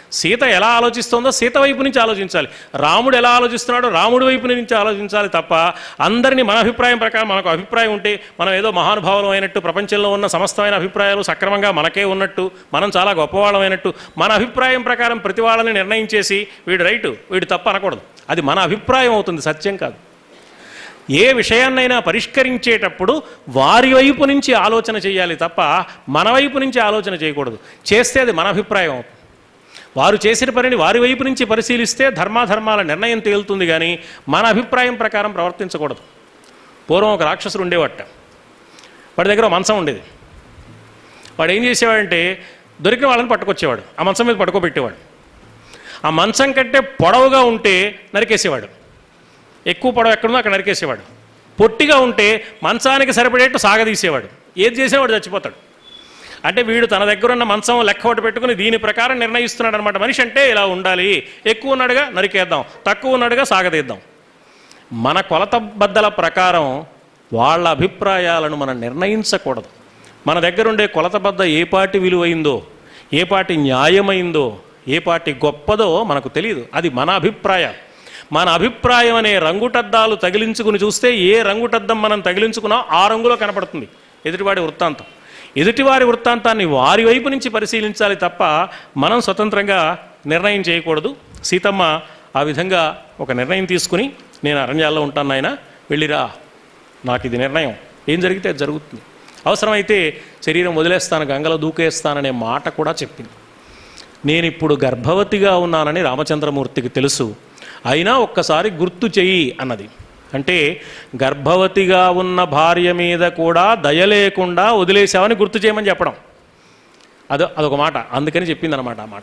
సీత ఎలా ఆలోచిస్తుందో సీత వైపు నుంచి ఆలోచించాలి రాముడు ఎలా ఆలోచిస్తున్నాడో రాముడి వైపు నుంచి ఆలోచించాలి తప్ప అందరినీ మన అభిప్రాయం ప్రకారం మనకు అభిప్రాయం ఉంటే మనం ఏదో మహానుభావులం అయినట్టు ప్రపంచంలో ఉన్న సమస్తమైన అభిప్రాయాలు సక్రమంగా మనకే ఉన్నట్టు మనం చాలా గొప్పవాళ్ళం అయినట్టు మన అభిప్రాయం ప్రకారం ప్రతి వాళ్ళని నిర్ణయించేసి వీడు రైటు వీడు తప్పు అనకూడదు అది మన అభిప్రాయం అవుతుంది సత్యం కాదు ఏ విషయాన్నైనా పరిష్కరించేటప్పుడు వారి వైపు నుంచి ఆలోచన చేయాలి తప్ప మన వైపు నుంచి ఆలోచన చేయకూడదు చేస్తే అది మన అభిప్రాయం అవుతుంది వారు చేసిన పనిని వారి వైపు నుంచి పరిశీలిస్తే ధర్మాధర్మాల నిర్ణయం తేలుతుంది కానీ మన అభిప్రాయం ప్రకారం ప్రవర్తించకూడదు పూర్వం ఒక రాక్షసుడు ఉండేవాట వాడి దగ్గర ఒక మంచం ఉండేది వాడు ఏం చేసేవాడంటే దొరికిన వాళ్ళని పట్టుకొచ్చేవాడు ఆ మంచం మీద పట్టుకోబెట్టేవాడు ఆ మంచం కంటే పొడవుగా ఉంటే నరికేసేవాడు ఎక్కువ పొడవు ఎక్కడుందో అక్కడ నరికేసేవాడు పొట్టిగా ఉంటే మంచానికి సరిపడేట్టు సాగదీసేవాడు ఏది చేసేవాడు చచ్చిపోతాడు అంటే వీడు తన దగ్గర ఉన్న మంచం లెక్క ఒకటి పెట్టుకుని దీని ప్రకారం నిర్ణయిస్తున్నాడు అనమాట మనిషి అంటే ఇలా ఉండాలి ఎక్కువ ఉన్నాడుగా నరికేద్దాం తక్కువ ఉన్నాడుగా సాగదీద్దాం మన కొలత బద్దల ప్రకారం వాళ్ళ అభిప్రాయాలను మనం నిర్ణయించకూడదు మన దగ్గర ఉండే కొలత బద్ద ఏ పాటి విలువైందో ఏ పాటి న్యాయమైందో ఏ పాటి గొప్పదో మనకు తెలియదు అది మన అభిప్రాయం మన అభిప్రాయం అనే రంగుటద్దాలు తగిలించుకుని చూస్తే ఏ రంగుటద్దం మనం తగిలించుకున్నా ఆ రంగులో కనపడుతుంది ఎదుటివాడి వృత్తాంతం ఎదుటివారి వృత్తాంతాన్ని వారి వైపు నుంచి పరిశీలించాలి తప్ప మనం స్వతంత్రంగా నిర్ణయం చేయకూడదు సీతమ్మ ఆ విధంగా ఒక నిర్ణయం తీసుకుని నేను అరణ్యాల్లో ఉంటాను నాయన వెళ్ళిరా నాకు ఇది నిర్ణయం ఏం జరిగితే అది జరుగుతుంది అవసరమైతే శరీరం వదిలేస్తాను గంగలో దూకేస్తాననే మాట కూడా చెప్పింది నేను ఇప్పుడు గర్భవతిగా ఉన్నానని రామచంద్రమూర్తికి తెలుసు అయినా ఒక్కసారి గుర్తు చెయ్యి అన్నది అంటే గర్భవతిగా ఉన్న భార్య మీద కూడా దయ లేకుండా వదిలేసావని గుర్తు చేయమని చెప్పడం అదో అదొక మాట అందుకని చెప్పింది అనమాట ఆ మాట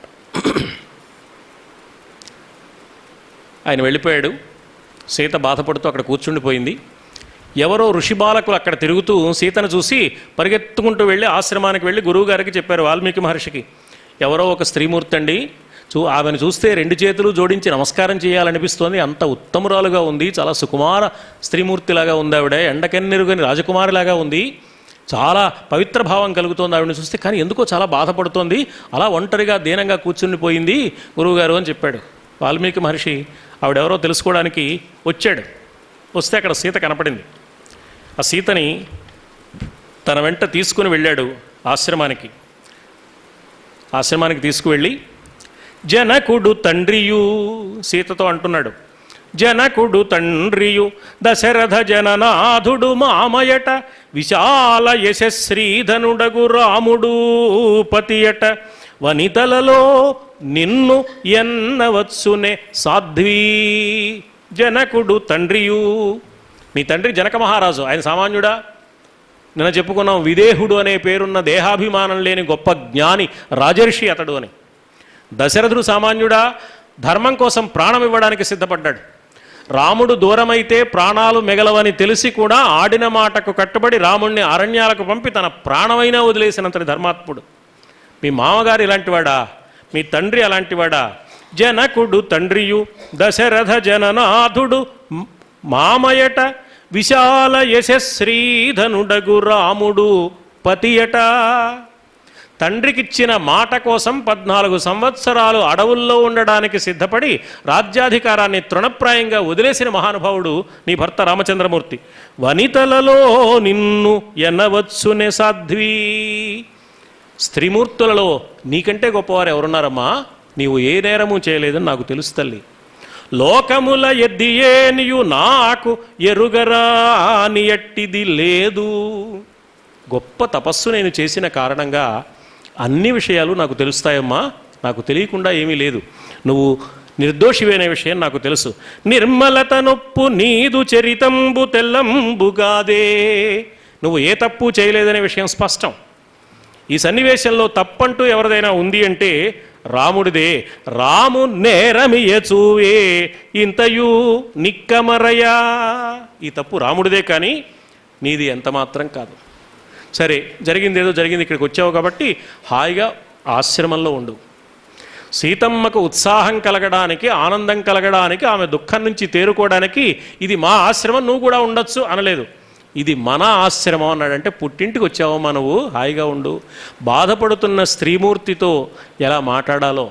ఆయన వెళ్ళిపోయాడు సీత బాధపడుతూ అక్కడ కూర్చుండిపోయింది ఎవరో ఋషి బాలకులు అక్కడ తిరుగుతూ సీతను చూసి పరిగెత్తుకుంటూ వెళ్ళి ఆశ్రమానికి వెళ్ళి గురువుగారికి చెప్పారు వాల్మీకి మహర్షికి ఎవరో ఒక స్త్రీమూర్తి అండి చూ ఆమెను చూస్తే రెండు చేతులు జోడించి నమస్కారం చేయాలనిపిస్తోంది అంత ఉత్తమురాలుగా ఉంది చాలా సుకుమార స్త్రీమూర్తిలాగా ఉంది ఆవిడ ఎండకెన్నెరుగని రాజకుమారిలాగా ఉంది చాలా పవిత్ర భావం కలుగుతోంది ఆవిడని చూస్తే కానీ ఎందుకో చాలా బాధపడుతోంది అలా ఒంటరిగా దీనంగా కూర్చుండిపోయింది గురువుగారు అని చెప్పాడు వాల్మీకి మహర్షి ఆవిడెవరో తెలుసుకోవడానికి వచ్చాడు వస్తే అక్కడ సీత కనపడింది ఆ సీతని తన వెంట తీసుకుని వెళ్ళాడు ఆశ్రమానికి ఆశ్రమానికి తీసుకువెళ్ళి జనకుడు తండ్రియు సీతతో అంటున్నాడు జనకుడు తండ్రియు దశరథ జననాథుడు మామయట విశాల యశశ్రీధనుడగు రాముడు పతియట వనితలలో నిన్ను ఎన్నవచ్చునే సాధ్వీ జనకుడు తండ్రియు మీ తండ్రి జనక మహారాజు ఆయన సామాన్యుడా నిన్న చెప్పుకున్నాం విదేహుడు అనే పేరున్న దేహాభిమానం లేని గొప్ప జ్ఞాని రాజర్షి అతడు అని దశరథుడు సామాన్యుడా ధర్మం కోసం ప్రాణం ఇవ్వడానికి సిద్ధపడ్డాడు రాముడు దూరమైతే ప్రాణాలు మిగలవని తెలిసి కూడా ఆడిన మాటకు కట్టుబడి రాముణ్ణి అరణ్యాలకు పంపి తన ప్రాణమైనా వదిలేసినంతటి ధర్మాత్ముడు మీ మామగారు ఇలాంటివాడా మీ తండ్రి అలాంటివాడా జనకుడు తండ్రియు దశరథ జననాథుడు మ్- మామయట విశాల యశశ్రీధనుడగు రాముడు పతియట తండ్రికిచ్చిన మాట కోసం పద్నాలుగు సంవత్సరాలు అడవుల్లో ఉండడానికి సిద్ధపడి రాజ్యాధికారాన్ని తృణప్రాయంగా వదిలేసిన మహానుభావుడు నీ భర్త రామచంద్రమూర్తి వనితలలో నిన్ను ఎనవచ్చునే సాధ్వీ స్త్రీమూర్తులలో నీకంటే గొప్పవారు ఎవరున్నారమ్మా నీవు ఏ నేరము చేయలేదని నాకు తెలుసు తల్లి లోకముల ఎద్దియేనియు నాకు ఎరుగరాని ఎట్టిది లేదు గొప్ప తపస్సు నేను చేసిన కారణంగా అన్ని విషయాలు నాకు తెలుస్తాయమ్మా నాకు తెలియకుండా ఏమీ లేదు నువ్వు నిర్దోషివైన విషయం నాకు తెలుసు నిర్మలత నొప్పు నీదు చరితంబు తెల్లంబుగాదే నువ్వు ఏ తప్పు చేయలేదనే విషయం స్పష్టం ఈ సన్నివేశంలో తప్పంటూ ఎవరిదైనా ఉంది అంటే రాముడిదే రాము నేరమియచూవే ఇంతయు నిక్కమరయా ఈ తప్పు రాముడిదే కానీ నీది ఎంత మాత్రం కాదు సరే జరిగింది ఏదో జరిగింది ఇక్కడికి వచ్చావు కాబట్టి హాయిగా ఆశ్రమంలో ఉండు సీతమ్మకు ఉత్సాహం కలగడానికి ఆనందం కలగడానికి ఆమె దుఃఖం నుంచి తేరుకోవడానికి ఇది మా ఆశ్రమం నువ్వు కూడా ఉండొచ్చు అనలేదు ఇది మన ఆశ్రమం అన్నాడంటే పుట్టింటికి వచ్చావమ్మా నువ్వు హాయిగా ఉండు బాధపడుతున్న స్త్రీమూర్తితో ఎలా మాట్లాడాలో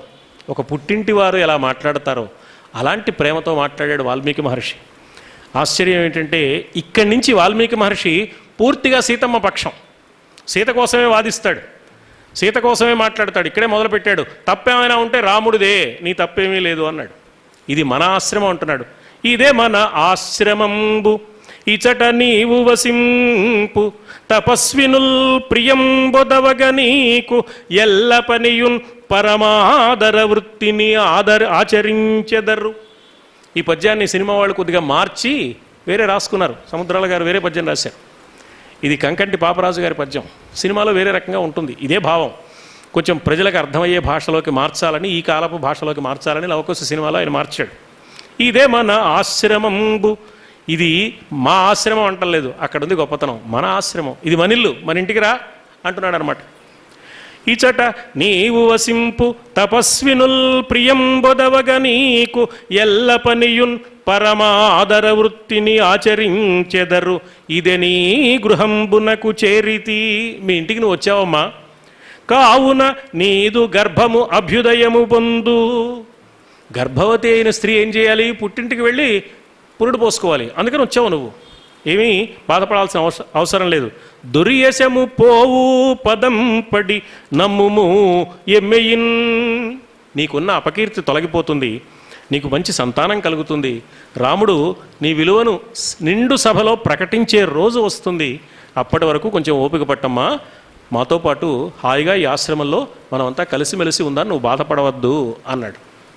ఒక పుట్టింటి వారు ఎలా మాట్లాడతారో అలాంటి ప్రేమతో మాట్లాడాడు వాల్మీకి మహర్షి ఆశ్చర్యం ఏంటంటే ఇక్కడి నుంచి వాల్మీకి మహర్షి పూర్తిగా సీతమ్మ పక్షం సీత కోసమే వాదిస్తాడు సీత కోసమే మాట్లాడతాడు ఇక్కడే మొదలుపెట్టాడు తప్పేమైనా ఉంటే రాముడిదే నీ తప్పేమీ లేదు అన్నాడు ఇది మన ఆశ్రమం అంటున్నాడు ఇదే మన ఆశ్రమంబు ఇచట నీవు వసింపు తపస్వినుల్ ప్రియంబొదవగ నీకు ఎల్ల పనియున్ పరమాదర వృత్తిని ఆదర ఆచరించెదరు ఈ పద్యాన్ని సినిమా వాళ్ళు కొద్దిగా మార్చి వేరే రాసుకున్నారు సముద్రాల గారు వేరే పద్యం రాశారు ఇది కంకంటి పాపరాజు గారి పద్యం సినిమాలో వేరే రకంగా ఉంటుంది ఇదే భావం కొంచెం ప్రజలకు అర్థమయ్యే భాషలోకి మార్చాలని ఈ కాలపు భాషలోకి మార్చాలని లవకోశ సినిమాలో ఆయన మార్చాడు ఇదే మన ఆశ్రమంబు ఇది మా ఆశ్రమం అంటలేదు అక్కడ ఉంది గొప్పతనం మన ఆశ్రమం ఇది మన ఇల్లు మన ఇంటికి రా అంటున్నాడు అనమాట ఇచట నీవు వసింపు తపస్వినుల్ ప్రియంబొదవగ నీకు ఎల్ల పనియున్ పరమాదర వృత్తిని ఆచరించెదరు ఇదే నీ గృహంబునకు చేరితి మీ ఇంటికి నువ్వు వచ్చావమ్మా కావున నీదు గర్భము అభ్యుదయము పొందు గర్భవతి అయిన స్త్రీ ఏం చేయాలి పుట్టింటికి వెళ్ళి పురుడు పోసుకోవాలి అందుకని వచ్చావు నువ్వు ఏమీ బాధపడాల్సిన అవస అవసరం లేదు దుర్యశము పోవు పదం పడి నమ్ముము ఎమ్మెయిన్ నీకున్న అపకీర్తి తొలగిపోతుంది నీకు మంచి సంతానం కలుగుతుంది రాముడు నీ విలువను స్- నిండు సభలో ప్రకటించే రోజు వస్తుంది అప్పటి వరకు కొంచెం ఓపిక పట్టమ్మా మాతో పాటు హాయిగా ఈ ఆశ్రమంలో మనమంతా కలిసిమెలిసి ఉందని నువ్వు బాధపడవద్దు అన్నాడు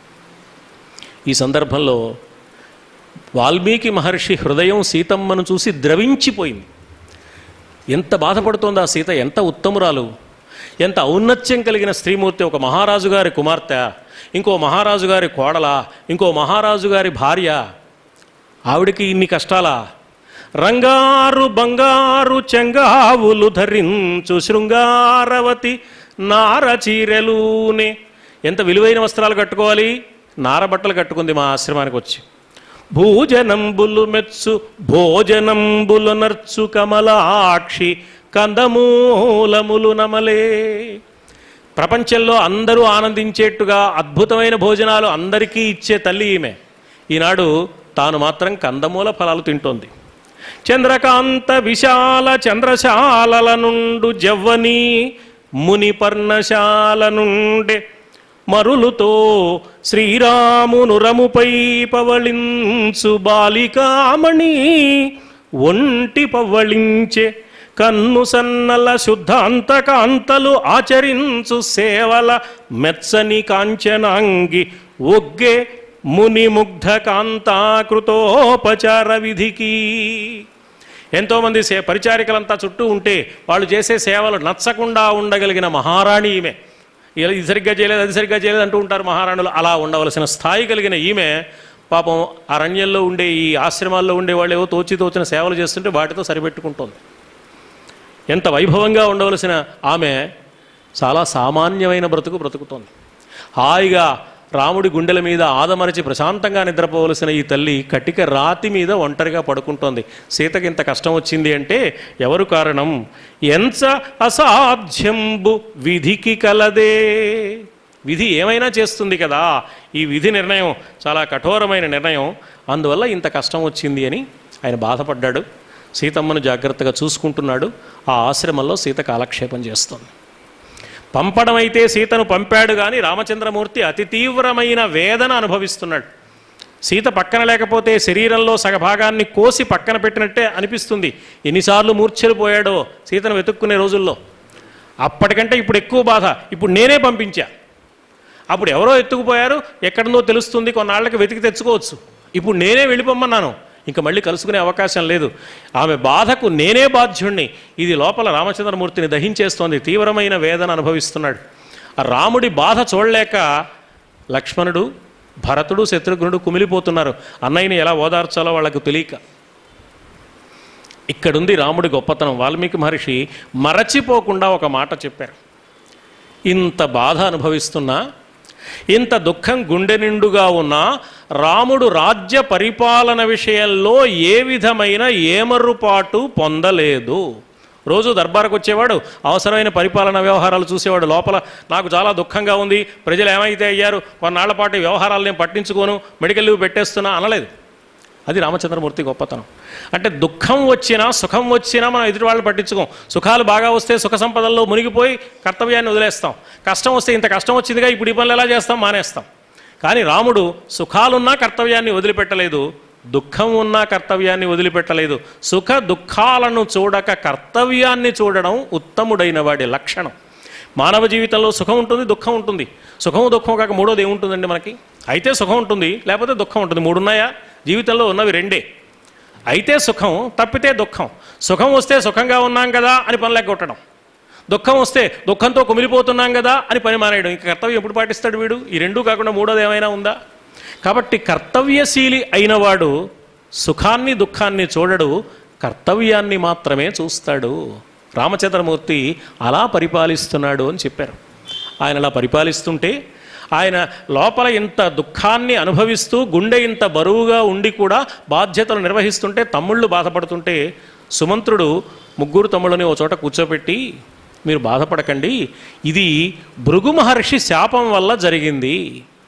ఈ సందర్భంలో వాల్మీకి మహర్షి హృదయం సీతమ్మను చూసి ద్రవించిపోయింది ఎంత బాధపడుతోంది ఆ సీత ఎంత ఉత్తమురాలు ఎంత ఔన్నత్యం కలిగిన స్త్రీమూర్తి ఒక మహారాజు గారి కుమార్తె ఇంకో మహారాజు గారి కోడల ఇంకో మహారాజు గారి భార్య ఆవిడికి ఇన్ని కష్టాలా రంగారు బంగారు చెంగావులు ధరించు శృంగారవతి నార చీరెలూనే ఎంత విలువైన వస్త్రాలు కట్టుకోవాలి నార బట్టలు కట్టుకుంది మా ఆశ్రమానికి వచ్చి భూజనంబులు మెచ్చు భోజనంబులు నర్చు కమలాక్షి కందమూలములు నమలే ప్రపంచంలో అందరూ ఆనందించేట్టుగా అద్భుతమైన భోజనాలు అందరికీ ఇచ్చే తల్లి ఈమె ఈనాడు తాను మాత్రం కందమూల ఫలాలు తింటోంది చంద్రకాంత విశాల చంద్రశాలల నుండు జవ్వని ముని పర్ణశాల నుండే మరులుతో శ్రీరామును రముపై పవళించు బాలికామణి ఒంటి పవ్వళించే కన్ను సన్నల శుద్ధాంత కాంతలు ఆచరించు సేవల మెచ్చని కాంచనాంగి ఒగ్గే ముని ముగ్ధ కాంతాకృతోపచార విధికి ఎంతోమంది సే పరిచారికలంతా చుట్టూ ఉంటే వాళ్ళు చేసే సేవలు నచ్చకుండా ఉండగలిగిన మహారాణి ఈమె ఇలా ఇది సరిగ్గా చేయలేదు అది సరిగ్గా చేయలేదు అంటూ ఉంటారు మహారాణులు అలా ఉండవలసిన స్థాయి కలిగిన ఈమె పాపం అరణ్యంలో ఉండే ఈ ఆశ్రమాల్లో ఉండే వాళ్ళు ఏవో తోచి తోచిన సేవలు చేస్తుంటే వాటితో సరిపెట్టుకుంటోంది ఎంత వైభవంగా ఉండవలసిన ఆమె చాలా సామాన్యమైన బ్రతుకు బ్రతుకుతోంది హాయిగా రాముడి గుండెల మీద ఆదమరచి ప్రశాంతంగా నిద్రపోవలసిన ఈ తల్లి కటిక రాతి మీద ఒంటరిగా పడుకుంటోంది సీతకి ఇంత కష్టం వచ్చింది అంటే ఎవరు కారణం ఎంత అసాధ్యంబు విధికి కలదే విధి ఏమైనా చేస్తుంది కదా ఈ విధి నిర్ణయం చాలా కఠోరమైన నిర్ణయం అందువల్ల ఇంత కష్టం వచ్చింది అని ఆయన బాధపడ్డాడు సీతమ్మను జాగ్రత్తగా చూసుకుంటున్నాడు ఆ ఆశ్రమంలో సీత కాలక్షేపం చేస్తుంది పంపడం అయితే సీతను పంపాడు కానీ రామచంద్రమూర్తి అతి తీవ్రమైన వేదన అనుభవిస్తున్నాడు సీత పక్కన లేకపోతే శరీరంలో సగభాగాన్ని కోసి పక్కన పెట్టినట్టే అనిపిస్తుంది ఎన్నిసార్లు మూర్ఛలు పోయాడో సీతను వెతుక్కునే రోజుల్లో అప్పటికంటే ఇప్పుడు ఎక్కువ బాధ ఇప్పుడు నేనే పంపించా అప్పుడు ఎవరో ఎత్తుకుపోయారు ఎక్కడుందో తెలుస్తుంది కొన్నాళ్ళకి వెతికి తెచ్చుకోవచ్చు ఇప్పుడు నేనే వెళ్ళిపోమన్నాను ఇంకా మళ్ళీ కలుసుకునే అవకాశం లేదు ఆమె బాధకు నేనే బాధ్యుణ్ణి ఇది లోపల రామచంద్రమూర్తిని దహించేస్తోంది తీవ్రమైన వేదన అనుభవిస్తున్నాడు ఆ రాముడి బాధ చూడలేక లక్ష్మణుడు భరతుడు శత్రుఘ్నుడు కుమిలిపోతున్నారు అన్నయ్యని ఎలా ఓదార్చాలో వాళ్ళకు తెలియక ఇక్కడుంది రాముడి గొప్పతనం వాల్మీకి మహర్షి మరచిపోకుండా ఒక మాట చెప్పారు ఇంత బాధ అనుభవిస్తున్నా ఇంత దుఃఖం గుండె నిండుగా ఉన్నా రాముడు రాజ్య పరిపాలన విషయంలో ఏ విధమైన ఏమర్రుపాటు పొందలేదు రోజు దర్బారుకు వచ్చేవాడు అవసరమైన పరిపాలన వ్యవహారాలు చూసేవాడు లోపల నాకు చాలా దుఃఖంగా ఉంది ప్రజలు ఏమైతే అయ్యారు కొన్నాళ్ల పాటు ఈ వ్యవహారాలు నేను పట్టించుకోను మెడికల్ లీవ్ పెట్టేస్తున్నా అనలేదు అది రామచంద్రమూర్తి గొప్పతనం అంటే దుఃఖం వచ్చినా సుఖం వచ్చినా మనం ఎదుటి వాళ్ళు పట్టించుకోం సుఖాలు బాగా వస్తే సుఖ సంపదల్లో మునిగిపోయి కర్తవ్యాన్ని వదిలేస్తాం కష్టం వస్తే ఇంత కష్టం వచ్చిందిగా ఇప్పుడు ఈ పనులు ఎలా చేస్తాం మానేస్తాం కానీ రాముడు సుఖాలున్నా కర్తవ్యాన్ని వదిలిపెట్టలేదు దుఃఖం ఉన్నా కర్తవ్యాన్ని వదిలిపెట్టలేదు సుఖ దుఃఖాలను చూడక కర్తవ్యాన్ని చూడడం ఉత్తముడైన వాడి లక్షణం మానవ జీవితంలో సుఖం ఉంటుంది దుఃఖం ఉంటుంది సుఖం దుఃఖం కాక మూడోది ఏముంటుందండి మనకి అయితే సుఖం ఉంటుంది లేకపోతే దుఃఖం ఉంటుంది మూడు ఉన్నాయా జీవితంలో ఉన్నవి రెండే అయితే సుఖం తప్పితే దుఃఖం సుఖం వస్తే సుఖంగా ఉన్నాం కదా అని పని కొట్టడం దుఃఖం వస్తే దుఃఖంతో కుమిలిపోతున్నాం కదా అని పని మానేయడం ఇంక కర్తవ్యం ఎప్పుడు పాటిస్తాడు వీడు ఈ రెండూ కాకుండా మూడోది ఏమైనా ఉందా కాబట్టి కర్తవ్యశీలి అయినవాడు సుఖాన్ని దుఃఖాన్ని చూడడు కర్తవ్యాన్ని మాత్రమే చూస్తాడు రామచంద్రమూర్తి అలా పరిపాలిస్తున్నాడు అని చెప్పారు ఆయన అలా పరిపాలిస్తుంటే ఆయన లోపల ఇంత దుఃఖాన్ని అనుభవిస్తూ గుండె ఇంత బరువుగా ఉండి కూడా బాధ్యతలు నిర్వహిస్తుంటే తమ్ముళ్ళు బాధపడుతుంటే సుమంత్రుడు ముగ్గురు తమ్ముళ్ళని ఓ చోట కూర్చోపెట్టి మీరు బాధపడకండి ఇది భృగు మహర్షి శాపం వల్ల జరిగింది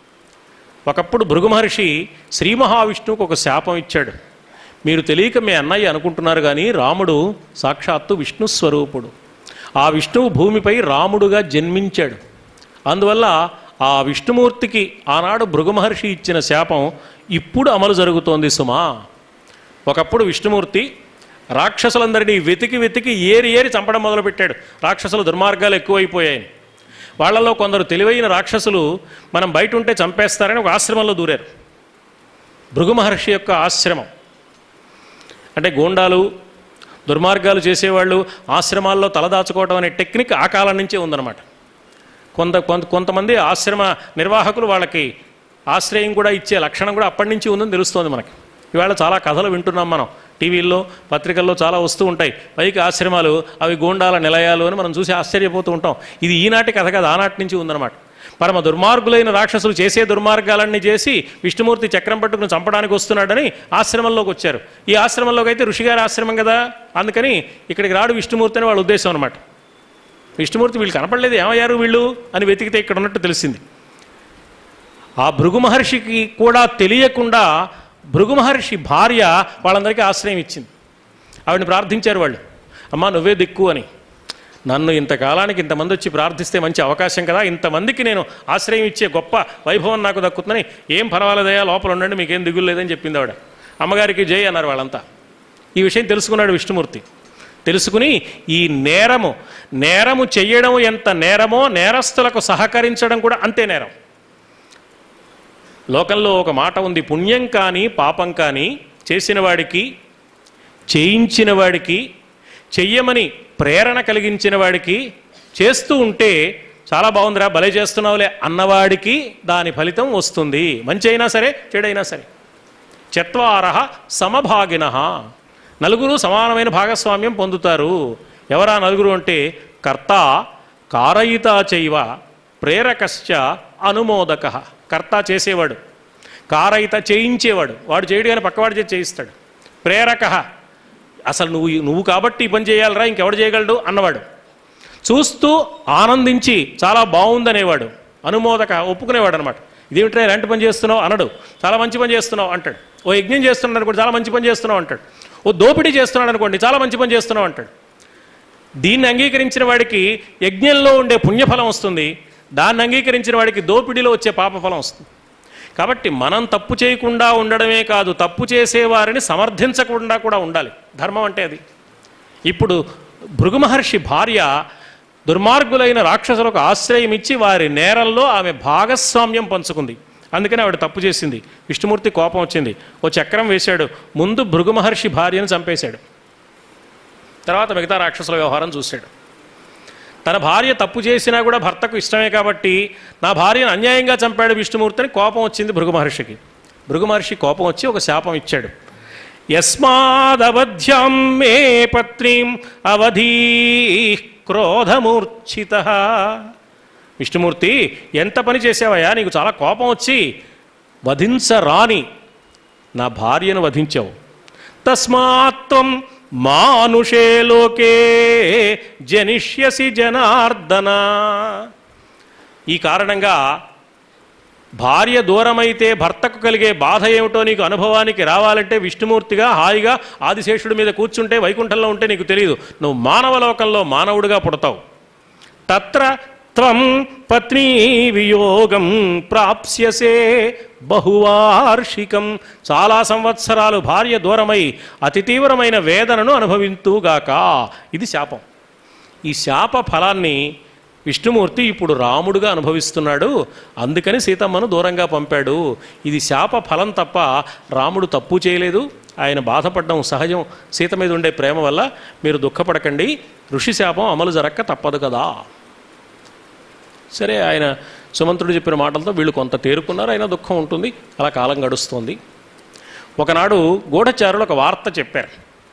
ఒకప్పుడు భృగు మహర్షి శ్రీ మహావిష్ణువుకు ఒక శాపం ఇచ్చాడు మీరు తెలియక మీ అన్నయ్య అనుకుంటున్నారు కానీ రాముడు సాక్షాత్తు విష్ణు స్వరూపుడు ఆ విష్ణువు భూమిపై రాముడుగా జన్మించాడు అందువల్ల ఆ విష్ణుమూర్తికి ఆనాడు భృగు మహర్షి ఇచ్చిన శాపం ఇప్పుడు అమలు జరుగుతోంది సుమా ఒకప్పుడు విష్ణుమూర్తి రాక్షసులందరినీ వెతికి వెతికి ఏరి ఏరి చంపడం మొదలుపెట్టాడు రాక్షసుల దుర్మార్గాలు ఎక్కువైపోయాయని వాళ్ళలో కొందరు తెలివైన రాక్షసులు మనం బయట ఉంటే చంపేస్తారని ఒక ఆశ్రమంలో దూరారు భృగు మహర్షి యొక్క ఆశ్రమం అంటే గోండాలు దుర్మార్గాలు చేసేవాళ్ళు ఆశ్రమాల్లో తలదాచుకోవడం అనే టెక్నిక్ ఆ కాలం నుంచే ఉందన్నమాట కొంత కొంత కొంతమంది ఆశ్రమ నిర్వాహకులు వాళ్ళకి ఆశ్రయం కూడా ఇచ్చే లక్షణం కూడా అప్పటి నుంచి ఉందని తెలుస్తోంది మనకి ఇవాళ చాలా కథలు వింటున్నాం మనం టీవీల్లో పత్రికల్లో చాలా వస్తూ ఉంటాయి పైకి ఆశ్రమాలు అవి గోండాల నిలయాలు అని మనం చూసి ఆశ్చర్యపోతూ ఉంటాం ఇది ఈనాటి కథ కాదు ఆనాటి నుంచి ఉందన్నమాట పరమ దుర్మార్గులైన రాక్షసులు చేసే దుర్మార్గాలన్నీ చేసి విష్ణుమూర్తి చక్రం పట్టుకుని చంపడానికి వస్తున్నాడని ఆశ్రమంలోకి వచ్చారు ఈ ఆశ్రమంలోకి అయితే ఋషిగారి ఆశ్రమం కదా అందుకని ఇక్కడికి రాడు విష్ణుమూర్తి అని వాళ్ళ ఉద్దేశం అనమాట విష్ణుమూర్తి వీళ్ళు కనపడలేదు ఏమయ్యారు వీళ్ళు అని వెతికితే ఇక్కడ ఉన్నట్టు తెలిసింది ఆ భృగు మహర్షికి కూడా తెలియకుండా భృగు మహర్షి భార్య వాళ్ళందరికీ ఆశ్రయం ఇచ్చింది ఆవిడని ప్రార్థించారు వాళ్ళు అమ్మా నువ్వే దిక్కు అని నన్ను ఇంతకాలానికి ఇంతమంది వచ్చి ప్రార్థిస్తే మంచి అవకాశం కదా ఇంతమందికి నేను ఆశ్రయం ఇచ్చే గొప్ప వైభవం నాకు దక్కుతుందని ఏం పర్వాలేదయా లోపల ఉండండి మీకేం దిగులు లేదని చెప్పింది ఆవిడ అమ్మగారికి జై అన్నారు వాళ్ళంతా ఈ విషయం తెలుసుకున్నాడు విష్ణుమూర్తి తెలుసుకుని ఈ నేరము నేరము చెయ్యడం ఎంత నేరమో నేరస్తులకు సహకరించడం కూడా అంతే నేరం లోకంలో ఒక మాట ఉంది పుణ్యం కానీ పాపం కానీ చేసిన వాడికి చేయించిన వాడికి చెయ్యమని ప్రేరణ కలిగించిన వాడికి చేస్తూ ఉంటే చాలా బాగుందిరా భలే చేస్తున్నావులే అన్నవాడికి దాని ఫలితం వస్తుంది మంచి అయినా సరే చెడైనా సరే చత్వార సమభాగిన నలుగురు సమానమైన భాగస్వామ్యం పొందుతారు ఎవరా నలుగురు అంటే కర్త కారయిత చైవ ప్రేరకశ్చ అనుమోదక కర్త చేసేవాడు కారయిత చేయించేవాడు వాడు చేయడు కానీ పక్కవాడు చేసి చేయిస్తాడు ప్రేరక అసలు నువ్వు నువ్వు కాబట్టి ఈ పని చేయాలరా ఇంకెవడు చేయగలడు అన్నవాడు చూస్తూ ఆనందించి చాలా బాగుందనేవాడు అనుమోదక ఒప్పుకునేవాడు అనమాట ఇదేమిట్రా ఎలాంటి పని చేస్తున్నావు అనడు చాలా మంచి పని చేస్తున్నావు అంటాడు ఓ యజ్ఞం చేస్తున్నాడు అనుకోండి చాలా మంచి పని చేస్తున్నావు అంటాడు ఓ దోపిడీ చేస్తున్నాడు అనుకోండి చాలా మంచి పని చేస్తున్నావు అంటాడు దీన్ని అంగీకరించిన వాడికి యజ్ఞంలో ఉండే పుణ్యఫలం వస్తుంది దాన్ని అంగీకరించిన వాడికి దోపిడీలో వచ్చే పాపఫలం వస్తుంది కాబట్టి మనం తప్పు చేయకుండా ఉండడమే కాదు తప్పు చేసేవారిని సమర్థించకుండా కూడా ఉండాలి ధర్మం అంటే అది ఇప్పుడు భృగు మహర్షి భార్య దుర్మార్గులైన రాక్షసులకు ఆశ్రయం ఇచ్చి వారి నేరంలో ఆమె భాగస్వామ్యం పంచుకుంది అందుకని ఆవిడ తప్పు చేసింది విష్ణుమూర్తి కోపం వచ్చింది ఓ చక్రం వేశాడు ముందు భృగు మహర్షి భార్యను చంపేశాడు తర్వాత మిగతా రాక్షసుల వ్యవహారం చూశాడు తన భార్య తప్పు చేసినా కూడా భర్తకు ఇష్టమే కాబట్టి నా భార్యను అన్యాయంగా చంపాడు విష్ణుమూర్తిని కోపం వచ్చింది భృగు మహర్షికి భృగు మహర్షి కోపం వచ్చి ఒక శాపం ఇచ్చాడు యస్మాదవధ్యాం మే పత్నీం అవధీ క్రోధమూర్ఛిత విష్ణుమూర్తి ఎంత పని చేసావయ్యా నీకు చాలా కోపం వచ్చి వధించరాని నా భార్యను వధించావు తస్మాత్వం మానుషే లోకే జనిష్యసి జనార్దన ఈ కారణంగా భార్య దూరమైతే భర్తకు కలిగే బాధ ఏమిటో నీకు అనుభవానికి రావాలంటే విష్ణుమూర్తిగా హాయిగా ఆదిశేషుడి మీద కూర్చుంటే వైకుంఠంలో ఉంటే నీకు తెలియదు నువ్వు మానవలోకంలో మానవుడిగా పుడతావు తత్ర త్వం పత్నీ వియోగం ప్రాప్స్యసే బహువార్షికం చాలా సంవత్సరాలు భార్య దూరమై అతి తీవ్రమైన వేదనను అనుభవింతుగాక ఇది శాపం ఈ శాప ఫలాన్ని విష్ణుమూర్తి ఇప్పుడు రాముడుగా అనుభవిస్తున్నాడు అందుకని సీతమ్మను దూరంగా పంపాడు ఇది శాప ఫలం తప్ప రాముడు తప్పు చేయలేదు ఆయన బాధపడడం సహజం సీత మీద ఉండే ప్రేమ వల్ల మీరు దుఃఖపడకండి ఋషి శాపం అమలు జరక్క తప్పదు కదా సరే ఆయన సుమంత్రుడు చెప్పిన మాటలతో వీళ్ళు కొంత తేరుకున్నారు అయినా దుఃఖం ఉంటుంది అలా కాలం గడుస్తోంది ఒకనాడు గూఢచారులు ఒక వార్త చెప్పారు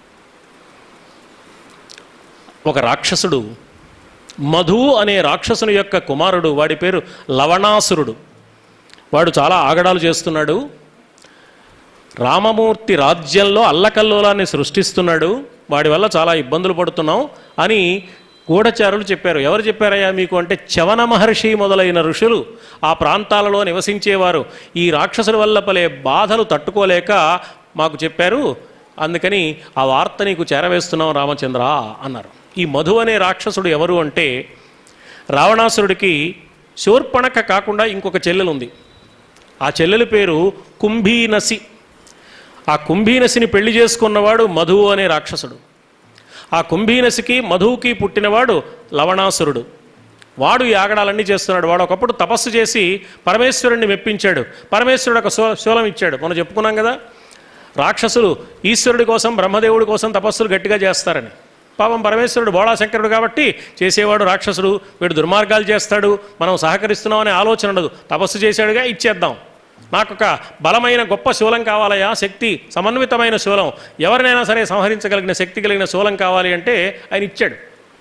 ఒక రాక్షసుడు మధు అనే రాక్షసుని యొక్క కుమారుడు వాడి పేరు లవణాసురుడు వాడు చాలా ఆగడాలు చేస్తున్నాడు రామమూర్తి రాజ్యంలో అల్లకల్లోలాన్ని సృష్టిస్తున్నాడు వాడి వల్ల చాలా ఇబ్బందులు పడుతున్నాం అని గూఢచారులు చెప్పారు ఎవరు చెప్పారయ్యా మీకు అంటే చవన మహర్షి మొదలైన ఋషులు ఆ ప్రాంతాలలో నివసించేవారు ఈ రాక్షసుల వల్ల పలే బాధలు తట్టుకోలేక మాకు చెప్పారు అందుకని ఆ వార్త నీకు చేరవేస్తున్నాం రామచంద్ర అన్నారు ఈ మధు అనే రాక్షసుడు ఎవరు అంటే రావణాసురుడికి శూర్పణక కాకుండా ఇంకొక చెల్లెలు ఉంది ఆ చెల్లెలి పేరు కుంభీనసి ఆ కుంభీనసిని పెళ్లి చేసుకున్నవాడు మధువు అనే రాక్షసుడు ఆ కుంభీనసికి మధువుకి పుట్టినవాడు లవణాసురుడు వాడు ఈ ఆగడాలన్నీ చేస్తున్నాడు వాడు ఒకప్పుడు తపస్సు చేసి పరమేశ్వరుణ్ణి మెప్పించాడు పరమేశ్వరుడు ఒక శూ శూలం ఇచ్చాడు మనం చెప్పుకున్నాం కదా రాక్షసులు ఈశ్వరుడి కోసం బ్రహ్మదేవుడి కోసం తపస్సులు గట్టిగా చేస్తారని పాపం పరమేశ్వరుడు బోళాశంకరుడు కాబట్టి చేసేవాడు రాక్షసుడు వీడు దుర్మార్గాలు చేస్తాడు మనం సహకరిస్తున్నామనే ఆలోచన ఉండదు తపస్సు చేశాడుగా ఇచ్చేద్దాం నాకు ఒక బలమైన గొప్ప శూలం కావాలయా శక్తి సమన్వితమైన శూలం ఎవరినైనా సరే సంహరించగలిగిన శక్తి కలిగిన శూలం కావాలి అంటే ఆయన ఇచ్చాడు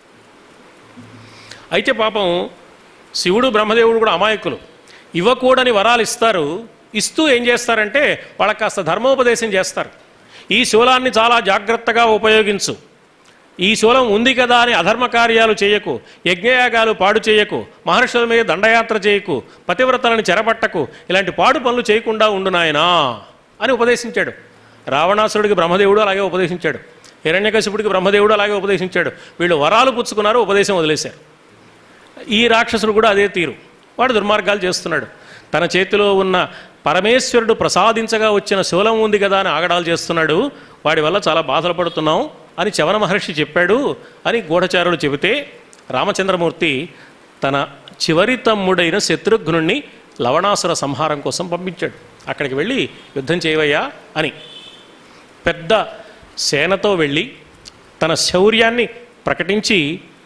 అయితే పాపం శివుడు బ్రహ్మదేవుడు కూడా అమాయకులు ఇవ్వకూడని వరాలు ఇస్తారు ఇస్తూ ఏం చేస్తారంటే వాళ్ళకి కాస్త ధర్మోపదేశం చేస్తారు ఈ శూలాన్ని చాలా జాగ్రత్తగా ఉపయోగించు ఈ శూలం ఉంది కదా అని అధర్మ కార్యాలు చేయకు యజ్ఞయాగాలు పాడు చేయకు మహర్షుల మీద దండయాత్ర చేయకు పతివ్రతలను చెరపట్టకు ఇలాంటి పాడు పనులు చేయకుండా ఉండు నాయనా అని ఉపదేశించాడు రావణాసురుడికి బ్రహ్మదేవుడు అలాగే ఉపదేశించాడు హిరణ్యకశిపుడికి బ్రహ్మదేవుడు అలాగే ఉపదేశించాడు వీళ్ళు వరాలు పుచ్చుకున్నారు ఉపదేశం వదిలేశారు ఈ రాక్షసుడు కూడా అదే తీరు వాడు దుర్మార్గాలు చేస్తున్నాడు తన చేతిలో ఉన్న పరమేశ్వరుడు ప్రసాదించగా వచ్చిన శూలం ఉంది కదా అని ఆగడాలు చేస్తున్నాడు వాడి వల్ల చాలా బాధలు పడుతున్నాం అని చవన మహర్షి చెప్పాడు అని గూఢచారులు చెబితే రామచంద్రమూర్తి తన చివరి తమ్ముడైన శత్రుఘ్నుణ్ణి లవణాసుర సంహారం కోసం పంపించాడు అక్కడికి వెళ్ళి యుద్ధం చేయవయ్యా అని పెద్ద సేనతో వెళ్ళి తన శౌర్యాన్ని ప్రకటించి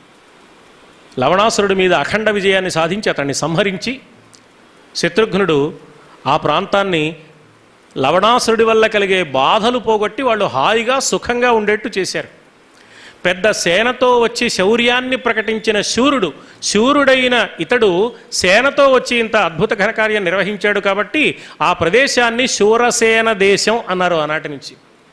లవణాసురుడి మీద అఖండ విజయాన్ని సాధించి అతన్ని సంహరించి శత్రుఘ్నుడు ఆ ప్రాంతాన్ని లవణాసురుడి వల్ల కలిగే బాధలు పోగొట్టి వాళ్ళు హాయిగా సుఖంగా ఉండేట్టు చేశారు పెద్ద సేనతో వచ్చి శౌర్యాన్ని ప్రకటించిన శూరుడు శూరుడైన ఇతడు సేనతో వచ్చి ఇంత అద్భుత ఘనకార్యం నిర్వహించాడు కాబట్టి ఆ ప్రదేశాన్ని శూరసేన దేశం అన్నారు ఆనాటి నుంచి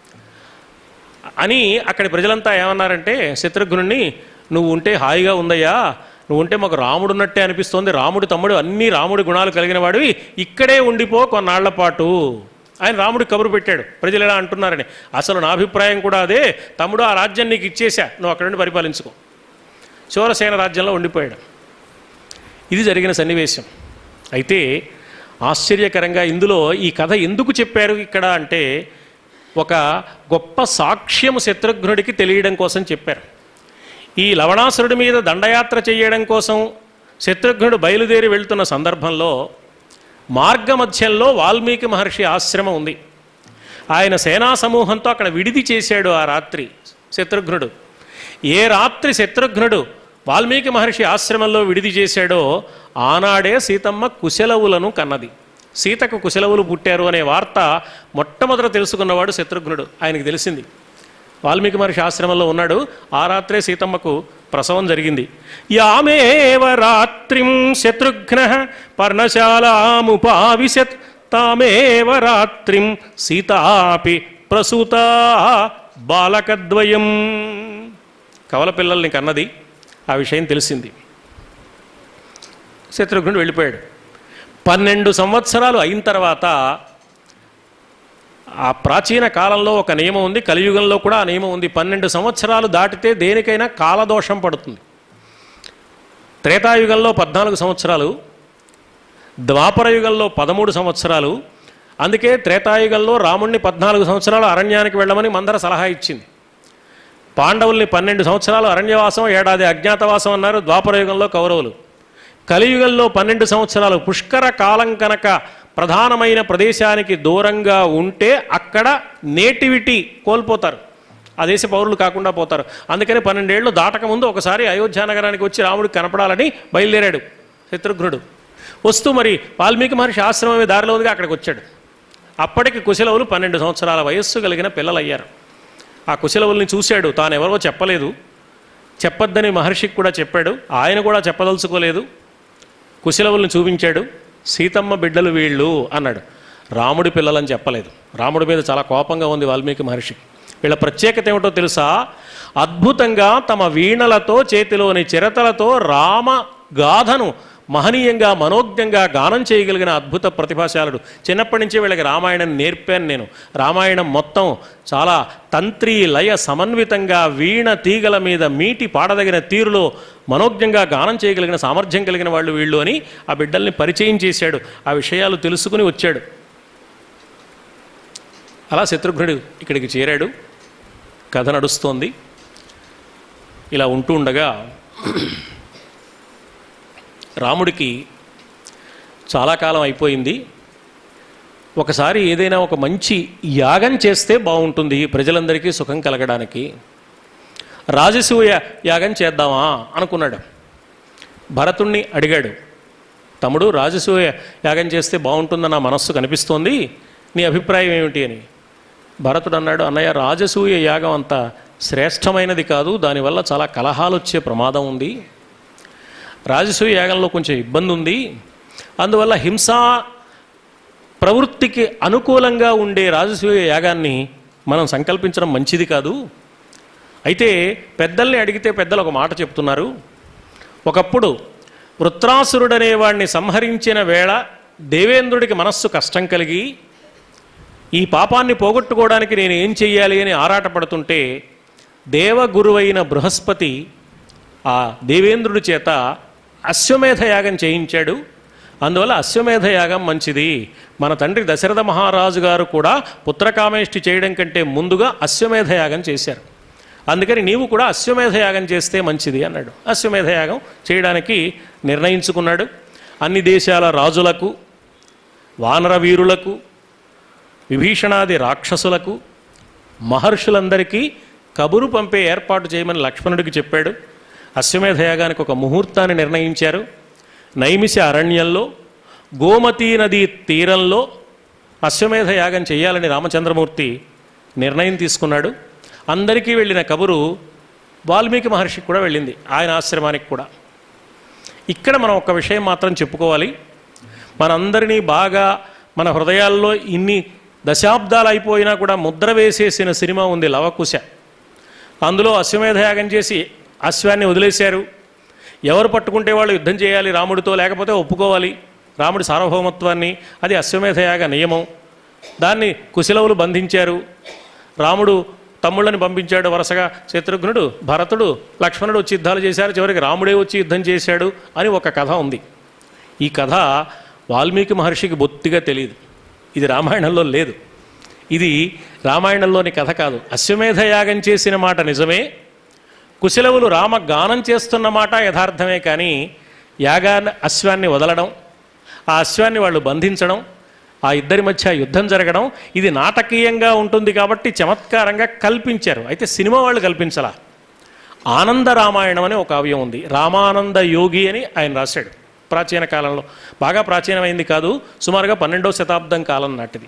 అని అక్కడి ప్రజలంతా ఏమన్నారంటే శత్రుఘ్నుణ్ణి నువ్వు ఉంటే హాయిగా ఉందయ్యా నువ్వు ఉంటే మాకు రాముడు ఉన్నట్టే అనిపిస్తోంది రాముడి తమ్ముడు అన్ని రాముడి గుణాలు కలిగిన వాడివి ఇక్కడే ఉండిపో కొన్నాళ్ల పాటు ఆయన రాముడి కబురు పెట్టాడు ప్రజలు ఎలా అంటున్నారని అసలు నా అభిప్రాయం కూడా అదే తమ్ముడు ఆ రాజ్యం నీకు ఇచ్చేశా నువ్వు అక్కడ నుండి పరిపాలించుకో శూరసేన రాజ్యంలో ఉండిపోయాడు ఇది జరిగిన సన్నివేశం అయితే ఆశ్చర్యకరంగా ఇందులో ఈ కథ ఎందుకు చెప్పారు ఇక్కడ అంటే ఒక గొప్ప సాక్ష్యము శత్రుఘ్నుడికి తెలియడం కోసం చెప్పారు ఈ లవణాసురుడి మీద దండయాత్ర చేయడం కోసం శత్రుఘ్నుడు బయలుదేరి వెళ్తున్న సందర్భంలో మార్గమధ్యంలో వాల్మీకి మహర్షి ఆశ్రమం ఉంది ఆయన సేనా సమూహంతో అక్కడ విడిది చేశాడు ఆ రాత్రి శత్రుఘ్నుడు ఏ రాత్రి శత్రుఘ్నుడు వాల్మీకి మహర్షి ఆశ్రమంలో విడిది చేశాడో ఆనాడే సీతమ్మ కుశలవులను కన్నది సీతకు కుశలవులు పుట్టారు అనే వార్త మొట్టమొదట తెలుసుకున్నవాడు శత్రుఘ్నుడు ఆయనకి తెలిసింది వాల్మీకి మహర్షి ఆశ్రమంలో ఉన్నాడు ఆ రాత్రే సీతమ్మకు ప్రసవం జరిగింది యామేవ రాత్రిం శత్రుఘ్న పర్ణశాలాముపావిశత్ తామేవ రాత్రిం సీతాపి ప్రసూత బాలకద్వయం కవల పిల్లల్ని కన్నది ఆ విషయం తెలిసింది శత్రుఘ్నుడు వెళ్ళిపోయాడు పన్నెండు సంవత్సరాలు అయిన తర్వాత ఆ ప్రాచీన కాలంలో ఒక నియమం ఉంది కలియుగంలో కూడా ఆ నియమం ఉంది పన్నెండు సంవత్సరాలు దాటితే దేనికైనా కాలదోషం పడుతుంది త్రేతాయుగంలో పద్నాలుగు సంవత్సరాలు ద్వాపర యుగంలో పదమూడు సంవత్సరాలు అందుకే త్రేతాయుగంలో రాముణ్ణి పద్నాలుగు సంవత్సరాలు అరణ్యానికి వెళ్ళమని మందర సలహా ఇచ్చింది పాండవుల్ని పన్నెండు సంవత్సరాలు అరణ్యవాసం ఏడాది అజ్ఞాతవాసం అన్నారు ద్వాపర యుగంలో కౌరవులు కలియుగంలో పన్నెండు సంవత్సరాలు పుష్కర కాలం కనుక ప్రధానమైన ప్రదేశానికి దూరంగా ఉంటే అక్కడ నేటివిటీ కోల్పోతారు ఆ దేశ పౌరులు కాకుండా పోతారు అందుకని పన్నెండేళ్లు దాటక ముందు ఒకసారి అయోధ్య నగరానికి వచ్చి రాముడికి కనపడాలని బయలుదేరాడు శత్రుఘ్నుడు వస్తూ మరి వాల్మీకి మహర్షి ఆశ్రమమే దారిలో ఉందిగా అక్కడికి వచ్చాడు అప్పటికి కుశలవులు పన్నెండు సంవత్సరాల వయస్సు కలిగిన పిల్లలయ్యారు ఆ కుశలవుల్ని చూశాడు తాను ఎవరో చెప్పలేదు చెప్పొద్దని మహర్షికి కూడా చెప్పాడు ఆయన కూడా చెప్పదలుచుకోలేదు కుశలవుల్ని చూపించాడు సీతమ్మ బిడ్డలు వీళ్ళు అన్నాడు రాముడి పిల్లలని చెప్పలేదు రాముడి మీద చాలా కోపంగా ఉంది వాల్మీకి మహర్షికి వీళ్ళ ప్రత్యేకత ఏమిటో తెలుసా అద్భుతంగా తమ వీణలతో చేతిలోని చిరతలతో రామ గాథను మహనీయంగా మనోజ్ఞంగా గానం చేయగలిగిన అద్భుత ప్రతిభాశాలుడు చిన్నప్పటి నుంచే వీళ్ళకి రామాయణం నేర్పాను నేను రామాయణం మొత్తం చాలా తంత్రి లయ సమన్వితంగా వీణ తీగల మీద మీటి పాడదగిన తీరులో మనోజ్ఞంగా గానం చేయగలిగిన సామర్థ్యం కలిగిన వాళ్ళు వీళ్ళు అని ఆ బిడ్డల్ని పరిచయం చేశాడు ఆ విషయాలు తెలుసుకుని వచ్చాడు అలా శత్రుఘ్నుడు ఇక్కడికి చేరాడు కథ నడుస్తోంది ఇలా ఉంటూ ఉండగా రాముడికి చాలా కాలం అయిపోయింది ఒకసారి ఏదైనా ఒక మంచి యాగం చేస్తే బాగుంటుంది ప్రజలందరికీ సుఖం కలగడానికి రాజసూయ యాగం చేద్దామా అనుకున్నాడు భరతుణ్ణి అడిగాడు తమ్ముడు రాజసూయ యాగం చేస్తే బాగుంటుందన్న మనస్సు కనిపిస్తోంది నీ అభిప్రాయం ఏమిటి అని భరతుడు అన్నాడు అన్నయ్య రాజసూయ యాగం అంత శ్రేష్టమైనది కాదు దానివల్ల చాలా కలహాలు వచ్చే ప్రమాదం ఉంది రాజసూయ యాగంలో కొంచెం ఇబ్బంది ఉంది అందువల్ల హింసా ప్రవృత్తికి అనుకూలంగా ఉండే రాజసూయ యాగాన్ని మనం సంకల్పించడం మంచిది కాదు అయితే పెద్దల్ని అడిగితే పెద్దలు ఒక మాట చెప్తున్నారు ఒకప్పుడు వృత్రాసురుడనే వాడిని సంహరించిన వేళ దేవేంద్రుడికి మనస్సు కష్టం కలిగి ఈ పాపాన్ని పోగొట్టుకోవడానికి నేను ఏం చెయ్యాలి అని ఆరాటపడుతుంటే దేవగురువైన బృహస్పతి ఆ దేవేంద్రుడి చేత అశ్వమేధ యాగం చేయించాడు అందువల్ల అశ్వమేధ యాగం మంచిది మన తండ్రి దశరథ మహారాజు గారు కూడా పుత్రకామేష్టి చేయడం కంటే ముందుగా అశ్వమేధ యాగం చేశారు అందుకని నీవు కూడా అశ్వమేధ యాగం చేస్తే మంచిది అన్నాడు అశ్వమేధ యాగం చేయడానికి నిర్ణయించుకున్నాడు అన్ని దేశాల రాజులకు వానర వీరులకు విభీషణాది రాక్షసులకు మహర్షులందరికీ కబురు పంపే ఏర్పాటు చేయమని లక్ష్మణుడికి చెప్పాడు అశ్వమేధ యాగానికి ఒక ముహూర్తాన్ని నిర్ణయించారు నైమిష అరణ్యంలో గోమతీ నదీ తీరంలో అశ్వమేధ యాగం చేయాలని రామచంద్రమూర్తి నిర్ణయం తీసుకున్నాడు అందరికీ వెళ్ళిన కబురు వాల్మీకి మహర్షికి కూడా వెళ్ళింది ఆయన ఆశ్రమానికి కూడా ఇక్కడ మనం ఒక విషయం మాత్రం చెప్పుకోవాలి మనందరినీ బాగా మన హృదయాల్లో ఇన్ని దశాబ్దాలు అయిపోయినా కూడా ముద్ర వేసేసిన సినిమా ఉంది లవకుశ అందులో అశ్వమేధయాగం చేసి అశ్వాన్ని వదిలేశారు ఎవరు పట్టుకుంటే వాళ్ళు యుద్ధం చేయాలి రాముడితో లేకపోతే ఒప్పుకోవాలి రాముడి సార్వభౌమత్వాన్ని అది అశ్వమేధయాగ నియమం దాన్ని కుశలవులు బంధించారు రాముడు తమ్ముళ్ళని పంపించాడు వరుసగా శత్రుఘ్నుడు భరతుడు లక్ష్మణుడు వచ్చి యుద్ధాలు చేశారు చివరికి రాముడే వచ్చి యుద్ధం చేశాడు అని ఒక కథ ఉంది ఈ కథ వాల్మీకి మహర్షికి బొత్తిగా తెలియదు ఇది రామాయణంలో లేదు ఇది రామాయణంలోని కథ కాదు అశ్వమేధ యాగం చేసిన మాట నిజమే కుశలవులు రామ గానం చేస్తున్న మాట యథార్థమే కానీ యాగాన్ని అశ్వాన్ని వదలడం ఆ అశ్వాన్ని వాళ్ళు బంధించడం ఆ ఇద్దరి మధ్య యుద్ధం జరగడం ఇది నాటకీయంగా ఉంటుంది కాబట్టి చమత్కారంగా కల్పించారు అయితే సినిమా వాళ్ళు కల్పించలా ఆనంద రామాయణం అని ఒక కావ్యం ఉంది రామానంద యోగి అని ఆయన రాశాడు ప్రాచీన కాలంలో బాగా ప్రాచీనమైంది కాదు సుమారుగా పన్నెండవ శతాబ్దం కాలం నాటిది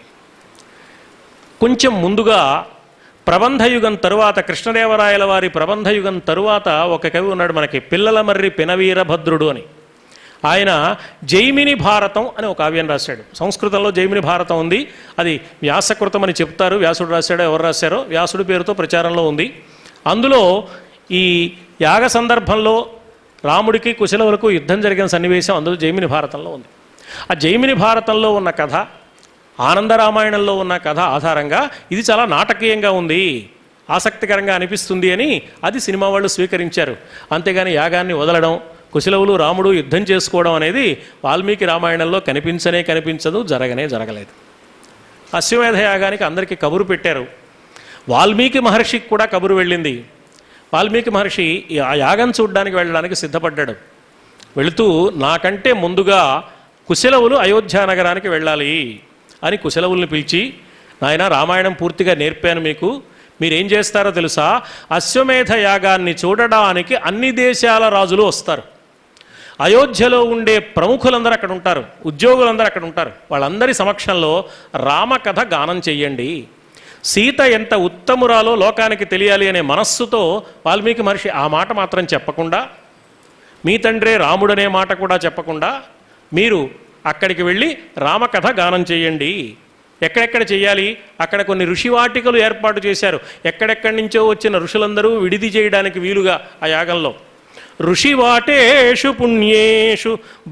కొంచెం ముందుగా ప్రబంధయుగం తరువాత కృష్ణదేవరాయల వారి ప్రబంధయుగం తరువాత ఒక కవి ఉన్నాడు మనకి పిల్లల మర్రి పినవీరభద్రుడు అని ఆయన జైమిని భారతం అని ఒక కావ్యం రాశాడు సంస్కృతంలో జైమిని భారతం ఉంది అది వ్యాసకృతం అని చెప్తారు వ్యాసుడు రాశాడో ఎవరు రాశారో వ్యాసుడి పేరుతో ప్రచారంలో ఉంది అందులో ఈ యాగ సందర్భంలో రాముడికి కుశలవులకు యుద్ధం జరిగిన సన్నివేశం అందులో జైమిని భారతంలో ఉంది ఆ జైమిని భారతంలో ఉన్న కథ ఆనంద రామాయణంలో ఉన్న కథ ఆధారంగా ఇది చాలా నాటకీయంగా ఉంది ఆసక్తికరంగా అనిపిస్తుంది అని అది సినిమా వాళ్ళు స్వీకరించారు అంతేగాని యాగాన్ని వదలడం కుశలవులు రాముడు యుద్ధం చేసుకోవడం అనేది వాల్మీకి రామాయణంలో కనిపించనే కనిపించదు జరగనే జరగలేదు అశ్వమేధ యాగానికి అందరికీ కబురు పెట్టారు వాల్మీకి మహర్షికి కూడా కబురు వెళ్ళింది వాల్మీకి మహర్షి ఈ ఆ యాగం చూడడానికి వెళ్ళడానికి సిద్ధపడ్డాడు వెళుతూ నాకంటే ముందుగా కుశలవులు అయోధ్య నగరానికి వెళ్ళాలి అని కుశలవుల్ని పిలిచి నాయన రామాయణం పూర్తిగా నేర్పాను మీకు మీరేం చేస్తారో తెలుసా అశ్వమేధ యాగాన్ని చూడడానికి అన్ని దేశాల రాజులు వస్తారు అయోధ్యలో ఉండే ప్రముఖులందరూ అక్కడ ఉంటారు ఉద్యోగులందరూ అక్కడ ఉంటారు వాళ్ళందరి సమక్షంలో రామకథ గానం చెయ్యండి సీత ఎంత ఉత్తమురాలో లోకానికి తెలియాలి అనే మనస్సుతో వాల్మీకి మహర్షి ఆ మాట మాత్రం చెప్పకుండా మీ తండ్రే రాముడనే మాట కూడా చెప్పకుండా మీరు అక్కడికి వెళ్ళి రామకథ గానం చేయండి ఎక్కడెక్కడ చేయాలి అక్కడ కొన్ని ఋషివాటికలు ఏర్పాటు చేశారు ఎక్కడెక్కడి నుంచో వచ్చిన ఋషులందరూ విడిది చేయడానికి వీలుగా ఆ యాగంలో ఋషివాటేషు పుణ్యేషు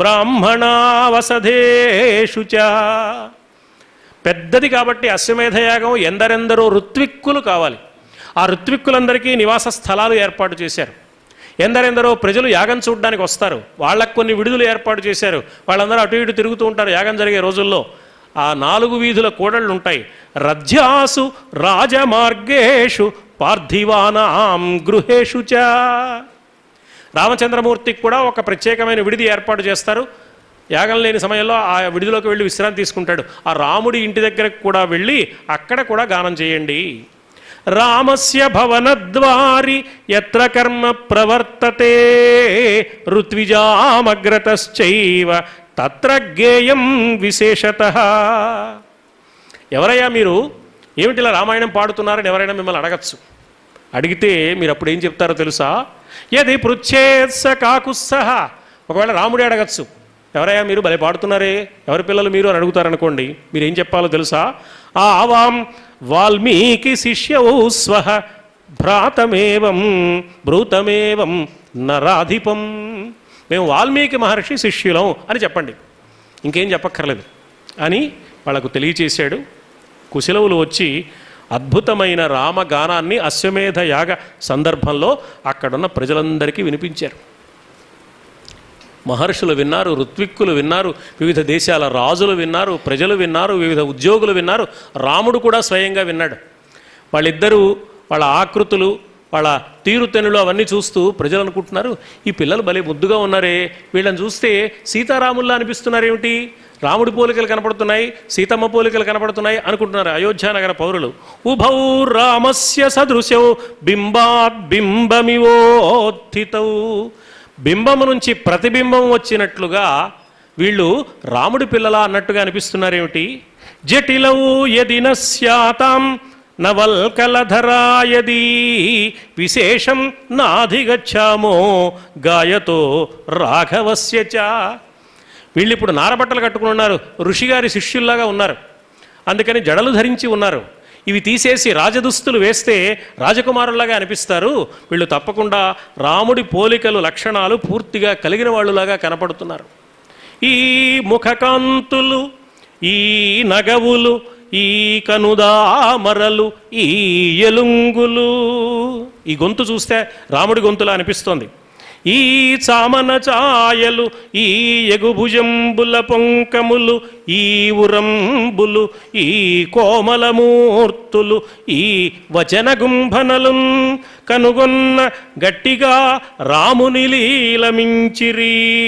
బ్రాహ్మణావసధేషు చ పెద్దది కాబట్టి అశ్వమేధ యాగం ఎందరెందరో ఋత్విక్కులు కావాలి ఆ ఋత్విక్కులందరికీ నివాస స్థలాలు ఏర్పాటు చేశారు ఎందరెందరో ప్రజలు యాగం చూడడానికి వస్తారు వాళ్ళకు కొన్ని విడుదలు ఏర్పాటు చేశారు వాళ్ళందరూ అటు ఇటు తిరుగుతూ ఉంటారు యాగం జరిగే రోజుల్లో ఆ నాలుగు వీధుల కూడళ్ళు ఉంటాయి రథ్యాసు రాజమార్గేషు పార్థివానాం గృహేషు చ రామచంద్రమూర్తికి కూడా ఒక ప్రత్యేకమైన విడిది ఏర్పాటు చేస్తారు యాగం లేని సమయంలో ఆ విడిదిలోకి వెళ్ళి విశ్రాంతి తీసుకుంటాడు ఆ రాముడి ఇంటి దగ్గరకు కూడా వెళ్ళి అక్కడ కూడా గానం చేయండి రామస్య భవనద్వారి ఎత్ర కర్మ ప్రవర్తతే ఋత్విజామగ్రతశ్చైవ తత్ర గేయం విశేషత ఎవరయ్యా మీరు ఏమిటి ఇలా రామాయణం పాడుతున్నారని ఎవరైనా మిమ్మల్ని అడగచ్చు అడిగితే మీరు అప్పుడు ఏం చెప్తారో తెలుసా యది పృచ్ఛేత్స కాకుత్సహ ఒకవేళ రాముడే అడగచ్చు ఎవరయ్యా మీరు భలే పాడుతున్నారే ఎవరి పిల్లలు మీరు అని అడుగుతారనుకోండి మీరు ఏం చెప్పాలో తెలుసా ఆవాం వాల్మీకి శిష్యౌ స్వహ భ్రాతమేవం భృతమేవం నరాధిపం మేము వాల్మీకి మహర్షి శిష్యులం అని చెప్పండి ఇంకేం చెప్పక్కర్లేదు అని వాళ్ళకు తెలియచేశాడు కుశలవులు వచ్చి అద్భుతమైన రామగానాన్ని అశ్వమేధ యాగ సందర్భంలో అక్కడున్న ప్రజలందరికీ వినిపించారు మహర్షులు విన్నారు ఋత్విక్కులు విన్నారు వివిధ దేశాల రాజులు విన్నారు ప్రజలు విన్నారు వివిధ ఉద్యోగులు విన్నారు రాముడు కూడా స్వయంగా విన్నాడు వాళ్ళిద్దరూ వాళ్ళ ఆకృతులు వాళ్ళ తీరుతెనులు అవన్నీ చూస్తూ ప్రజలు అనుకుంటున్నారు ఈ పిల్లలు భలే ముద్దుగా ఉన్నారే వీళ్ళని చూస్తే సీతారాముల్లా అనిపిస్తున్నారు ఏమిటి రాముడి పోలికలు కనపడుతున్నాయి సీతమ్మ పోలికలు కనపడుతున్నాయి అనుకుంటున్నారు అయోధ్యానగర పౌరులు ఉభౌ రామస్య సదృశౌ బింబాత్ బింబమివోత్థితౌ బింబము నుంచి ప్రతిబింబం వచ్చినట్లుగా వీళ్ళు రాముడి పిల్లల అన్నట్టుగా అనిపిస్తున్నారేమిటి జటిలౌ యది న స్యాతాం నవల్కలధరాయది విశేషం నాధిగచ్చామో గాయతో రాఘవస్య చ వీళ్ళు ఇప్పుడు నారబట్టలు కట్టుకుని ఉన్నారు ఋషిగారి శిష్యుల్లాగా ఉన్నారు అందుకని జడలు ధరించి ఉన్నారు ఇవి తీసేసి రాజదుస్తులు వేస్తే రాజకుమారులాగా అనిపిస్తారు వీళ్ళు తప్పకుండా రాముడి పోలికలు లక్షణాలు పూర్తిగా కలిగిన వాళ్ళులాగా కనపడుతున్నారు ఈ ముఖకాంతులు ఈ నగవులు ఈ కనుదామరలు ఈ ఎలుంగులు ఈ గొంతు చూస్తే రాముడి గొంతులా అనిపిస్తోంది ఈ చామన ఛాయలు ఈ ఎగుభుజంబుల పొంకములు ఈ ఉరంబులు ఈ కోమలమూర్తులు ఈ వచన గుంభనలున్ కనుగొన్న గట్టిగా రాముని లీలమించిరి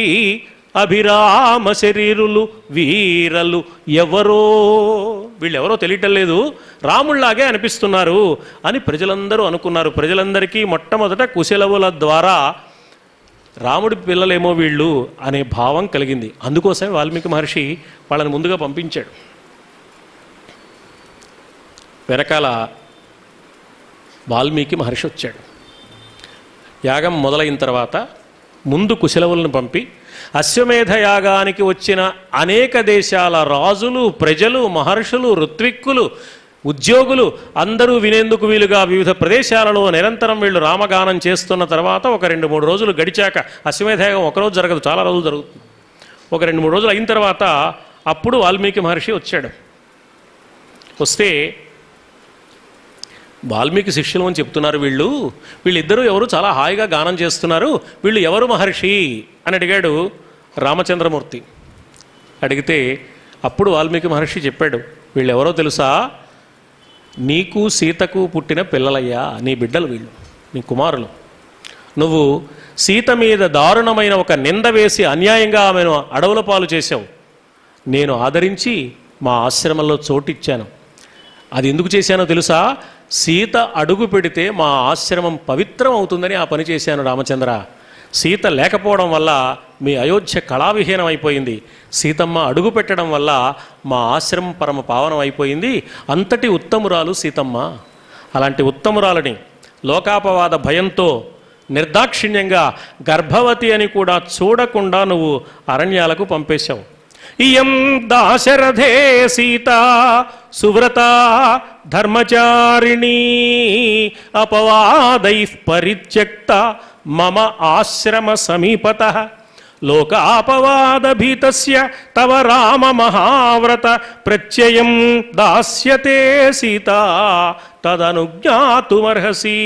అభిరామ శరీరులు వీరలు ఎవరో వీళ్ళెవరో తెలియటం లేదు రాముళ్లాగే అనిపిస్తున్నారు అని ప్రజలందరూ అనుకున్నారు ప్రజలందరికీ మొట్టమొదట కుశలవుల ద్వారా రాముడి పిల్లలేమో వీళ్ళు అనే భావం కలిగింది అందుకోసమే వాల్మీకి మహర్షి వాళ్ళని ముందుగా పంపించాడు వెనకాల వాల్మీకి మహర్షి వచ్చాడు యాగం మొదలైన తర్వాత ముందు కుశలవులను పంపి అశ్వమేధ యాగానికి వచ్చిన అనేక దేశాల రాజులు ప్రజలు మహర్షులు ఋత్విక్కులు ఉద్యోగులు అందరూ వినేందుకు వీలుగా వివిధ ప్రదేశాలలో నిరంతరం వీళ్ళు రామగానం చేస్తున్న తర్వాత ఒక రెండు మూడు రోజులు గడిచాక అశ్వమేధ యాగం ఒకరోజు జరగదు చాలా రోజులు జరుగుతుంది ఒక రెండు మూడు రోజులు అయిన తర్వాత అప్పుడు వాల్మీకి మహర్షి వచ్చాడు వస్తే వాల్మీకి శిష్యులు అని చెప్తున్నారు వీళ్ళు వీళ్ళిద్దరూ ఎవరు చాలా హాయిగా గానం చేస్తున్నారు వీళ్ళు ఎవరు మహర్షి అని అడిగాడు రామచంద్రమూర్తి అడిగితే అప్పుడు వాల్మీకి మహర్షి చెప్పాడు వీళ్ళెవరో తెలుసా నీకు సీతకు పుట్టిన పిల్లలయ్యా నీ బిడ్డలు వీళ్ళు నీ కుమారులు నువ్వు సీత మీద దారుణమైన ఒక నింద వేసి అన్యాయంగా ఆమెను అడవుల పాలు చేశావు నేను ఆదరించి మా ఆశ్రమంలో చోటిచ్చాను అది ఎందుకు చేశానో తెలుసా సీత అడుగు పెడితే మా ఆశ్రమం పవిత్రం అవుతుందని ఆ పని చేశాను రామచంద్ర సీత లేకపోవడం వల్ల మీ అయోధ్య కళావిహీనం అయిపోయింది సీతమ్మ అడుగు పెట్టడం వల్ల మా ఆశ్రమం పరమ పావనం అయిపోయింది అంతటి ఉత్తమురాలు సీతమ్మ అలాంటి ఉత్తమురాలని లోకాపవాద భయంతో నిర్దాక్షిణ్యంగా గర్భవతి అని కూడా చూడకుండా నువ్వు అరణ్యాలకు పంపేశావు ఇయం దాశరథే సీత సువ్రత ధర్మచారిణీ అపవాదై పరిత్యక్త మమ ఆశ్రమ సమీపత లోకాపవాదభీతస్య తవ రామ మహావ్రత ప్రత్యయం దాస్యతే సీత తదనుజ్ఞాతుమర్హసి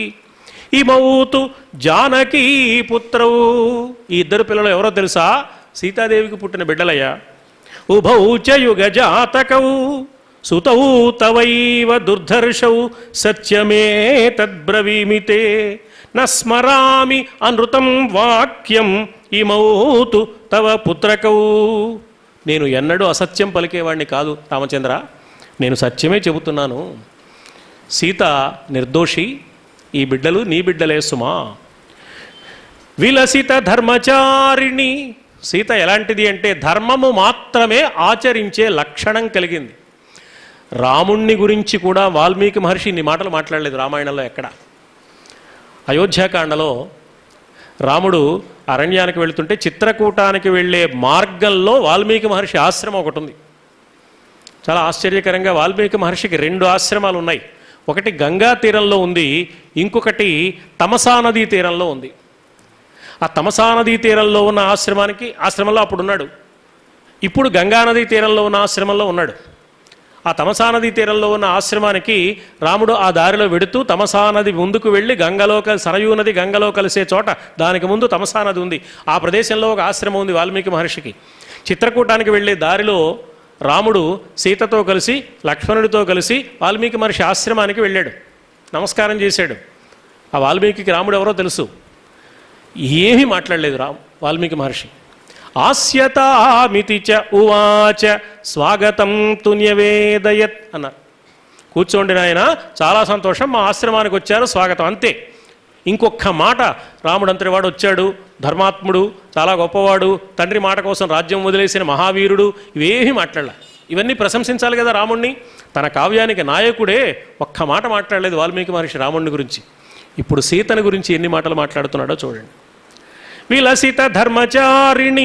ఇమౌతు జానకీ పుత్రవు ఈ ఇద్దరు పిల్లలు ఎవరో తెలుసా సీతాదేవికి పుట్టిన బిడ్డలయ్యా ఉభౌ చ యుగ జాతకౌ సుతౌ తవైవ దుర్ధర్షౌ సత్యమే తద్బ్రవీమితే న స్మరామి అనృతం వాక్యం ఇమౌతు తవ పుత్రకౌ నేను ఎన్నడూ అసత్యం పలికేవాడిని కాదు రామచంద్ర నేను సత్యమే చెబుతున్నాను సీత నిర్దోషి ఈ బిడ్డలు నీ బిడ్డలే సుమా విలసిత ధర్మచారిణి సీత ఎలాంటిది అంటే ధర్మము మాత్రమే ఆచరించే లక్షణం కలిగింది రాముణ్ణి గురించి కూడా వాల్మీకి మహర్షి ఇన్ని మాటలు మాట్లాడలేదు రామాయణంలో ఎక్కడ అయోధ్యాకాండలో రాముడు అరణ్యానికి వెళుతుంటే చిత్రకూటానికి వెళ్ళే మార్గంలో వాల్మీకి మహర్షి ఆశ్రమం ఒకటి ఉంది చాలా ఆశ్చర్యకరంగా వాల్మీకి మహర్షికి రెండు ఆశ్రమాలు ఉన్నాయి ఒకటి గంగా తీరంలో ఉంది ఇంకొకటి తమసా నదీ తీరంలో ఉంది ఆ తమసా నదీ తీరంలో ఉన్న ఆశ్రమానికి ఆశ్రమంలో అప్పుడు ఉన్నాడు ఇప్పుడు గంగా నదీ తీరంలో ఉన్న ఆశ్రమంలో ఉన్నాడు ఆ తమసా నదీ తీరంలో ఉన్న ఆశ్రమానికి రాముడు ఆ దారిలో వెడుతూ తమసా నది ముందుకు వెళ్ళి గంగలో కలి సరయూ నది గంగలో కలిసే చోట దానికి ముందు తమసా నది ఉంది ఆ ప్రదేశంలో ఒక ఆశ్రమం ఉంది వాల్మీకి మహర్షికి చిత్రకూటానికి వెళ్ళే దారిలో రాముడు సీతతో కలిసి లక్ష్మణుడితో కలిసి వాల్మీకి మహర్షి ఆశ్రమానికి వెళ్ళాడు నమస్కారం చేశాడు ఆ వాల్మీకి రాముడు ఎవరో తెలుసు ఏమీ మాట్లాడలేదు రామ్ వాల్మీకి మహర్షి ఆస్యతామితి చ ఉవాచ స్వాగతం తున్యవేదయత్ అన్నారు కూర్చోండి నాయన చాలా సంతోషం మా ఆశ్రమానికి వచ్చారు స్వాగతం అంతే ఇంకొక మాట రాముడు అంతటి వాడు వచ్చాడు ధర్మాత్ముడు చాలా గొప్పవాడు తండ్రి మాట కోసం రాజ్యం వదిలేసిన మహావీరుడు ఇవేమీ మాట్లాడాల ఇవన్నీ ప్రశంసించాలి కదా రాముణ్ణి తన కావ్యానికి నాయకుడే ఒక్క మాట మాట్లాడలేదు వాల్మీకి మహర్షి రాముణ్ణి గురించి ఇప్పుడు సీతని గురించి ఎన్ని మాటలు మాట్లాడుతున్నాడో చూడండి విలసిత ధర్మచారిణి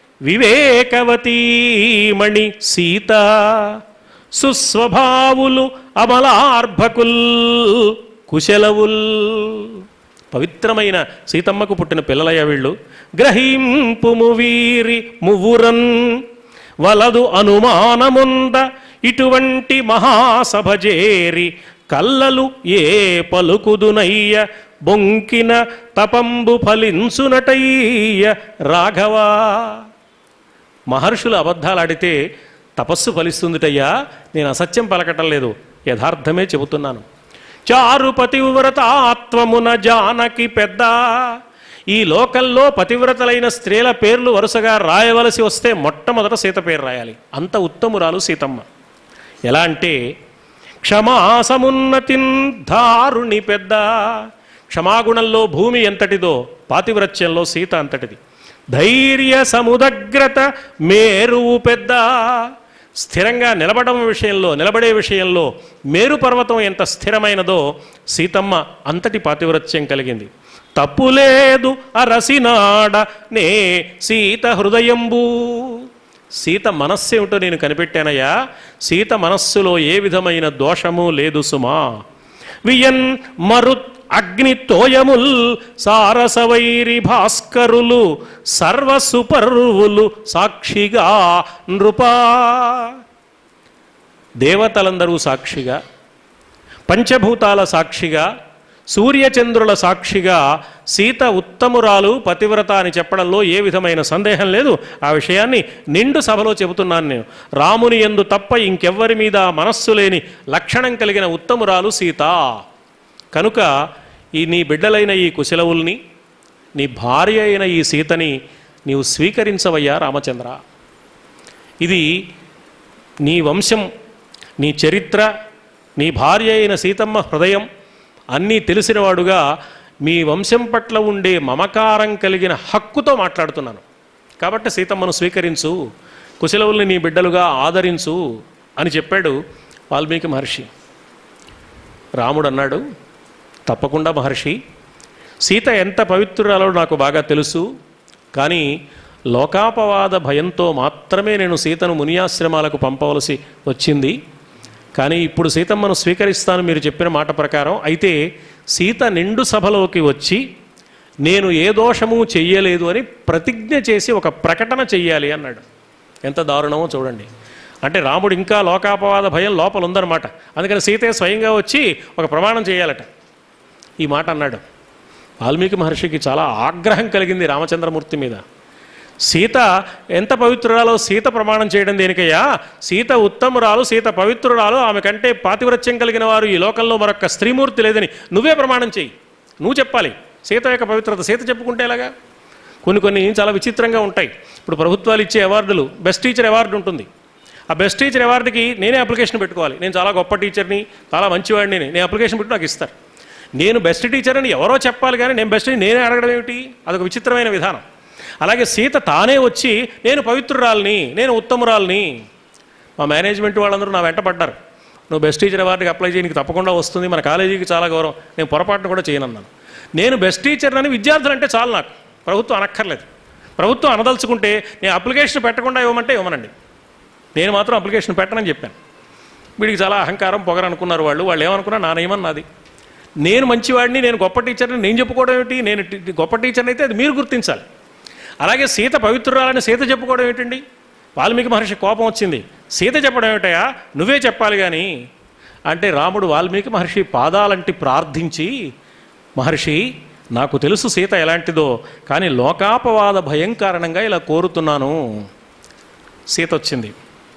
వివేకవతీమణి సీత సుస్వభావులు అమలార్భకుల్ కుశలవుల్ పవిత్రమైన సీతమ్మకు పుట్టిన పిల్లలయ్య వీళ్ళు గ్రహింపుము వీరి మువ్వురన్ వలదు అనుమానముంద ఇటువంటి మహాసభ చేరి కల్లలు ఏ పలుకుదునయ్య బొంకిన తపంబు ఫలించునటయ్య రాఘవా మహర్షులు అబద్ధాలాడితే తపస్సు ఫలిస్తుందిటయ్యా నేను అసత్యం పలకటం లేదు యథార్థమే చెబుతున్నాను చారు పతివ్రత ఆత్మమున జానకి పెద్ద ఈ లోకంలో పతివ్రతలైన స్త్రీల పేర్లు వరుసగా రాయవలసి వస్తే మొట్టమొదట సీత పేరు రాయాలి అంత ఉత్తమురాలు సీతమ్మ ఎలా అంటే క్షమాసమున్నతిన్ దారుణి పెద్ద క్షమాగుణంలో భూమి ఎంతటిదో పాతివ్రత్యంలో సీత అంతటిది ధైర్య సముదగ్రత మేరువు పెద్ద స్థిరంగా నిలబడడం విషయంలో నిలబడే విషయంలో మేరు పర్వతం ఎంత స్థిరమైనదో సీతమ్మ అంతటి పాతివ్రత్యం కలిగింది తప్పులేదు అరసినాడ నే సీత హృదయంబు సీత మనస్సేమిటో నేను కనిపెట్టానయ్యా సీత మనస్సులో ఏ విధమైన దోషము లేదు సుమా వియన్ మరుత్ అగ్ని తోయముల్ సారసవైరి భాస్కరులు సర్వసుపర్వులు సాక్షిగా నృపా దేవతలందరూ సాక్షిగా పంచభూతాల సాక్షిగా సూర్యచంద్రుల సాక్షిగా సీత ఉత్తమురాలు పతివ్రత అని చెప్పడంలో ఏ విధమైన సందేహం లేదు ఆ విషయాన్ని నిండు సభలో చెబుతున్నాను నేను రాముని ఎందు తప్ప ఇంకెవ్వరి మీద మనస్సు లేని లక్షణం కలిగిన ఉత్తమురాలు సీత కనుక ఈ నీ బిడ్డలైన ఈ కుశలవుల్ని నీ భార్య అయిన ఈ సీతని నీవు స్వీకరించవయ్యా రామచంద్ర ఇది నీ వంశం నీ చరిత్ర నీ భార్య అయిన సీతమ్మ హృదయం అన్నీ తెలిసినవాడుగా మీ వంశం పట్ల ఉండే మమకారం కలిగిన హక్కుతో మాట్లాడుతున్నాను కాబట్టి సీతమ్మను స్వీకరించు కుశలవుల్ని నీ బిడ్డలుగా ఆదరించు అని చెప్పాడు వాల్మీకి మహర్షి రాముడు అన్నాడు తప్పకుండా మహర్షి సీత ఎంత పవిత్రురాలో నాకు బాగా తెలుసు కానీ లోకాపవాద భయంతో మాత్రమే నేను సీతను మునియాశ్రమాలకు పంపవలసి వచ్చింది కానీ ఇప్పుడు సీతమ్మను స్వీకరిస్తాను మీరు చెప్పిన మాట ప్రకారం అయితే సీత నిండు సభలోకి వచ్చి నేను ఏ దోషము చెయ్యలేదు అని ప్రతిజ్ఞ చేసి ఒక ప్రకటన చెయ్యాలి అన్నాడు ఎంత దారుణమో చూడండి అంటే రాముడు ఇంకా లోకాపవాద భయం లోపల ఉందన్నమాట అందుకని సీతే స్వయంగా వచ్చి ఒక ప్రమాణం చేయాలట ఈ మాట అన్నాడు వాల్మీకి మహర్షికి చాలా ఆగ్రహం కలిగింది రామచంద్రమూర్తి మీద సీత ఎంత పవిత్రురాలో సీత ప్రమాణం చేయడం దేనికయ్యా సీత ఉత్తమురాలు సీత పవిత్రురాలు ఆమె కంటే పాతివ్రత్యం కలిగిన వారు ఈ లోకంలో మరొక స్త్రీమూర్తి లేదని నువ్వే ప్రమాణం చేయి నువ్వు చెప్పాలి సీత యొక్క పవిత్రత సీత చెప్పుకుంటే ఎలాగా కొన్ని కొన్ని చాలా విచిత్రంగా ఉంటాయి ఇప్పుడు ప్రభుత్వాలు ఇచ్చే అవార్డులు బెస్ట్ టీచర్ అవార్డు ఉంటుంది ఆ బెస్ట్ టీచర్ అవార్డుకి నేనే అప్లికేషన్ పెట్టుకోవాలి నేను చాలా గొప్ప టీచర్ని చాలా మంచివాడిని నేను అప్లికేషన్ పెట్టి నాకు ఇస్తారు నేను బెస్ట్ టీచర్ అని ఎవరో చెప్పాలి కానీ నేను బెస్ట్ నేనే అడగడం ఏమిటి అదొక విచిత్రమైన విధానం అలాగే సీత తానే వచ్చి నేను పవిత్రురాల్ని నేను ఉత్తమురాల్ని మా మేనేజ్మెంట్ వాళ్ళందరూ నా వెంట పడ్డారు నువ్వు బెస్ట్ టీచర్ అవార్డుకి అప్లై చేయడానికి తప్పకుండా వస్తుంది మన కాలేజీకి చాలా గౌరవం నేను పొరపాటును కూడా చేయనన్నాను నేను బెస్ట్ టీచర్ అని విద్యార్థులు అంటే చాలు నాకు ప్రభుత్వం అనక్కర్లేదు ప్రభుత్వం అనదలుచుకుంటే నేను అప్లికేషన్ పెట్టకుండా ఇవ్వమంటే ఇవ్వమనండి నేను మాత్రం అప్లికేషన్ పెట్టనని చెప్పాను వీడికి చాలా అహంకారం పొగరు అనుకున్నారు వాళ్ళు వాళ్ళు ఏమనుకున్నా నా నియమం నాది నేను మంచివాడిని నేను గొప్ప టీచర్ని నేను చెప్పుకోవడం ఏమిటి నేను టి- గొప్ప టీచర్ని అయితే అది మీరు గుర్తించాలి అలాగే సీత పవిత్రురాలని సీత చెప్పుకోవడం ఏంటండి వాల్మీకి మహర్షి కోపం వచ్చింది సీత చెప్పడం ఏమిటయా నువ్వే చెప్పాలి కానీ అంటే రాముడు వాల్మీకి మహర్షి పాదాలంటి ప్రార్థించి మహర్షి నాకు తెలుసు సీత ఎలాంటిదో కానీ లోకాపవాద భయం కారణంగా ఇలా కోరుతున్నాను సీత వచ్చింది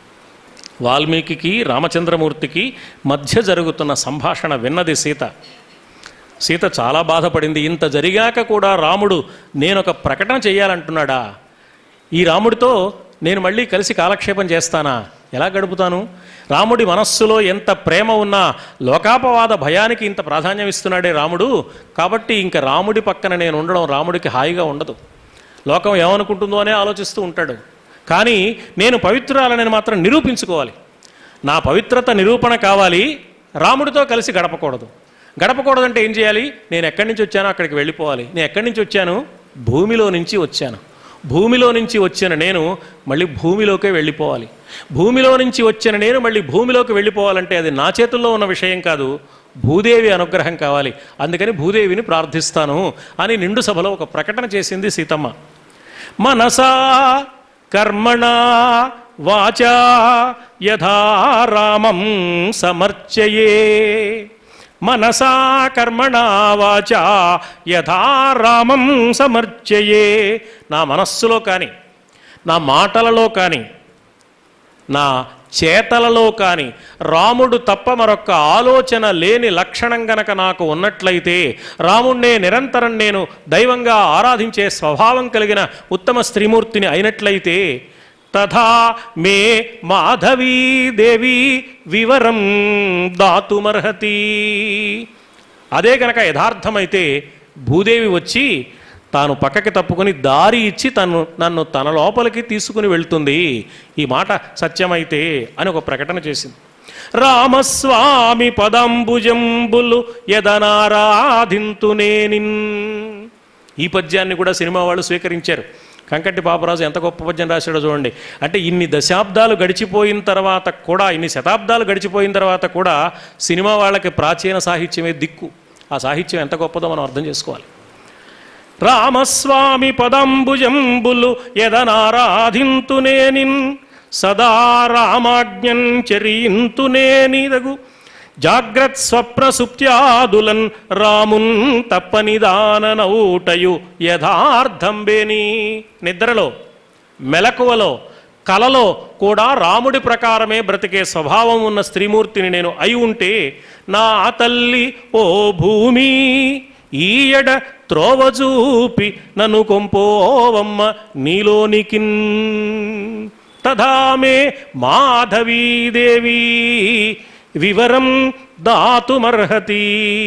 వాల్మీకి రామచంద్రమూర్తికి మధ్య జరుగుతున్న సంభాషణ విన్నది సీత సీత చాలా బాధపడింది ఇంత జరిగాక కూడా రాముడు నేను ఒక ప్రకటన చేయాలంటున్నాడా ఈ రాముడితో నేను మళ్ళీ కలిసి కాలక్షేపం చేస్తానా ఎలా గడుపుతాను రాముడి మనస్సులో ఎంత ప్రేమ ఉన్నా లోకాపవాద భయానికి ఇంత ప్రాధాన్యం ఇస్తున్నాడే రాముడు కాబట్టి ఇంకా రాముడి పక్కన నేను ఉండడం రాముడికి హాయిగా ఉండదు లోకం ఏమనుకుంటుందో అనే ఆలోచిస్తూ ఉంటాడు కానీ నేను పవిత్రాలని మాత్రం నిరూపించుకోవాలి నా పవిత్రత నిరూపణ కావాలి రాముడితో కలిసి గడపకూడదు గడపకూడదంటే ఏం చేయాలి నేను ఎక్కడి నుంచి వచ్చానో అక్కడికి వెళ్ళిపోవాలి నేను ఎక్కడి నుంచి వచ్చాను భూమిలో నుంచి వచ్చాను భూమిలో నుంచి వచ్చిన నేను మళ్ళీ భూమిలోకే వెళ్ళిపోవాలి భూమిలో నుంచి వచ్చిన నేను మళ్ళీ భూమిలోకి వెళ్ళిపోవాలంటే అది నా చేతుల్లో ఉన్న విషయం కాదు భూదేవి అనుగ్రహం కావాలి అందుకని భూదేవిని ప్రార్థిస్తాను అని నిండు సభలో ఒక ప్రకటన చేసింది సీతమ్మ మనసా కర్మణా వాచా యథా రామం సమర్చయే మనసా కర్మణా వాచా యథా రామం సమర్చయే నా మనస్సులో కానీ నా మాటలలో కానీ నా చేతలలో కానీ రాముడు తప్ప మరొక్క ఆలోచన లేని లక్షణం గనక నాకు ఉన్నట్లయితే రాముణ్ణే నిరంతరం నేను దైవంగా ఆరాధించే స్వభావం కలిగిన ఉత్తమ స్త్రీమూర్తిని అయినట్లయితే తథా మే మాధవీ దేవి వివరం దాతుమర్హతి అదే గనక యథార్థమైతే భూదేవి వచ్చి తాను పక్కకి తప్పుకొని దారి ఇచ్చి తను నన్ను తన లోపలికి తీసుకుని వెళ్తుంది ఈ మాట సత్యమైతే అని ఒక ప్రకటన చేసింది రామస్వామి పదంబుజంబులు యదనారాధింతునేనిన్ ఈ పద్యాన్ని కూడా సినిమా వాళ్ళు స్వీకరించారు కంకట్టి పాపరాజు ఎంత గొప్ప పద్యం రాశాడో చూడండి అంటే ఇన్ని దశాబ్దాలు గడిచిపోయిన తర్వాత కూడా ఇన్ని శతాబ్దాలు గడిచిపోయిన తర్వాత కూడా సినిమా వాళ్ళకి ప్రాచీన సాహిత్యమే దిక్కు ఆ సాహిత్యం ఎంత గొప్పదో మనం అర్థం చేసుకోవాలి రామస్వామి పదంబుజంబులు ఎదనారాధింతునేనిన్ సదా రామాజ్ఞం చరింతునేనిదగు జాగ్రత్ స్వప్న సుప్త్యాదులన్ రామున్ తప్పనిదాననౌటయు యథార్థంబేని నిద్రలో మెలకువలో కలలో కూడా రాముడి ప్రకారమే బ్రతికే స్వభావం ఉన్న స్త్రీమూర్తిని నేను అయి ఉంటే నా తల్లి ఓ భూమి ఈయడ త్రోవజూపి నన్ను కొంపోవమ్మ నీలోనికిన్ తథామే మాధవీదేవి వివరం దాతుమర్హతి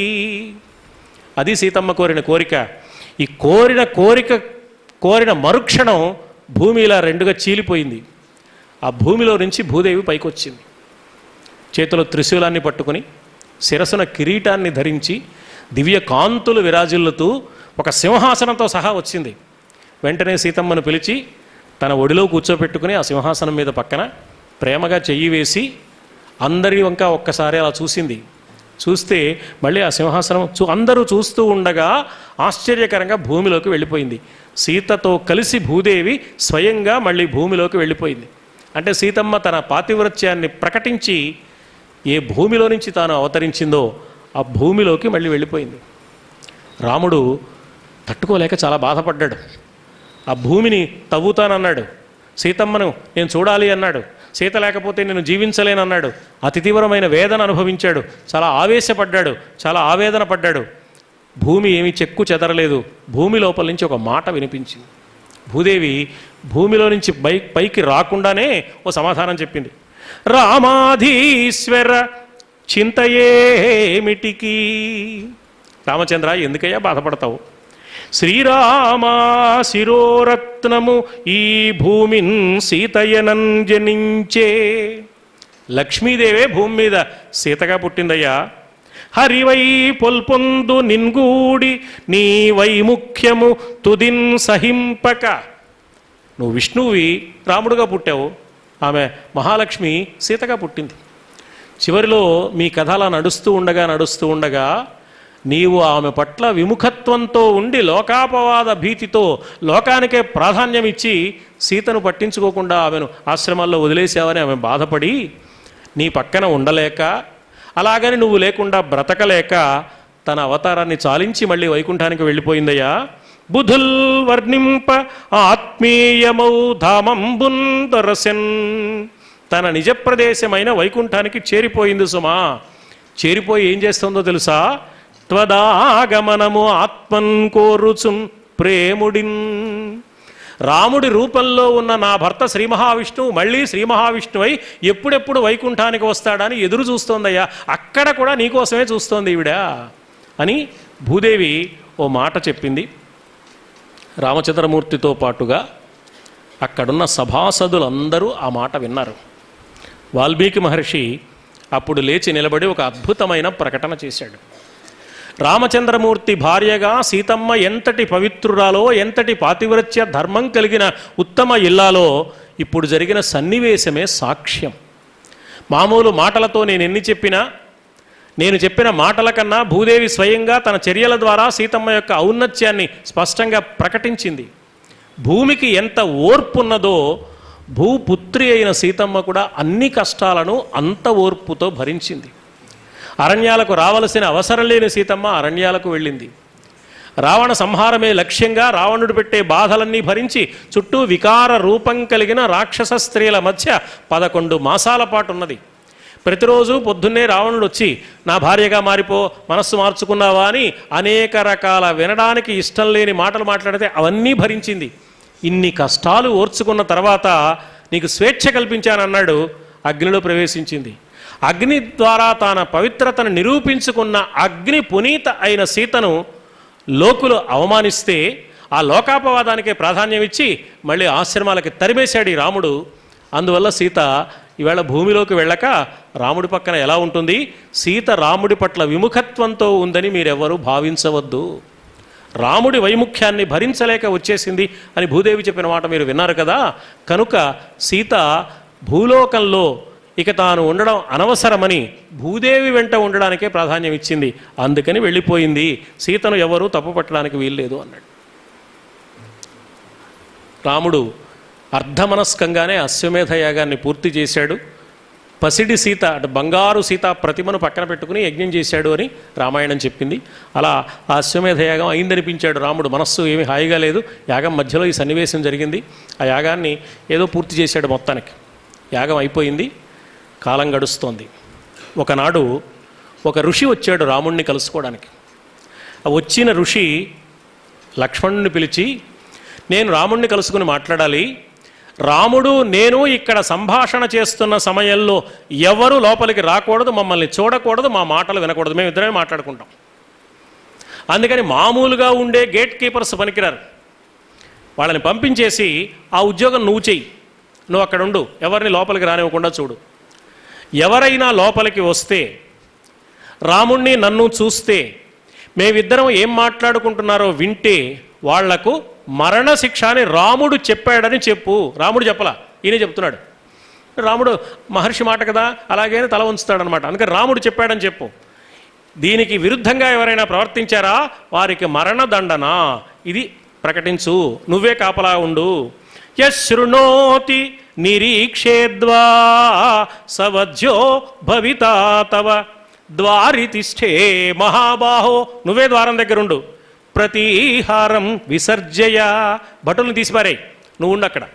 అది సీతమ్మ కోరిన కోరిక ఈ కోరిన కోరిక కోరిన మరుక్షణం భూమి ఇలా రెండుగా చీలిపోయింది ఆ భూమిలో నుంచి భూదేవి పైకొచ్చింది చేతిలో త్రిశూలాన్ని పట్టుకుని శిరసున కిరీటాన్ని ధరించి దివ్య కాంతులు విరాజిల్లుతూ ఒక సింహాసనంతో సహా వచ్చింది వెంటనే సీతమ్మను పిలిచి తన ఒడిలో కూర్చోపెట్టుకుని ఆ సింహాసనం మీద పక్కన ప్రేమగా చెయ్యి వేసి అందరి వంక ఒక్కసారి అలా చూసింది చూస్తే మళ్ళీ ఆ సింహాసనం చూ అందరూ చూస్తూ ఉండగా ఆశ్చర్యకరంగా భూమిలోకి వెళ్ళిపోయింది సీతతో కలిసి భూదేవి స్వయంగా మళ్ళీ భూమిలోకి వెళ్ళిపోయింది అంటే సీతమ్మ తన పాతివ్రత్యాన్ని ప్రకటించి ఏ భూమిలో నుంచి తాను అవతరించిందో ఆ భూమిలోకి మళ్ళీ వెళ్ళిపోయింది రాముడు తట్టుకోలేక చాలా బాధపడ్డాడు ఆ భూమిని తవ్వుతానన్నాడు సీతమ్మను నేను చూడాలి అన్నాడు సీత లేకపోతే నేను జీవించలేనన్నాడు అతి తీవ్రమైన వేదన అనుభవించాడు చాలా ఆవేశపడ్డాడు చాలా ఆవేదన పడ్డాడు భూమి ఏమీ చెక్కు చెదరలేదు భూమి లోపల నుంచి ఒక మాట వినిపించింది భూదేవి భూమిలో నుంచి పై పైకి రాకుండానే ఓ సమాధానం చెప్పింది రామాధీశ్వర చింతయేమిటికి రామచంద్ర ఎందుకయ్యా బాధపడతావు శ్రీరామా శిరోరత్నము ఈ భూమిన్ సీతయనం జనించే లక్ష్మీదేవే భూమి మీద సీతగా పుట్టిందయ్యా హరివై పొల్పొందు నిన్గూడి నీ వైముఖ్యము తుదిన్ సహింపక నువ్వు విష్ణువి రాముడుగా పుట్టావు ఆమె మహాలక్ష్మి సీతగా పుట్టింది చివరిలో మీ కథ అలా నడుస్తూ ఉండగా నడుస్తూ ఉండగా నీవు ఆమె పట్ల విముఖత్వంతో ఉండి లోకాపవాద భీతితో లోకానికే ప్రాధాన్యం ఇచ్చి సీతను పట్టించుకోకుండా ఆమెను ఆశ్రమాల్లో వదిలేసావని ఆమె బాధపడి నీ పక్కన ఉండలేక అలాగని నువ్వు లేకుండా బ్రతకలేక తన అవతారాన్ని చాలించి మళ్ళీ వైకుంఠానికి వెళ్ళిపోయిందయ్యా బుధుల్ వర్ణింప ఆత్మీయమౌ ధామంబున్ దొరసెన్ తన నిజ ప్రదేశమైన వైకుంఠానికి చేరిపోయింది సుమా చేరిపోయి ఏం చేస్తుందో తెలుసా త్వదాగమనము ఆత్మన్ కోరుచున్ ప్రేముడిన్ రాముడి రూపంలో ఉన్న నా భర్త శ్రీ మహావిష్ణువు మళ్ళీ శ్రీ మహావిష్ణువై ఎప్పుడెప్పుడు వైకుంఠానికి వస్తాడని ఎదురు చూస్తోందయ్యా అక్కడ కూడా నీకోసమే చూస్తోంది ఈవిడ అని భూదేవి ఓ మాట చెప్పింది రామచంద్రమూర్తితో పాటుగా అక్కడున్న సభాసదులందరూ ఆ మాట విన్నారు వాల్మీకి మహర్షి అప్పుడు లేచి నిలబడి ఒక అద్భుతమైన ప్రకటన చేశాడు రామచంద్రమూర్తి భార్యగా సీతమ్మ ఎంతటి పవిత్రురాలో ఎంతటి పాతివ్రత్య ధర్మం కలిగిన ఉత్తమ ఇల్లాలో ఇప్పుడు జరిగిన సన్నివేశమే సాక్ష్యం మామూలు మాటలతో నేను ఎన్ని చెప్పినా నేను చెప్పిన మాటల కన్నా భూదేవి స్వయంగా తన చర్యల ద్వారా సీతమ్మ యొక్క ఔన్నత్యాన్ని స్పష్టంగా ప్రకటించింది భూమికి ఎంత ఓర్పున్నదో భూపుత్రి అయిన సీతమ్మ కూడా అన్ని కష్టాలను అంత ఓర్పుతో భరించింది అరణ్యాలకు రావలసిన అవసరం లేని సీతమ్మ అరణ్యాలకు వెళ్ళింది రావణ సంహారమే లక్ష్యంగా రావణుడు పెట్టే బాధలన్నీ భరించి చుట్టూ వికార రూపం కలిగిన రాక్షస స్త్రీల మధ్య పదకొండు మాసాల పాటు ఉన్నది ప్రతిరోజు పొద్దున్నే రావణుడు వచ్చి నా భార్యగా మారిపో మనస్సు మార్చుకున్నావా అని అనేక రకాల వినడానికి ఇష్టం లేని మాటలు మాట్లాడితే అవన్నీ భరించింది ఇన్ని కష్టాలు ఓర్చుకున్న తర్వాత నీకు స్వేచ్ఛ కల్పించానన్నాడు అగ్నిలో ప్రవేశించింది అగ్ని ద్వారా తన పవిత్రతను నిరూపించుకున్న అగ్ని పునీత అయిన సీతను లోకులు అవమానిస్తే ఆ లోకాపవాదానికే ప్రాధాన్యం ఇచ్చి మళ్ళీ ఆశ్రమాలకి తరిమేశాడు ఈ రాముడు అందువల్ల సీత ఈవేళ భూమిలోకి వెళ్ళక రాముడి పక్కన ఎలా ఉంటుంది సీత రాముడి పట్ల విముఖత్వంతో ఉందని మీరెవ్వరూ భావించవద్దు రాముడి వైముఖ్యాన్ని భరించలేక వచ్చేసింది అని భూదేవి చెప్పిన మాట మీరు విన్నారు కదా కనుక సీత భూలోకంలో ఇక తాను ఉండడం అనవసరమని భూదేవి వెంట ఉండడానికే ప్రాధాన్యం ఇచ్చింది అందుకని వెళ్ళిపోయింది సీతను ఎవరూ తప్పు పట్టడానికి వీల్లేదు అన్నాడు రాముడు అర్ధమనస్కంగానే అశ్వమేధ యాగాన్ని పూర్తి చేశాడు పసిడి సీత అంటే బంగారు సీత ప్రతిమను పక్కన పెట్టుకుని యజ్ఞం చేశాడు అని రామాయణం చెప్పింది అలా ఆ అశ్వమేధ యాగం అయిందనిపించాడు రాముడు మనస్సు ఏమీ హాయిగా లేదు యాగం మధ్యలో ఈ సన్నివేశం జరిగింది ఆ యాగాన్ని ఏదో పూర్తి చేశాడు మొత్తానికి యాగం అయిపోయింది కాలం గడుస్తోంది ఒకనాడు ఒక ఋషి వచ్చాడు రాముణ్ణి కలుసుకోవడానికి ఆ వచ్చిన ఋషి లక్ష్మణుని పిలిచి నేను రాముణ్ణి కలుసుకుని మాట్లాడాలి రాముడు నేను ఇక్కడ సంభాషణ చేస్తున్న సమయంలో ఎవరు లోపలికి రాకూడదు మమ్మల్ని చూడకూడదు మా మాటలు వినకూడదు మేము ఇద్దరమే మాట్లాడుకుంటాం అందుకని మామూలుగా ఉండే గేట్ కీపర్స్ పనికిరారు వాళ్ళని పంపించేసి ఆ ఉద్యోగం నువ్వు చెయ్యి నువ్వు అక్కడ ఉండు ఎవరిని లోపలికి రానివ్వకుండా చూడు ఎవరైనా లోపలికి వస్తే రాముణ్ణి నన్ను చూస్తే మేమిద్దరం ఏం మాట్లాడుకుంటున్నారో వింటే వాళ్లకు మరణశిక్ష అని రాముడు చెప్పాడని చెప్పు రాముడు చెప్పలా ఈయన చెప్తున్నాడు రాముడు మహర్షి మాట కదా అలాగే అని తల ఉంచుతాడనమాట అందుకని రాముడు చెప్పాడని చెప్పు దీనికి విరుద్ధంగా ఎవరైనా ప్రవర్తించారా వారికి మరణదండన ఇది ప్రకటించు నువ్వే కాపలా ఉండు యశృణోతి నిరీక్షేద్వా సవధ్యో భవితా తవ ద్వారి తిష్ఠే మహాబాహో నువ్వే ద్వారం దగ్గరుండు ప్రతీహారం విసర్జయ భటుల్ని తీసిపారే నువ్వు ఉండు అక్కడ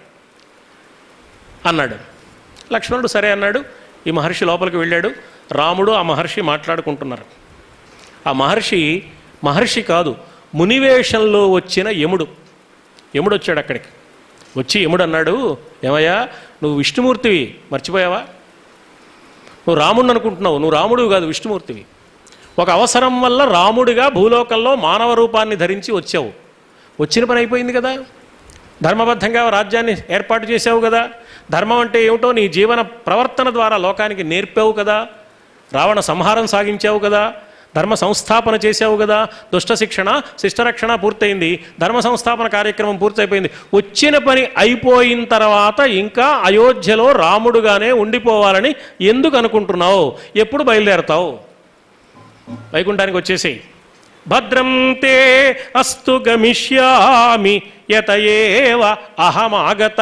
అన్నాడు లక్ష్మణుడు సరే అన్నాడు ఈ మహర్షి లోపలికి వెళ్ళాడు రాముడు ఆ మహర్షి మాట్లాడుకుంటున్నారు ఆ మహర్షి మహర్షి కాదు మునివేషంలో వచ్చిన యముడు యముడు వచ్చాడు అక్కడికి వచ్చి యముడు అన్నాడు ఏమయ్యా నువ్వు విష్ణుమూర్తివి మర్చిపోయావా నువ్వు రాముడిని అనుకుంటున్నావు నువ్వు రాముడు కాదు విష్ణుమూర్తివి ఒక అవసరం వల్ల రాముడిగా భూలోకంలో మానవ రూపాన్ని ధరించి వచ్చావు వచ్చిన పని అయిపోయింది కదా ధర్మబద్ధంగా రాజ్యాన్ని ఏర్పాటు చేసావు కదా ధర్మం అంటే ఏమిటో నీ జీవన ప్రవర్తన ద్వారా లోకానికి నేర్పావు కదా రావణ సంహారం సాగించావు కదా ధర్మ సంస్థాపన చేసావు కదా దుష్ట శిక్షణ శిష్టరక్షణ పూర్తయింది ధర్మ సంస్థాపన కార్యక్రమం పూర్తయిపోయింది వచ్చిన పని అయిపోయిన తర్వాత ఇంకా అయోధ్యలో రాముడుగానే ఉండిపోవాలని ఎందుకు అనుకుంటున్నావు ఎప్పుడు బయలుదేరతావు వైకుంఠానికి వచ్చేసేయి భద్రం తే అస్తు గమిష్యామి యతయేవ అహమాగత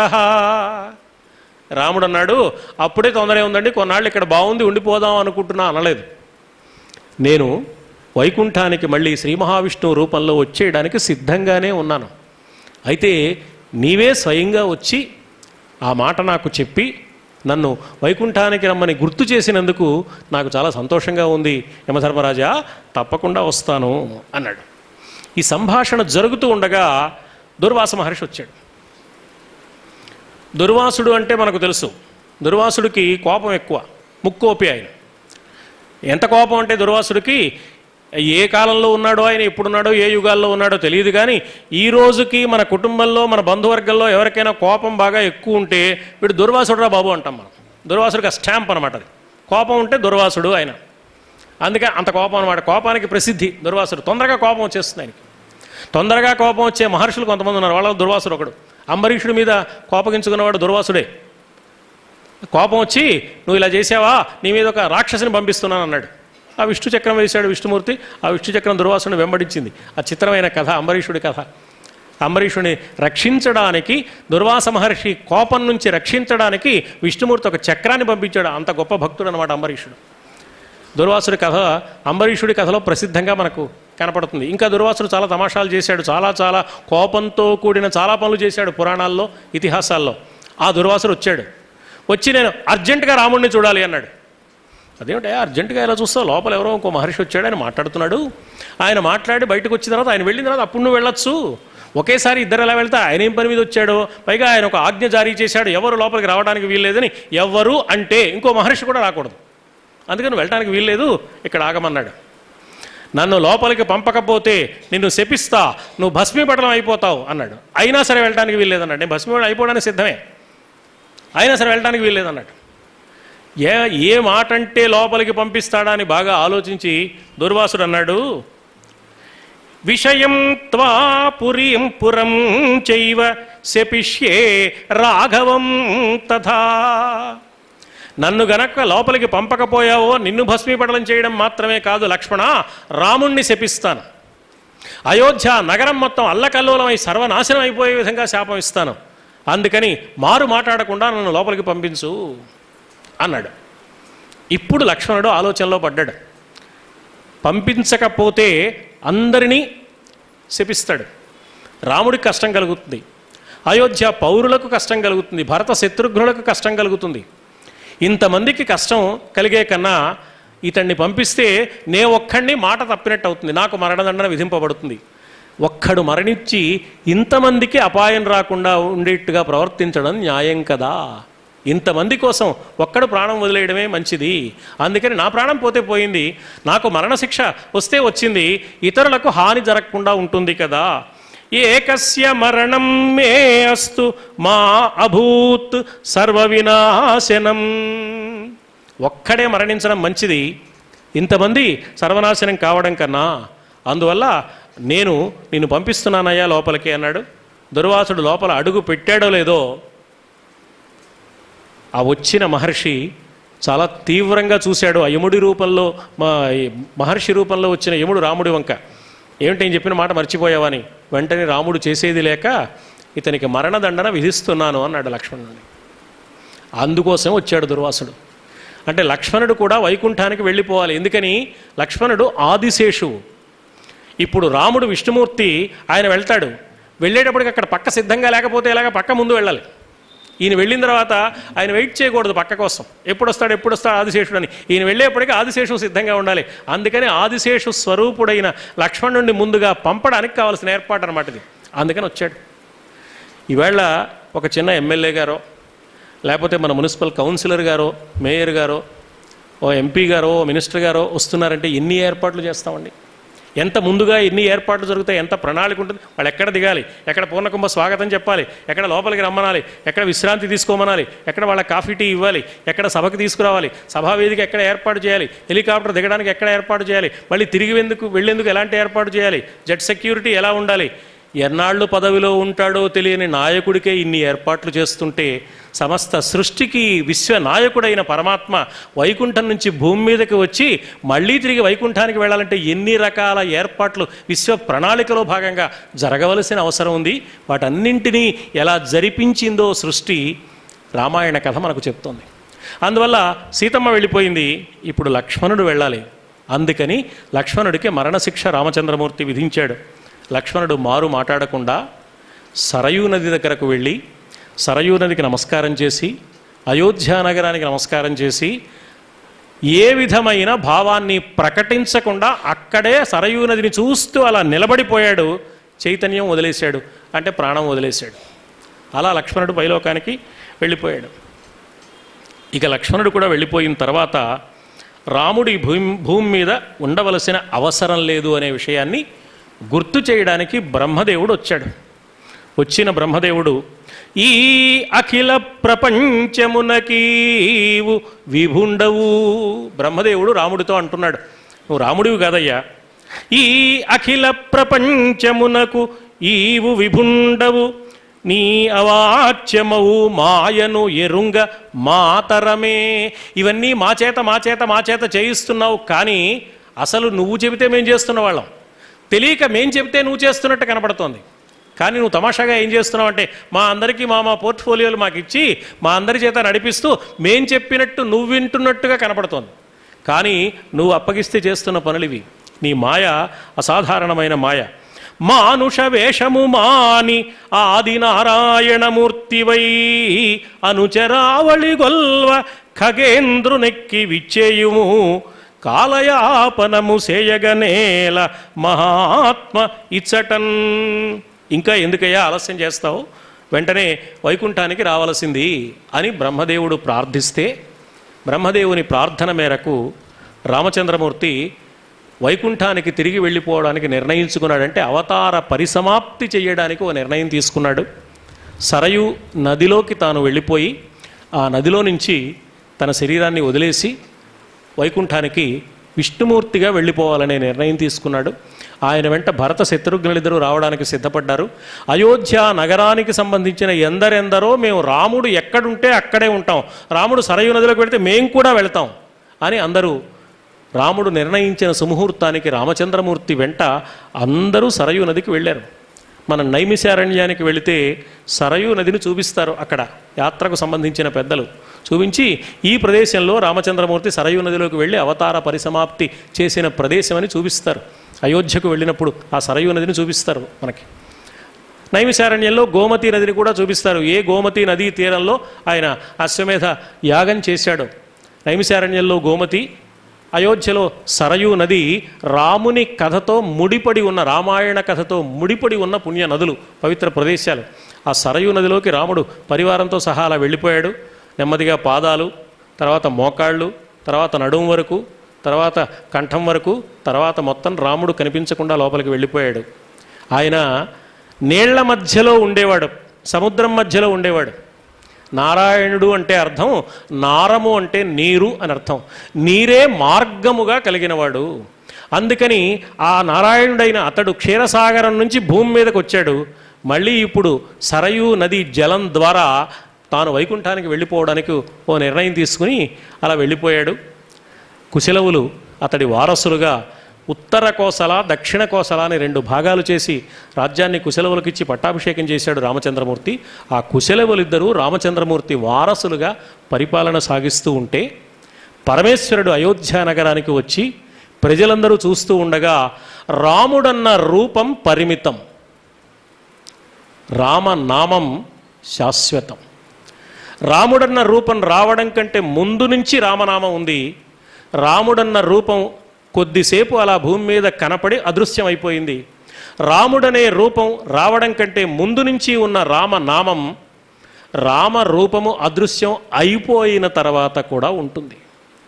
రాముడు అన్నాడు అప్పుడే తొందర ఉందండి కొన్నాళ్ళు ఇక్కడ బాగుంది ఉండిపోదాం అనుకుంటున్నా అనలేదు నేను వైకుంఠానికి మళ్ళీ శ్రీ మహావిష్ణువు రూపంలో వచ్చేయడానికి సిద్ధంగానే ఉన్నాను అయితే నీవే స్వయంగా వచ్చి ఆ మాట నాకు చెప్పి నన్ను వైకుంఠానికి రమ్మని గుర్తు చేసినందుకు నాకు చాలా సంతోషంగా ఉంది యమధర్మరాజా తప్పకుండా వస్తాను అన్నాడు ఈ సంభాషణ జరుగుతూ ఉండగా దుర్వాస మహర్షి వచ్చాడు దుర్వాసుడు అంటే మనకు తెలుసు దుర్వాసుడికి కోపం ఎక్కువ ముక్కోపి ఆయన ఎంత కోపం అంటే దుర్వాసుడికి ఏ కాలంలో ఉన్నాడో ఆయన ఎప్పుడున్నాడో ఏ యుగాల్లో ఉన్నాడో తెలియదు కానీ ఈ రోజుకి మన కుటుంబంలో మన బంధువర్గంలో ఎవరికైనా కోపం బాగా ఎక్కువ ఉంటే వీడు దుర్వాసుడురా బాబు అంటాం మనం దుర్వాసుడికి ఆ స్టాంప్ అనమాట అది కోపం ఉంటే దుర్వాసుడు ఆయన అందుకే అంత కోపం అనమాట కోపానికి ప్రసిద్ధి దుర్వాసుడు తొందరగా కోపం వచ్చేస్తుంది ఆయనకి తొందరగా కోపం వచ్చే మహర్షులు కొంతమంది ఉన్నారు వాళ్ళ దుర్వాసుడు ఒకడు అంబరీషుడి మీద కోపగించుకున్నవాడు దుర్వాసుడే కోపం వచ్చి నువ్వు ఇలా చేసావా నీ మీద ఒక రాక్షసిని పంపిస్తున్నాను అన్నాడు ఆ విష్ణు చక్రం వేశాడు విష్ణుమూర్తి ఆ విష్ణు చక్రం దుర్వాసుని వెంబడించింది ఆ చిత్రమైన కథ అంబరీషుడి కథ అంబరీషుని రక్షించడానికి దుర్వాస మహర్షి కోపం నుంచి రక్షించడానికి విష్ణుమూర్తి ఒక చక్రాన్ని పంపించాడు అంత గొప్ప భక్తుడు అనమాట అంబరీషుడు దుర్వాసుడి కథ అంబరీషుడి కథలో ప్రసిద్ధంగా మనకు కనపడుతుంది ఇంకా దుర్వాసుడు చాలా తమాషాలు చేశాడు చాలా చాలా కోపంతో కూడిన చాలా పనులు చేశాడు పురాణాల్లో ఇతిహాసాల్లో ఆ దుర్వాసుడు వచ్చాడు వచ్చి నేను అర్జెంటుగా రాముడిని చూడాలి అన్నాడు అదేమిటా అర్జెంటుగా ఇలా చూస్తావు లోపల ఎవరో ఇంకో మహర్షి వచ్చాడు ఆయన మాట్లాడుతున్నాడు ఆయన మాట్లాడి బయటకు వచ్చిన తర్వాత ఆయన వెళ్ళిన తర్వాత అప్పుడు నువ్వు వెళ్ళొచ్చు ఒకేసారి ఇద్దరు ఎలా వెళ్తా ఆయన ఏం పని మీద వచ్చాడో పైగా ఆయన ఒక ఆజ్ఞ జారీ చేశాడు ఎవరు లోపలికి రావడానికి వీల్లేదని ఎవరు అంటే ఇంకో మహర్షి కూడా రాకూడదు అందుకని వెళ్ళడానికి వీల్లేదు ఇక్కడ ఆగమన్నాడు నన్ను లోపలికి పంపకపోతే నిన్ను శపిస్తా నువ్వు భస్మీపటలం అయిపోతావు అన్నాడు అయినా సరే వెళ్ళడానికి వీల్లేదన్నాడు నేను భస్మీపటం అయిపోవడానికి సిద్ధమే అయినా సరే వెళ్ళడానికి వీల్లేదన్నాడు ఏ ఏ మాట అంటే లోపలికి పంపిస్తాడా అని బాగా ఆలోచించి దుర్వాసుడు అన్నాడు విషయం త్వా పురీం పురం చైవ శపిష్యే రాఘవం తథా నన్ను గనక లోపలికి పంపకపోయావో నిన్ను భస్మీపటలం చేయడం మాత్రమే కాదు లక్ష్మణ రాముణ్ణి శపిస్తాను అయోధ్య నగరం మొత్తం అల్లకల్లోలమై సర్వనాశనం అయిపోయే విధంగా శాపం ఇస్తాను అందుకని మారు మాట్లాడకుండా నన్ను లోపలికి పంపించు అన్నాడు ఇప్పుడు లక్ష్మణుడు ఆలోచనలో పడ్డాడు పంపించకపోతే అందరినీ శపిస్తాడు రాముడికి కష్టం కలుగుతుంది అయోధ్య పౌరులకు కష్టం కలుగుతుంది భరత శత్రుఘ్నులకు కష్టం కలుగుతుంది ఇంతమందికి కష్టం కలిగే కన్నా ఇతన్ని పంపిస్తే నే ఒక్కడిని మాట తప్పినట్టు అవుతుంది నాకు మరణదండన విధింపబడుతుంది ఒక్కడు మరణించి ఇంతమందికి అపాయం రాకుండా ఉండేట్టుగా ప్రవర్తించడం న్యాయం కదా ఇంతమంది కోసం ఒక్కడు ప్రాణం వదిలేయడమే మంచిది అందుకని నా ప్రాణం పోతే పోయింది నాకు మరణశిక్ష వస్తే వచ్చింది ఇతరులకు హాని జరగకుండా ఉంటుంది కదా ఏకస్య మరణం మే అస్తు మా అభూత్ సర్వ వినాశనం ఒక్కడే మరణించడం మంచిది ఇంతమంది సర్వనాశనం కావడం కన్నా అందువల్ల నేను నిన్ను పంపిస్తున్నానయ్యా లోపలికి అన్నాడు దుర్వాసుడు లోపల అడుగు పెట్టాడో లేదో ఆ వచ్చిన మహర్షి చాలా తీవ్రంగా చూశాడు ఆ యముడి రూపంలో మా ఈ మహర్షి రూపంలో వచ్చిన యముడు రాముడి వంక ఏమిటి నేను చెప్పిన మాట మర్చిపోయావని వెంటనే రాముడు చేసేది లేక ఇతనికి మరణదండన విధిస్తున్నాను అన్నాడు లక్ష్మణుడిని అందుకోసం వచ్చాడు దుర్వాసుడు అంటే లక్ష్మణుడు కూడా వైకుంఠానికి వెళ్ళిపోవాలి ఎందుకని లక్ష్మణుడు ఆదిశేషువు ఇప్పుడు రాముడు విష్ణుమూర్తి ఆయన వెళ్తాడు వెళ్ళేటప్పటికి అక్కడ పక్క సిద్ధంగా లేకపోతే ఎలాగ పక్క ముందు వెళ్ళాలి ఈయన వెళ్ళిన తర్వాత ఆయన వెయిట్ చేయకూడదు పక్క కోసం ఎప్పుడు వస్తాడు ఎప్పుడు వస్తాడు ఆదిశేషుడు అని ఈయన వెళ్ళేప్పటికీ ఆదిశేషు సిద్ధంగా ఉండాలి అందుకని ఆదిశేషు స్వరూపుడైన లక్ష్మణుడిని ముందుగా పంపడానికి కావాల్సిన ఏర్పాటు అనమాట ఇది అందుకని వచ్చాడు ఈవేళ ఒక చిన్న ఎమ్మెల్యే గారో లేకపోతే మన మున్సిపల్ కౌన్సిలర్ గారో మేయర్ గారో ఓ ఎంపీ గారో ఓ మినిస్టర్ గారో వస్తున్నారంటే ఎన్ని ఏర్పాట్లు చేస్తామండి ఎంత ముందుగా ఎన్ని ఏర్పాట్లు జరుగుతాయి ఎంత ప్రణాళిక ఉంటుంది వాళ్ళు ఎక్కడ దిగాలి ఎక్కడ పూర్ణకుంభ స్వాగతం చెప్పాలి ఎక్కడ లోపలికి రమ్మనాలి ఎక్కడ విశ్రాంతి తీసుకోమనాలి ఎక్కడ వాళ్ళ కాఫీ టీ ఇవ్వాలి ఎక్కడ సభకి తీసుకురావాలి సభా వేదిక ఎక్కడ ఏర్పాటు చేయాలి హెలికాప్టర్ దిగడానికి ఎక్కడ ఏర్పాటు చేయాలి మళ్ళీ తిరిగి వెందుకు వెళ్ళేందుకు ఎలాంటి ఏర్పాటు చేయాలి జెట్ సెక్యూరిటీ ఎలా ఉండాలి ఎన్నాళ్ళు పదవిలో ఉంటాడో తెలియని నాయకుడికే ఇన్ని ఏర్పాట్లు చేస్తుంటే సమస్త సృష్టికి విశ్వ నాయకుడైన పరమాత్మ వైకుంఠం నుంచి భూమి మీదకి వచ్చి మళ్ళీ తిరిగి వైకుంఠానికి వెళ్ళాలంటే ఎన్ని రకాల ఏర్పాట్లు విశ్వ ప్రణాళికలో భాగంగా జరగవలసిన అవసరం ఉంది వాటన్నింటినీ ఎలా జరిపించిందో సృష్టి రామాయణ కథ మనకు చెప్తోంది అందువల్ల సీతమ్మ వెళ్ళిపోయింది ఇప్పుడు లక్ష్మణుడు వెళ్ళాలి అందుకని లక్ష్మణుడికి మరణశిక్ష రామచంద్రమూర్తి విధించాడు లక్ష్మణుడు మారు మాట్లాడకుండా సరయూ నది దగ్గరకు వెళ్ళి సరయూ నదికి నమస్కారం చేసి అయోధ్య నగరానికి నమస్కారం చేసి ఏ విధమైన భావాన్ని ప్రకటించకుండా అక్కడే సరయూ నదిని చూస్తూ అలా నిలబడిపోయాడు చైతన్యం వదిలేశాడు అంటే ప్రాణం వదిలేశాడు అలా లక్ష్మణుడు పైలోకానికి వెళ్ళిపోయాడు ఇక లక్ష్మణుడు కూడా వెళ్ళిపోయిన తర్వాత రాముడి భూమి భూమి మీద ఉండవలసిన అవసరం లేదు అనే విషయాన్ని గుర్తు చేయడానికి బ్రహ్మదేవుడు వచ్చాడు వచ్చిన బ్రహ్మదేవుడు ఈ అఖిల ప్రపంచమునకీవు విభుండవు బ్రహ్మదేవుడు రాముడితో అంటున్నాడు నువ్వు రాముడివి కాదయ్యా ఈ అఖిల ప్రపంచమునకు ఈవు విభుండవు నీ అవాచ్యమవు మాయను ఎరుంగ మాతరమే ఇవన్నీ మా చేత మా చేత మా చేత చేయిస్తున్నావు కానీ అసలు నువ్వు చెబితే మేం చేస్తున్న వాళ్ళం తెలియక మేం చెబితే నువ్వు చేస్తున్నట్టు కనపడుతోంది కానీ నువ్వు తమాషాగా ఏం చేస్తున్నావు అంటే మా అందరికీ మా మా పోర్ట్ఫోలియోలు మాకు ఇచ్చి మా అందరి చేత నడిపిస్తూ మేం చెప్పినట్టు నువ్వు వింటున్నట్టుగా కనపడుతోంది కానీ నువ్వు అప్పగిస్తే చేస్తున్న పనులివి నీ మాయ అసాధారణమైన మాయ మానుష వేషము మాని ఆది నారాయణమూర్తివై అనుచరావళి గొల్వ ఖగేంద్రునెక్కి విచ్చేయుము కాలయాపనము సేయగనేల మహాత్మ ఇచ్చటన్ ఇంకా ఎందుకయ్యా ఆలస్యం చేస్తావు వెంటనే వైకుంఠానికి రావలసింది అని బ్రహ్మదేవుడు ప్రార్థిస్తే బ్రహ్మదేవుని ప్రార్థన మేరకు రామచంద్రమూర్తి వైకుంఠానికి తిరిగి వెళ్ళిపోవడానికి నిర్ణయించుకున్నాడంటే అవతార పరిసమాప్తి చేయడానికి ఓ నిర్ణయం తీసుకున్నాడు సరయు నదిలోకి తాను వెళ్ళిపోయి ఆ నదిలో నుంచి తన శరీరాన్ని వదిలేసి వైకుంఠానికి విష్ణుమూర్తిగా వెళ్ళిపోవాలనే నిర్ణయం తీసుకున్నాడు ఆయన వెంట భరత శత్రుఘ్నులిద్దరూ రావడానికి సిద్ధపడ్డారు అయోధ్య నగరానికి సంబంధించిన ఎందరెందరో మేము రాముడు ఎక్కడుంటే అక్కడే ఉంటాం రాముడు సరయు నదిలోకి వెళితే మేము కూడా వెళ్తాం అని అందరూ రాముడు నిర్ణయించిన సుముహూర్తానికి రామచంద్రమూర్తి వెంట అందరూ సరయు నదికి వెళ్ళారు మనం నైమిశారణ్యానికి వెళితే సరయు నదిని చూపిస్తారు అక్కడ యాత్రకు సంబంధించిన పెద్దలు చూపించి ఈ ప్రదేశంలో రామచంద్రమూర్తి సరయు నదిలోకి వెళ్ళి అవతార పరిసమాప్తి చేసిన ప్రదేశం అని చూపిస్తారు అయోధ్యకు వెళ్ళినప్పుడు ఆ సరయు నదిని చూపిస్తారు మనకి నైమిశారణ్యంలో గోమతి నదిని కూడా చూపిస్తారు ఏ గోమతి నదీ తీరంలో ఆయన అశ్వమేధ యాగం చేశాడు నైమిశారణ్యంలో గోమతి అయోధ్యలో సరయూ నది రాముని కథతో ముడిపడి ఉన్న రామాయణ కథతో ముడిపడి ఉన్న పుణ్య నదులు పవిత్ర ప్రదేశాలు ఆ సరయూ నదిలోకి రాముడు పరివారంతో సహా అలా వెళ్ళిపోయాడు నెమ్మదిగా పాదాలు తర్వాత మోకాళ్ళు తర్వాత నడుము వరకు తర్వాత కంఠం వరకు తర్వాత మొత్తం రాముడు కనిపించకుండా లోపలికి వెళ్ళిపోయాడు ఆయన నీళ్ల మధ్యలో ఉండేవాడు సముద్రం మధ్యలో ఉండేవాడు నారాయణుడు అంటే అర్థం నారము అంటే నీరు అని అర్థం నీరే మార్గముగా కలిగినవాడు అందుకని ఆ నారాయణుడైన అతడు క్షీరసాగరం నుంచి భూమి మీదకి వచ్చాడు మళ్ళీ ఇప్పుడు సరయూ నది జలం ద్వారా తాను వైకుంఠానికి వెళ్ళిపోవడానికి ఓ నిర్ణయం తీసుకుని అలా వెళ్ళిపోయాడు కుశలవులు అతడి వారసులుగా ఉత్తర కోసల దక్షిణ కోసల అని రెండు భాగాలు చేసి రాజ్యాన్ని కుశలవులకిచ్చి పట్టాభిషేకం చేశాడు రామచంద్రమూర్తి ఆ కుశలవులిద్దరూ రామచంద్రమూర్తి వారసులుగా పరిపాలన సాగిస్తూ ఉంటే పరమేశ్వరుడు అయోధ్య నగరానికి వచ్చి ప్రజలందరూ చూస్తూ ఉండగా రాముడన్న రూపం పరిమితం రామనామం శాశ్వతం రాముడన్న రూపం రావడం కంటే ముందు నుంచి రామనామం ఉంది రాముడన్న రూపం కొద్దిసేపు అలా భూమి మీద కనపడి అదృశ్యమైపోయింది రాముడనే రూపం రావడం కంటే ముందు నుంచి ఉన్న రామనామం రామ రూపము అదృశ్యం అయిపోయిన తర్వాత కూడా ఉంటుంది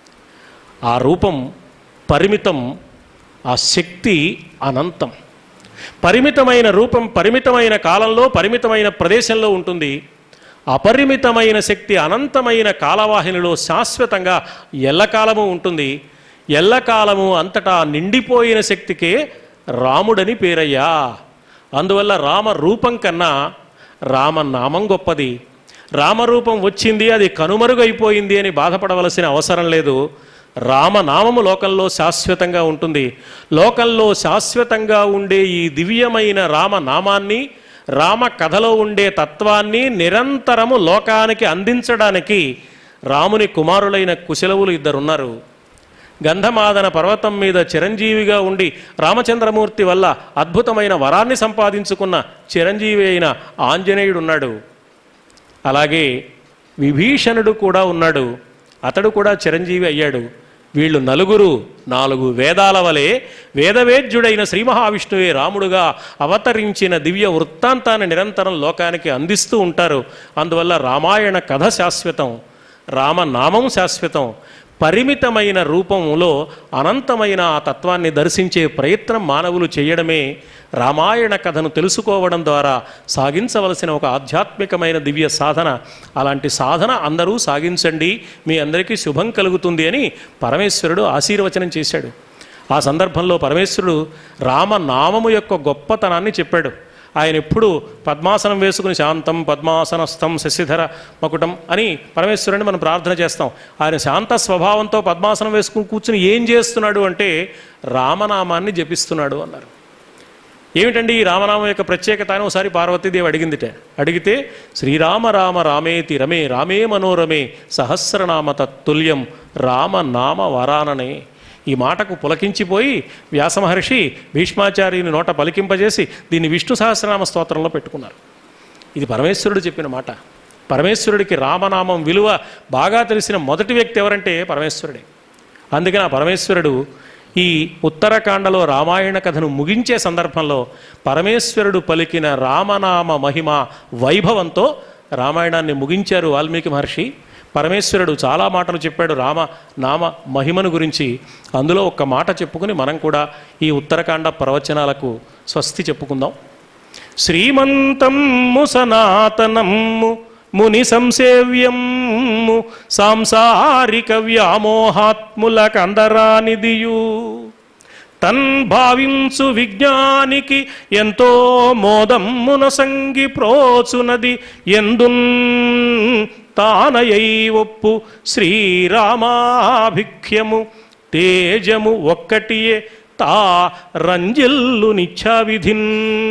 ఆ రూపం పరిమితం ఆ శక్తి అనంతం పరిమితమైన రూపం పరిమితమైన కాలంలో పరిమితమైన ప్రదేశంలో ఉంటుంది అపరిమితమైన శక్తి అనంతమైన కాలవాహినిలో శాశ్వతంగా ఎల్లకాలము ఉంటుంది ఎల్లకాలము అంతటా నిండిపోయిన శక్తికే రాముడని పేరయ్యా అందువల్ల రామ రూపం కన్నా రామనామం గొప్పది రామరూపం వచ్చింది అది కనుమరుగైపోయింది అని బాధపడవలసిన అవసరం లేదు రామనామము లోకంలో శాశ్వతంగా ఉంటుంది లోకంలో శాశ్వతంగా ఉండే ఈ దివ్యమైన రామనామాన్ని రామ కథలో ఉండే తత్వాన్ని నిరంతరము లోకానికి అందించడానికి రాముని కుమారులైన కుశలవులు ఇద్దరున్నారు గంధమాదన పర్వతం మీద చిరంజీవిగా ఉండి రామచంద్రమూర్తి వల్ల అద్భుతమైన వరాన్ని సంపాదించుకున్న చిరంజీవి అయిన ఆంజనేయుడు ఉన్నాడు అలాగే విభీషణుడు కూడా ఉన్నాడు అతడు కూడా చిరంజీవి అయ్యాడు వీళ్ళు నలుగురు నాలుగు వేదాల వలె వేదవేద్యుడైన శ్రీ మహావిష్ణువే రాముడుగా అవతరించిన దివ్య వృత్తాంతాన్ని నిరంతరం లోకానికి అందిస్తూ ఉంటారు అందువల్ల రామాయణ కథ శాశ్వతం రామనామం శాశ్వతం పరిమితమైన రూపంలో అనంతమైన ఆ తత్వాన్ని దర్శించే ప్రయత్నం మానవులు చేయడమే రామాయణ కథను తెలుసుకోవడం ద్వారా సాగించవలసిన ఒక ఆధ్యాత్మికమైన దివ్య సాధన అలాంటి సాధన అందరూ సాగించండి మీ అందరికీ శుభం కలుగుతుంది అని పరమేశ్వరుడు ఆశీర్వచనం చేశాడు ఆ సందర్భంలో పరమేశ్వరుడు రామనామము యొక్క గొప్పతనాన్ని చెప్పాడు ఆయన ఎప్పుడు పద్మాసనం వేసుకుని శాంతం పద్మాసనస్థం శశిధర మకుటం అని పరమేశ్వరుని మనం ప్రార్థన చేస్తాం ఆయన శాంత స్వభావంతో పద్మాసనం వేసుకుని కూర్చుని ఏం చేస్తున్నాడు అంటే రామనామాన్ని జపిస్తున్నాడు అన్నారు ఏమిటండి ఈ రామనామం యొక్క ప్రత్యేకత అని ఒకసారి పార్వతీదేవి అడిగిందిట అడిగితే శ్రీరామ రామ రామేతి రమే రామే మనోరమే సహస్రనామ తత్తుల్యం రామనామ వరాననే ఈ మాటకు పులకించిపోయి వ్యాసమహర్షి భీష్మాచార్యుని నోట పలికింపజేసి దీన్ని విష్ణు సహస్రనామ స్తోత్రంలో పెట్టుకున్నారు ఇది పరమేశ్వరుడు చెప్పిన మాట పరమేశ్వరుడికి రామనామం విలువ బాగా తెలిసిన మొదటి వ్యక్తి ఎవరంటే పరమేశ్వరుడే అందుకని ఆ పరమేశ్వరుడు ఈ ఉత్తరాఖండలో రామాయణ కథను ముగించే సందర్భంలో పరమేశ్వరుడు పలికిన రామనామ మహిమ వైభవంతో రామాయణాన్ని ముగించారు వాల్మీకి మహర్షి పరమేశ్వరుడు చాలా మాటలు చెప్పాడు రామ నామ మహిమను గురించి అందులో ఒక్క మాట చెప్పుకుని మనం కూడా ఈ ఉత్తరాఖండ ప్రవచనాలకు స్వస్తి చెప్పుకుందాం శ్రీమంతము సనాతనము ముని సంసేవ్యము సాంసారిక వ్యామోహాత్ముల కందరానిదియు తన్ భావించు విజ్ఞానికి ఎంతో మోదమ్మున సంగి ప్రోచునది ఎందున్ తానయై ఒప్పు శ్రీరామాభిఖ్యము తేజము ఒక్కటియే తా రంజిల్లు నిత్యావిధిన్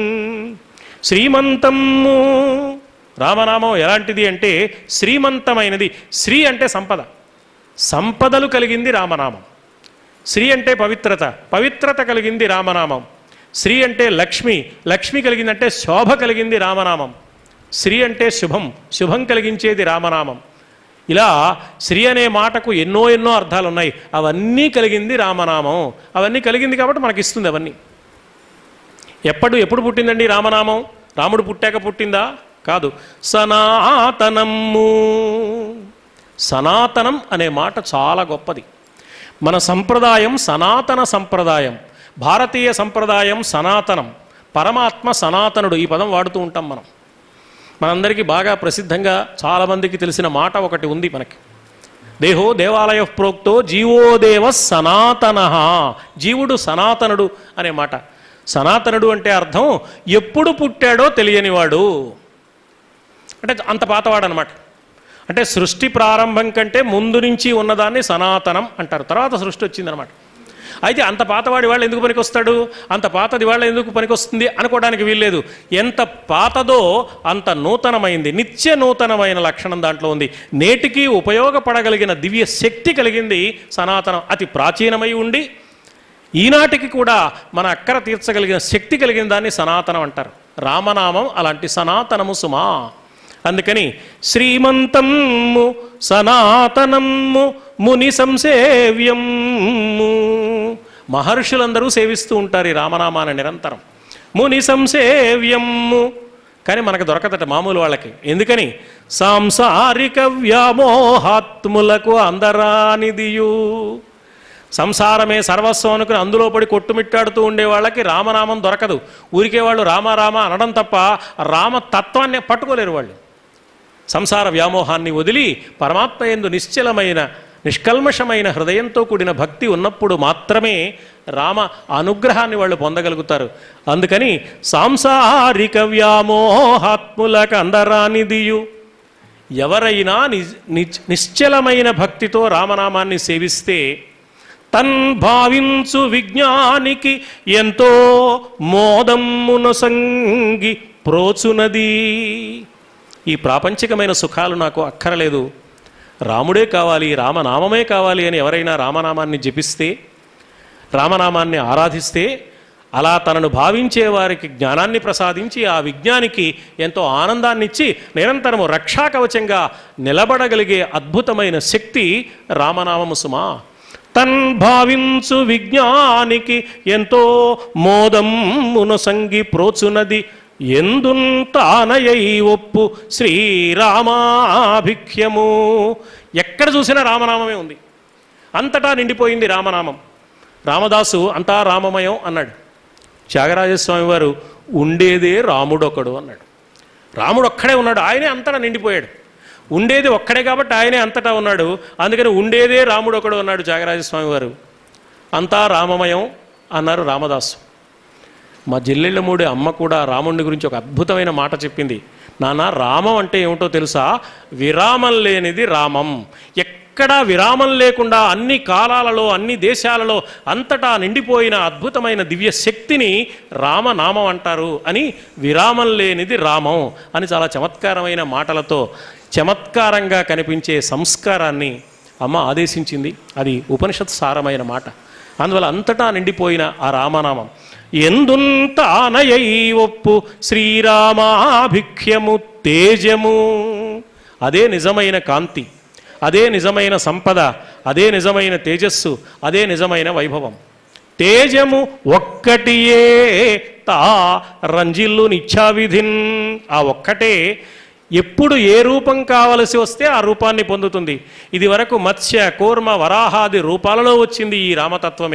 శ్రీమంతము రామనామం ఎలాంటిది అంటే శ్రీమంతమైనది శ్రీ అంటే సంపద సంపదలు కలిగింది రామనామం శ్రీ అంటే పవిత్రత పవిత్రత కలిగింది రామనామం శ్రీ అంటే లక్ష్మి లక్ష్మి కలిగిందంటే శోభ కలిగింది రామనామం శ్రీ అంటే శుభం శుభం కలిగించేది రామనామం ఇలా శ్రీ అనే మాటకు ఎన్నో ఎన్నో అర్థాలు ఉన్నాయి అవన్నీ కలిగింది రామనామం అవన్నీ కలిగింది కాబట్టి మనకి ఇస్తుంది అవన్నీ ఎప్పుడు ఎప్పుడు పుట్టిందండి రామనామం రాముడు పుట్టాక పుట్టిందా కాదు సనాతనము సనాతనం అనే మాట చాలా గొప్పది మన సంప్రదాయం సనాతన సంప్రదాయం భారతీయ సంప్రదాయం సనాతనం పరమాత్మ సనాతనుడు ఈ పదం వాడుతూ ఉంటాం మనం మనందరికీ బాగా ప్రసిద్ధంగా చాలామందికి తెలిసిన మాట ఒకటి ఉంది మనకి దేహో దేవాలయ ప్రోక్తో జీవోదేవ సనాతన జీవుడు సనాతనుడు అనే మాట సనాతనుడు అంటే అర్థం ఎప్పుడు పుట్టాడో తెలియనివాడు అంటే అంత పాతవాడు అనమాట అంటే సృష్టి ప్రారంభం కంటే ముందు నుంచి ఉన్నదాన్ని సనాతనం అంటారు తర్వాత సృష్టి వచ్చిందనమాట అయితే అంత పాతవాడి వాళ్ళు ఎందుకు పనికొస్తాడు అంత పాతది వాళ్ళ ఎందుకు పనికొస్తుంది అనుకోవడానికి వీల్లేదు ఎంత పాతదో అంత నూతనమైంది నిత్య నూతనమైన లక్షణం దాంట్లో ఉంది నేటికి ఉపయోగపడగలిగిన దివ్య శక్తి కలిగింది సనాతనం అతి ప్రాచీనమై ఉండి ఈనాటికి కూడా మన అక్కర తీర్చగలిగిన శక్తి కలిగిన దాన్ని సనాతనం అంటారు రామనామం అలాంటి సనాతనము సుమా అందుకని శ్రీమంతము సనాతనము ముని సంసేవ్యము మహర్షులందరూ సేవిస్తూ ఉంటారు ఈ రామనామాన్ని నిరంతరం ముని సంసేవ్యము కానీ మనకు దొరకదట మామూలు వాళ్ళకి ఎందుకని సాంసారిక వ్యామోహాత్ములకు అందరానిదియు సంసారమే సర్వస్వం అనుకుని అందులో పడి కొట్టుమిట్టాడుతూ ఉండే వాళ్ళకి రామనామం దొరకదు ఊరికే వాళ్ళు రామ రామ అనడం తప్ప రామ తత్వాన్ని పట్టుకోలేరు వాళ్ళు సంసార వ్యామోహాన్ని వదిలి పరమాత్మ ఎందు నిశ్చలమైన నిష్కల్మషమైన హృదయంతో కూడిన భక్తి ఉన్నప్పుడు మాత్రమే రామ అనుగ్రహాన్ని వాళ్ళు పొందగలుగుతారు అందుకని సాంసారిక వ్యామోహాత్ములకు అందరానిదియు ఎవరైనా నిజ్ నిజ్- నిశ్చలమైన భక్తితో రామనామాన్ని సేవిస్తే తన్ భావించు విజ్ఞానికి ఎంతో మోదమ్మున సంగి ప్రోచునది ఈ ప్రాపంచికమైన సుఖాలు నాకు అక్కరలేదు రాముడే కావాలి రామనామమే కావాలి అని ఎవరైనా రామనామాన్ని జపిస్తే రామనామాన్ని ఆరాధిస్తే అలా తనను భావించే వారికి జ్ఞానాన్ని ప్రసాదించి ఆ విజ్ఞానికి ఎంతో ఆనందాన్నిచ్చి నిరంతరము రక్షాకవచంగా నిలబడగలిగే అద్భుతమైన శక్తి రామనామము సుమా తన్ భావించు విజ్ఞానికి ఎంతో మోదమ్మున సంగి ప్రోచునది ఎందున్ తానయై ఒప్పు శ్రీరామాభిఖ్యము ఎక్కడ చూసినా రామనామమే ఉంది అంతటా నిండిపోయింది రామనామం రామదాసు అంతా రామమయం అన్నాడు త్యాగరాజస్వామి వారు ఉండేదే రాముడొకడు అన్నాడు రాముడు ఒక్కడే ఉన్నాడు ఆయనే అంతటా నిండిపోయాడు ఉండేది ఒక్కడే కాబట్టి ఆయనే అంతటా ఉన్నాడు అందుకని ఉండేదే రాముడు ఒకడు అన్నాడు త్యాగరాజస్వామి వారు అంతా రామమయం అన్నారు రామదాసు మా జిల్లెళ్ళమూడి అమ్మ కూడా రాముడి గురించి ఒక అద్భుతమైన మాట చెప్పింది నాన్న రామం అంటే ఏమిటో తెలుసా విరామం లేనిది రామం ఎక్కడా విరామం లేకుండా అన్ని కాలాలలో అన్ని దేశాలలో అంతటా నిండిపోయిన అద్భుతమైన దివ్య శక్తిని రామనామం అంటారు అని విరామం లేనిది రామం అని చాలా చమత్కారమైన మాటలతో చమత్కారంగా కనిపించే సంస్కారాన్ని అమ్మ ఆదేశించింది అది ఉపనిషత్ సారమైన మాట అందువల్ల అంతటా నిండిపోయిన ఆ రామనామం ఎందుంతానయై ఒప్పు శ్రీరామాభిఖ్యము తేజము అదే నిజమైన కాంతి అదే నిజమైన సంపద అదే నిజమైన తేజస్సు అదే నిజమైన వైభవం తేజము ఒక్కటియే తా రంజిల్లు నిచ్చావిధిన్ ఆ ఒక్కటే ఎప్పుడు ఏ రూపం కావలసి వస్తే ఆ రూపాన్ని పొందుతుంది ఇది వరకు మత్స్య కూర్మ వరాహాది రూపాలలో వచ్చింది ఈ రామతత్వమే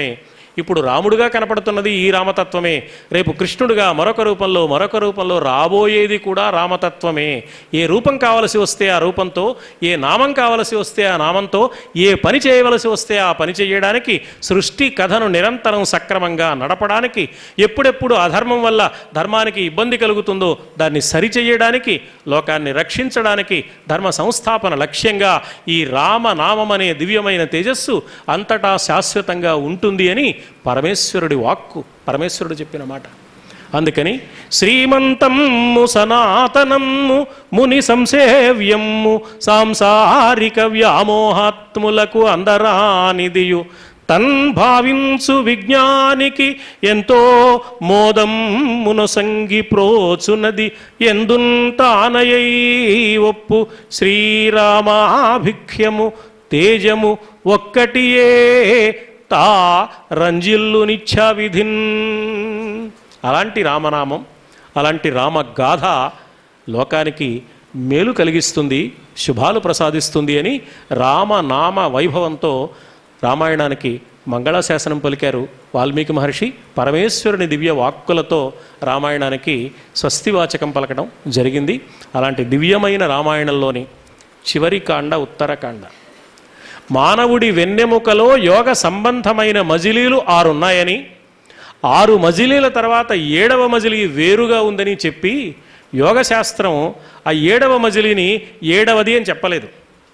ఇప్పుడు రాముడుగా కనపడుతున్నది ఈ రామతత్వమే రేపు కృష్ణుడుగా మరొక రూపంలో మరొక రూపంలో రాబోయేది కూడా రామతత్వమే ఏ రూపం కావలసి వస్తే ఆ రూపంతో ఏ నామం కావలసి వస్తే ఆ నామంతో ఏ పని చేయవలసి వస్తే ఆ పని చేయడానికి సృష్టి కథను నిరంతరం సక్రమంగా నడపడానికి ఎప్పుడెప్పుడు అధర్మం వల్ల ధర్మానికి ఇబ్బంది కలుగుతుందో దాన్ని సరిచేయడానికి లోకాన్ని రక్షించడానికి ధర్మ సంస్థాపన లక్ష్యంగా ఈ రామనామం అనే దివ్యమైన తేజస్సు అంతటా శాశ్వతంగా ఉంటుంది అని పరమేశ్వరుడి వాక్కు పరమేశ్వరుడు చెప్పిన మాట అందుకని శ్రీమంతము సనాతనము ముని సంసేవ్యము సాంసారిక వ్యామోహాత్ములకు అందరానిదియు తన్ భావించు విజ్ఞానికి ఎంతో మోదం మునసంగి ప్రోచునది ఎందుంతానయై ఒప్పు శ్రీరామాభిఖ్యము తేజము ఒక్కటియే తా రంజిల్లు నిత్యా విధిన్ అలాంటి రామనామం అలాంటి రామగాథ లోకానికి మేలు కలిగిస్తుంది శుభాలు ప్రసాదిస్తుంది అని రామనామ వైభవంతో రామాయణానికి మంగళాశాసనం పలికారు వాల్మీకి మహర్షి పరమేశ్వరుని దివ్య వాక్కులతో రామాయణానికి స్వస్తివాచకం పలకడం జరిగింది అలాంటి దివ్యమైన రామాయణంలోని చివరి కాండ ఉత్తరకాండ మానవుడి వెన్నెముకలో యోగ సంబంధమైన మజిలీలు ఆరున్నాయని ఆరు మజిలీల తర్వాత ఏడవ మజిలీ వేరుగా ఉందని చెప్పి యోగశాస్త్రం ఆ ఏడవ మజిలీని ఏడవది అని చెప్పలేదు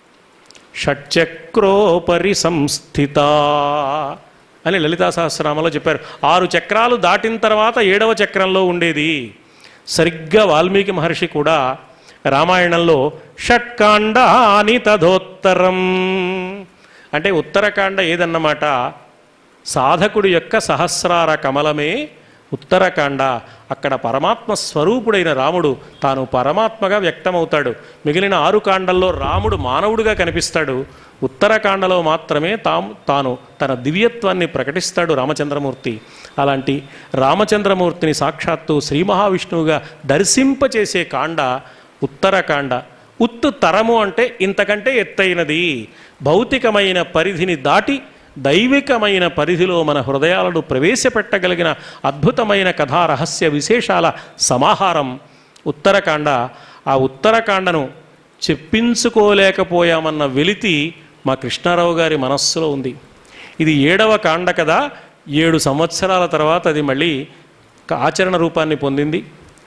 షట్చక్రోపరి సంస్థిత అని లలితా సహస్రనామంలో చెప్పారు ఆరు చక్రాలు దాటిన తర్వాత ఏడవ చక్రంలో ఉండేది సరిగ్గా వాల్మీకి మహర్షి కూడా రామాయణంలో షట్కాండాని తదోత్తరం అంటే ఉత్తరకాండ ఏదన్నమాట సాధకుడి యొక్క సహస్రార కమలమే ఉత్తరకాండ అక్కడ పరమాత్మ స్వరూపుడైన రాముడు తాను పరమాత్మగా వ్యక్తమవుతాడు మిగిలిన ఆరు కాండల్లో రాముడు మానవుడిగా కనిపిస్తాడు ఉత్తరకాండలో మాత్రమే తాము తాను తన దివ్యత్వాన్ని ప్రకటిస్తాడు రామచంద్రమూర్తి అలాంటి రామచంద్రమూర్తిని సాక్షాత్తు శ్రీ మహావిష్ణువుగా దర్శింపచేసే కాండ ఉత్తరకాండ ఉత్తు తరము అంటే ఇంతకంటే ఎత్తైనది భౌతికమైన పరిధిని దాటి దైవికమైన పరిధిలో మన హృదయాలను ప్రవేశపెట్టగలిగిన అద్భుతమైన కథా రహస్య విశేషాల సమాహారం ఉత్తరకాండ ఆ ఉత్తరకాండను చెప్పించుకోలేకపోయామన్న వెలితి మా కృష్ణారావు గారి మనస్సులో ఉంది ఇది ఏడవ కాండ కదా ఏడు సంవత్సరాల తర్వాత అది మళ్ళీ ఒక ఆచరణ రూపాన్ని పొందింది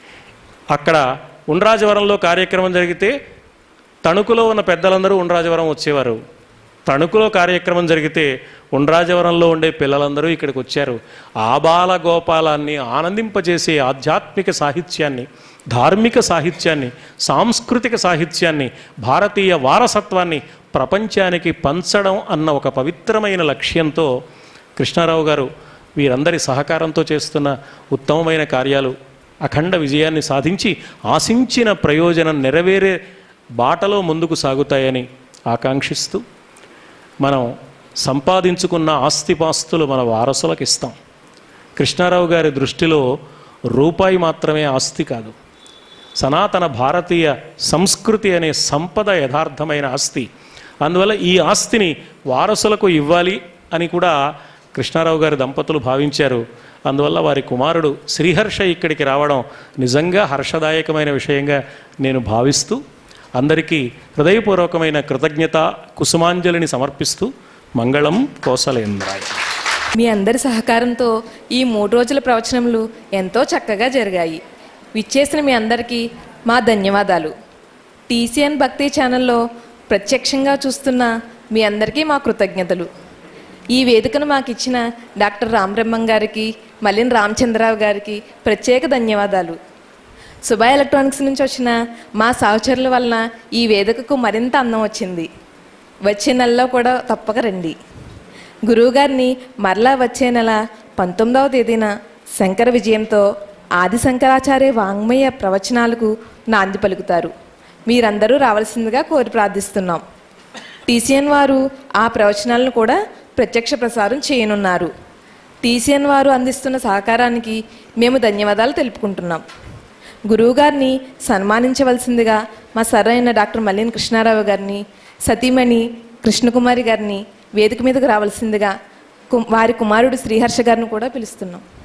అక్కడ ఉండ్రాజవరంలో కార్యక్రమం జరిగితే తణుకులో ఉన్న పెద్దలందరూ ఉండ్రాజవరం వచ్చేవారు తణుకులో కార్యక్రమం జరిగితే ఉండ్రాజవరంలో ఉండే పిల్లలందరూ ఇక్కడికి వచ్చారు ఆబాల గోపాలాన్ని ఆనందింపజేసే ఆధ్యాత్మిక సాహిత్యాన్ని ధార్మిక సాహిత్యాన్ని సాంస్కృతిక సాహిత్యాన్ని భారతీయ వారసత్వాన్ని ప్రపంచానికి పంచడం అన్న ఒక పవిత్రమైన లక్ష్యంతో కృష్ణారావు గారు వీరందరి సహకారంతో చేస్తున్న ఉత్తమమైన కార్యాలు అఖండ విజయాన్ని సాధించి ఆశించిన ప్రయోజనం నెరవేరే బాటలో ముందుకు సాగుతాయని ఆకాంక్షిస్తూ మనం సంపాదించుకున్న ఆస్తిపాస్తులు మన వారసులకు ఇస్తాం కృష్ణారావు గారి దృష్టిలో రూపాయి మాత్రమే ఆస్తి కాదు సనాతన భారతీయ సంస్కృతి అనే సంపద యథార్థమైన ఆస్తి అందువల్ల ఈ ఆస్తిని వారసులకు ఇవ్వాలి అని కూడా కృష్ణారావు గారి దంపతులు భావించారు అందువల్ల వారి కుమారుడు శ్రీహర్ష ఇక్కడికి రావడం నిజంగా హర్షదాయకమైన విషయంగా నేను భావిస్తూ అందరికీ హృదయపూర్వకమైన కృతజ్ఞత కుసుమాంజలిని సమర్పిస్తూ మంగళం కోసలేంద్రాయ మీ అందరి సహకారంతో ఈ మూడు రోజుల ప్రవచనములు ఎంతో చక్కగా జరిగాయి విచ్చేసిన మీ అందరికీ మా ధన్యవాదాలు టీసీఎన్ భక్తి ఛానల్లో ప్రత్యక్షంగా చూస్తున్న మీ అందరికీ మా కృతజ్ఞతలు ఈ వేదికను మాకు ఇచ్చిన డాక్టర్ రామబ్రహ్మం గారికి మల్లిన్ రామచంద్రరావు గారికి ప్రత్యేక ధన్యవాదాలు సుభా ఎలక్ట్రానిక్స్ నుంచి వచ్చిన మా సహచరుల వలన ఈ వేదికకు మరింత అందం వచ్చింది వచ్చే నెలలో కూడా తప్పక రండి గురువుగారిని మరలా వచ్చే నెల పంతొమ్మిదవ తేదీన శంకర విజయంతో ఆది శంకరాచార్య వాంగ్మయ ప్రవచనాలకు నాంది పలుకుతారు మీరందరూ రావాల్సిందిగా కోరి ప్రార్థిస్తున్నాం టీసీఎన్ వారు ఆ ప్రవచనాలను కూడా ప్రత్యక్ష ప్రసారం చేయనున్నారు టీసీఎన్ వారు అందిస్తున్న సహకారానికి మేము ధన్యవాదాలు తెలుపుకుంటున్నాం గురువుగారిని సన్మానించవలసిందిగా మా సరైన డాక్టర్ మల్లిన్ కృష్ణారావు గారిని సతీమణి కృష్ణకుమారి గారిని వేదిక మీదకు రావాల్సిందిగా కు- వారి కుమారుడు శ్రీహర్ష గారిని కూడా పిలుస్తున్నాం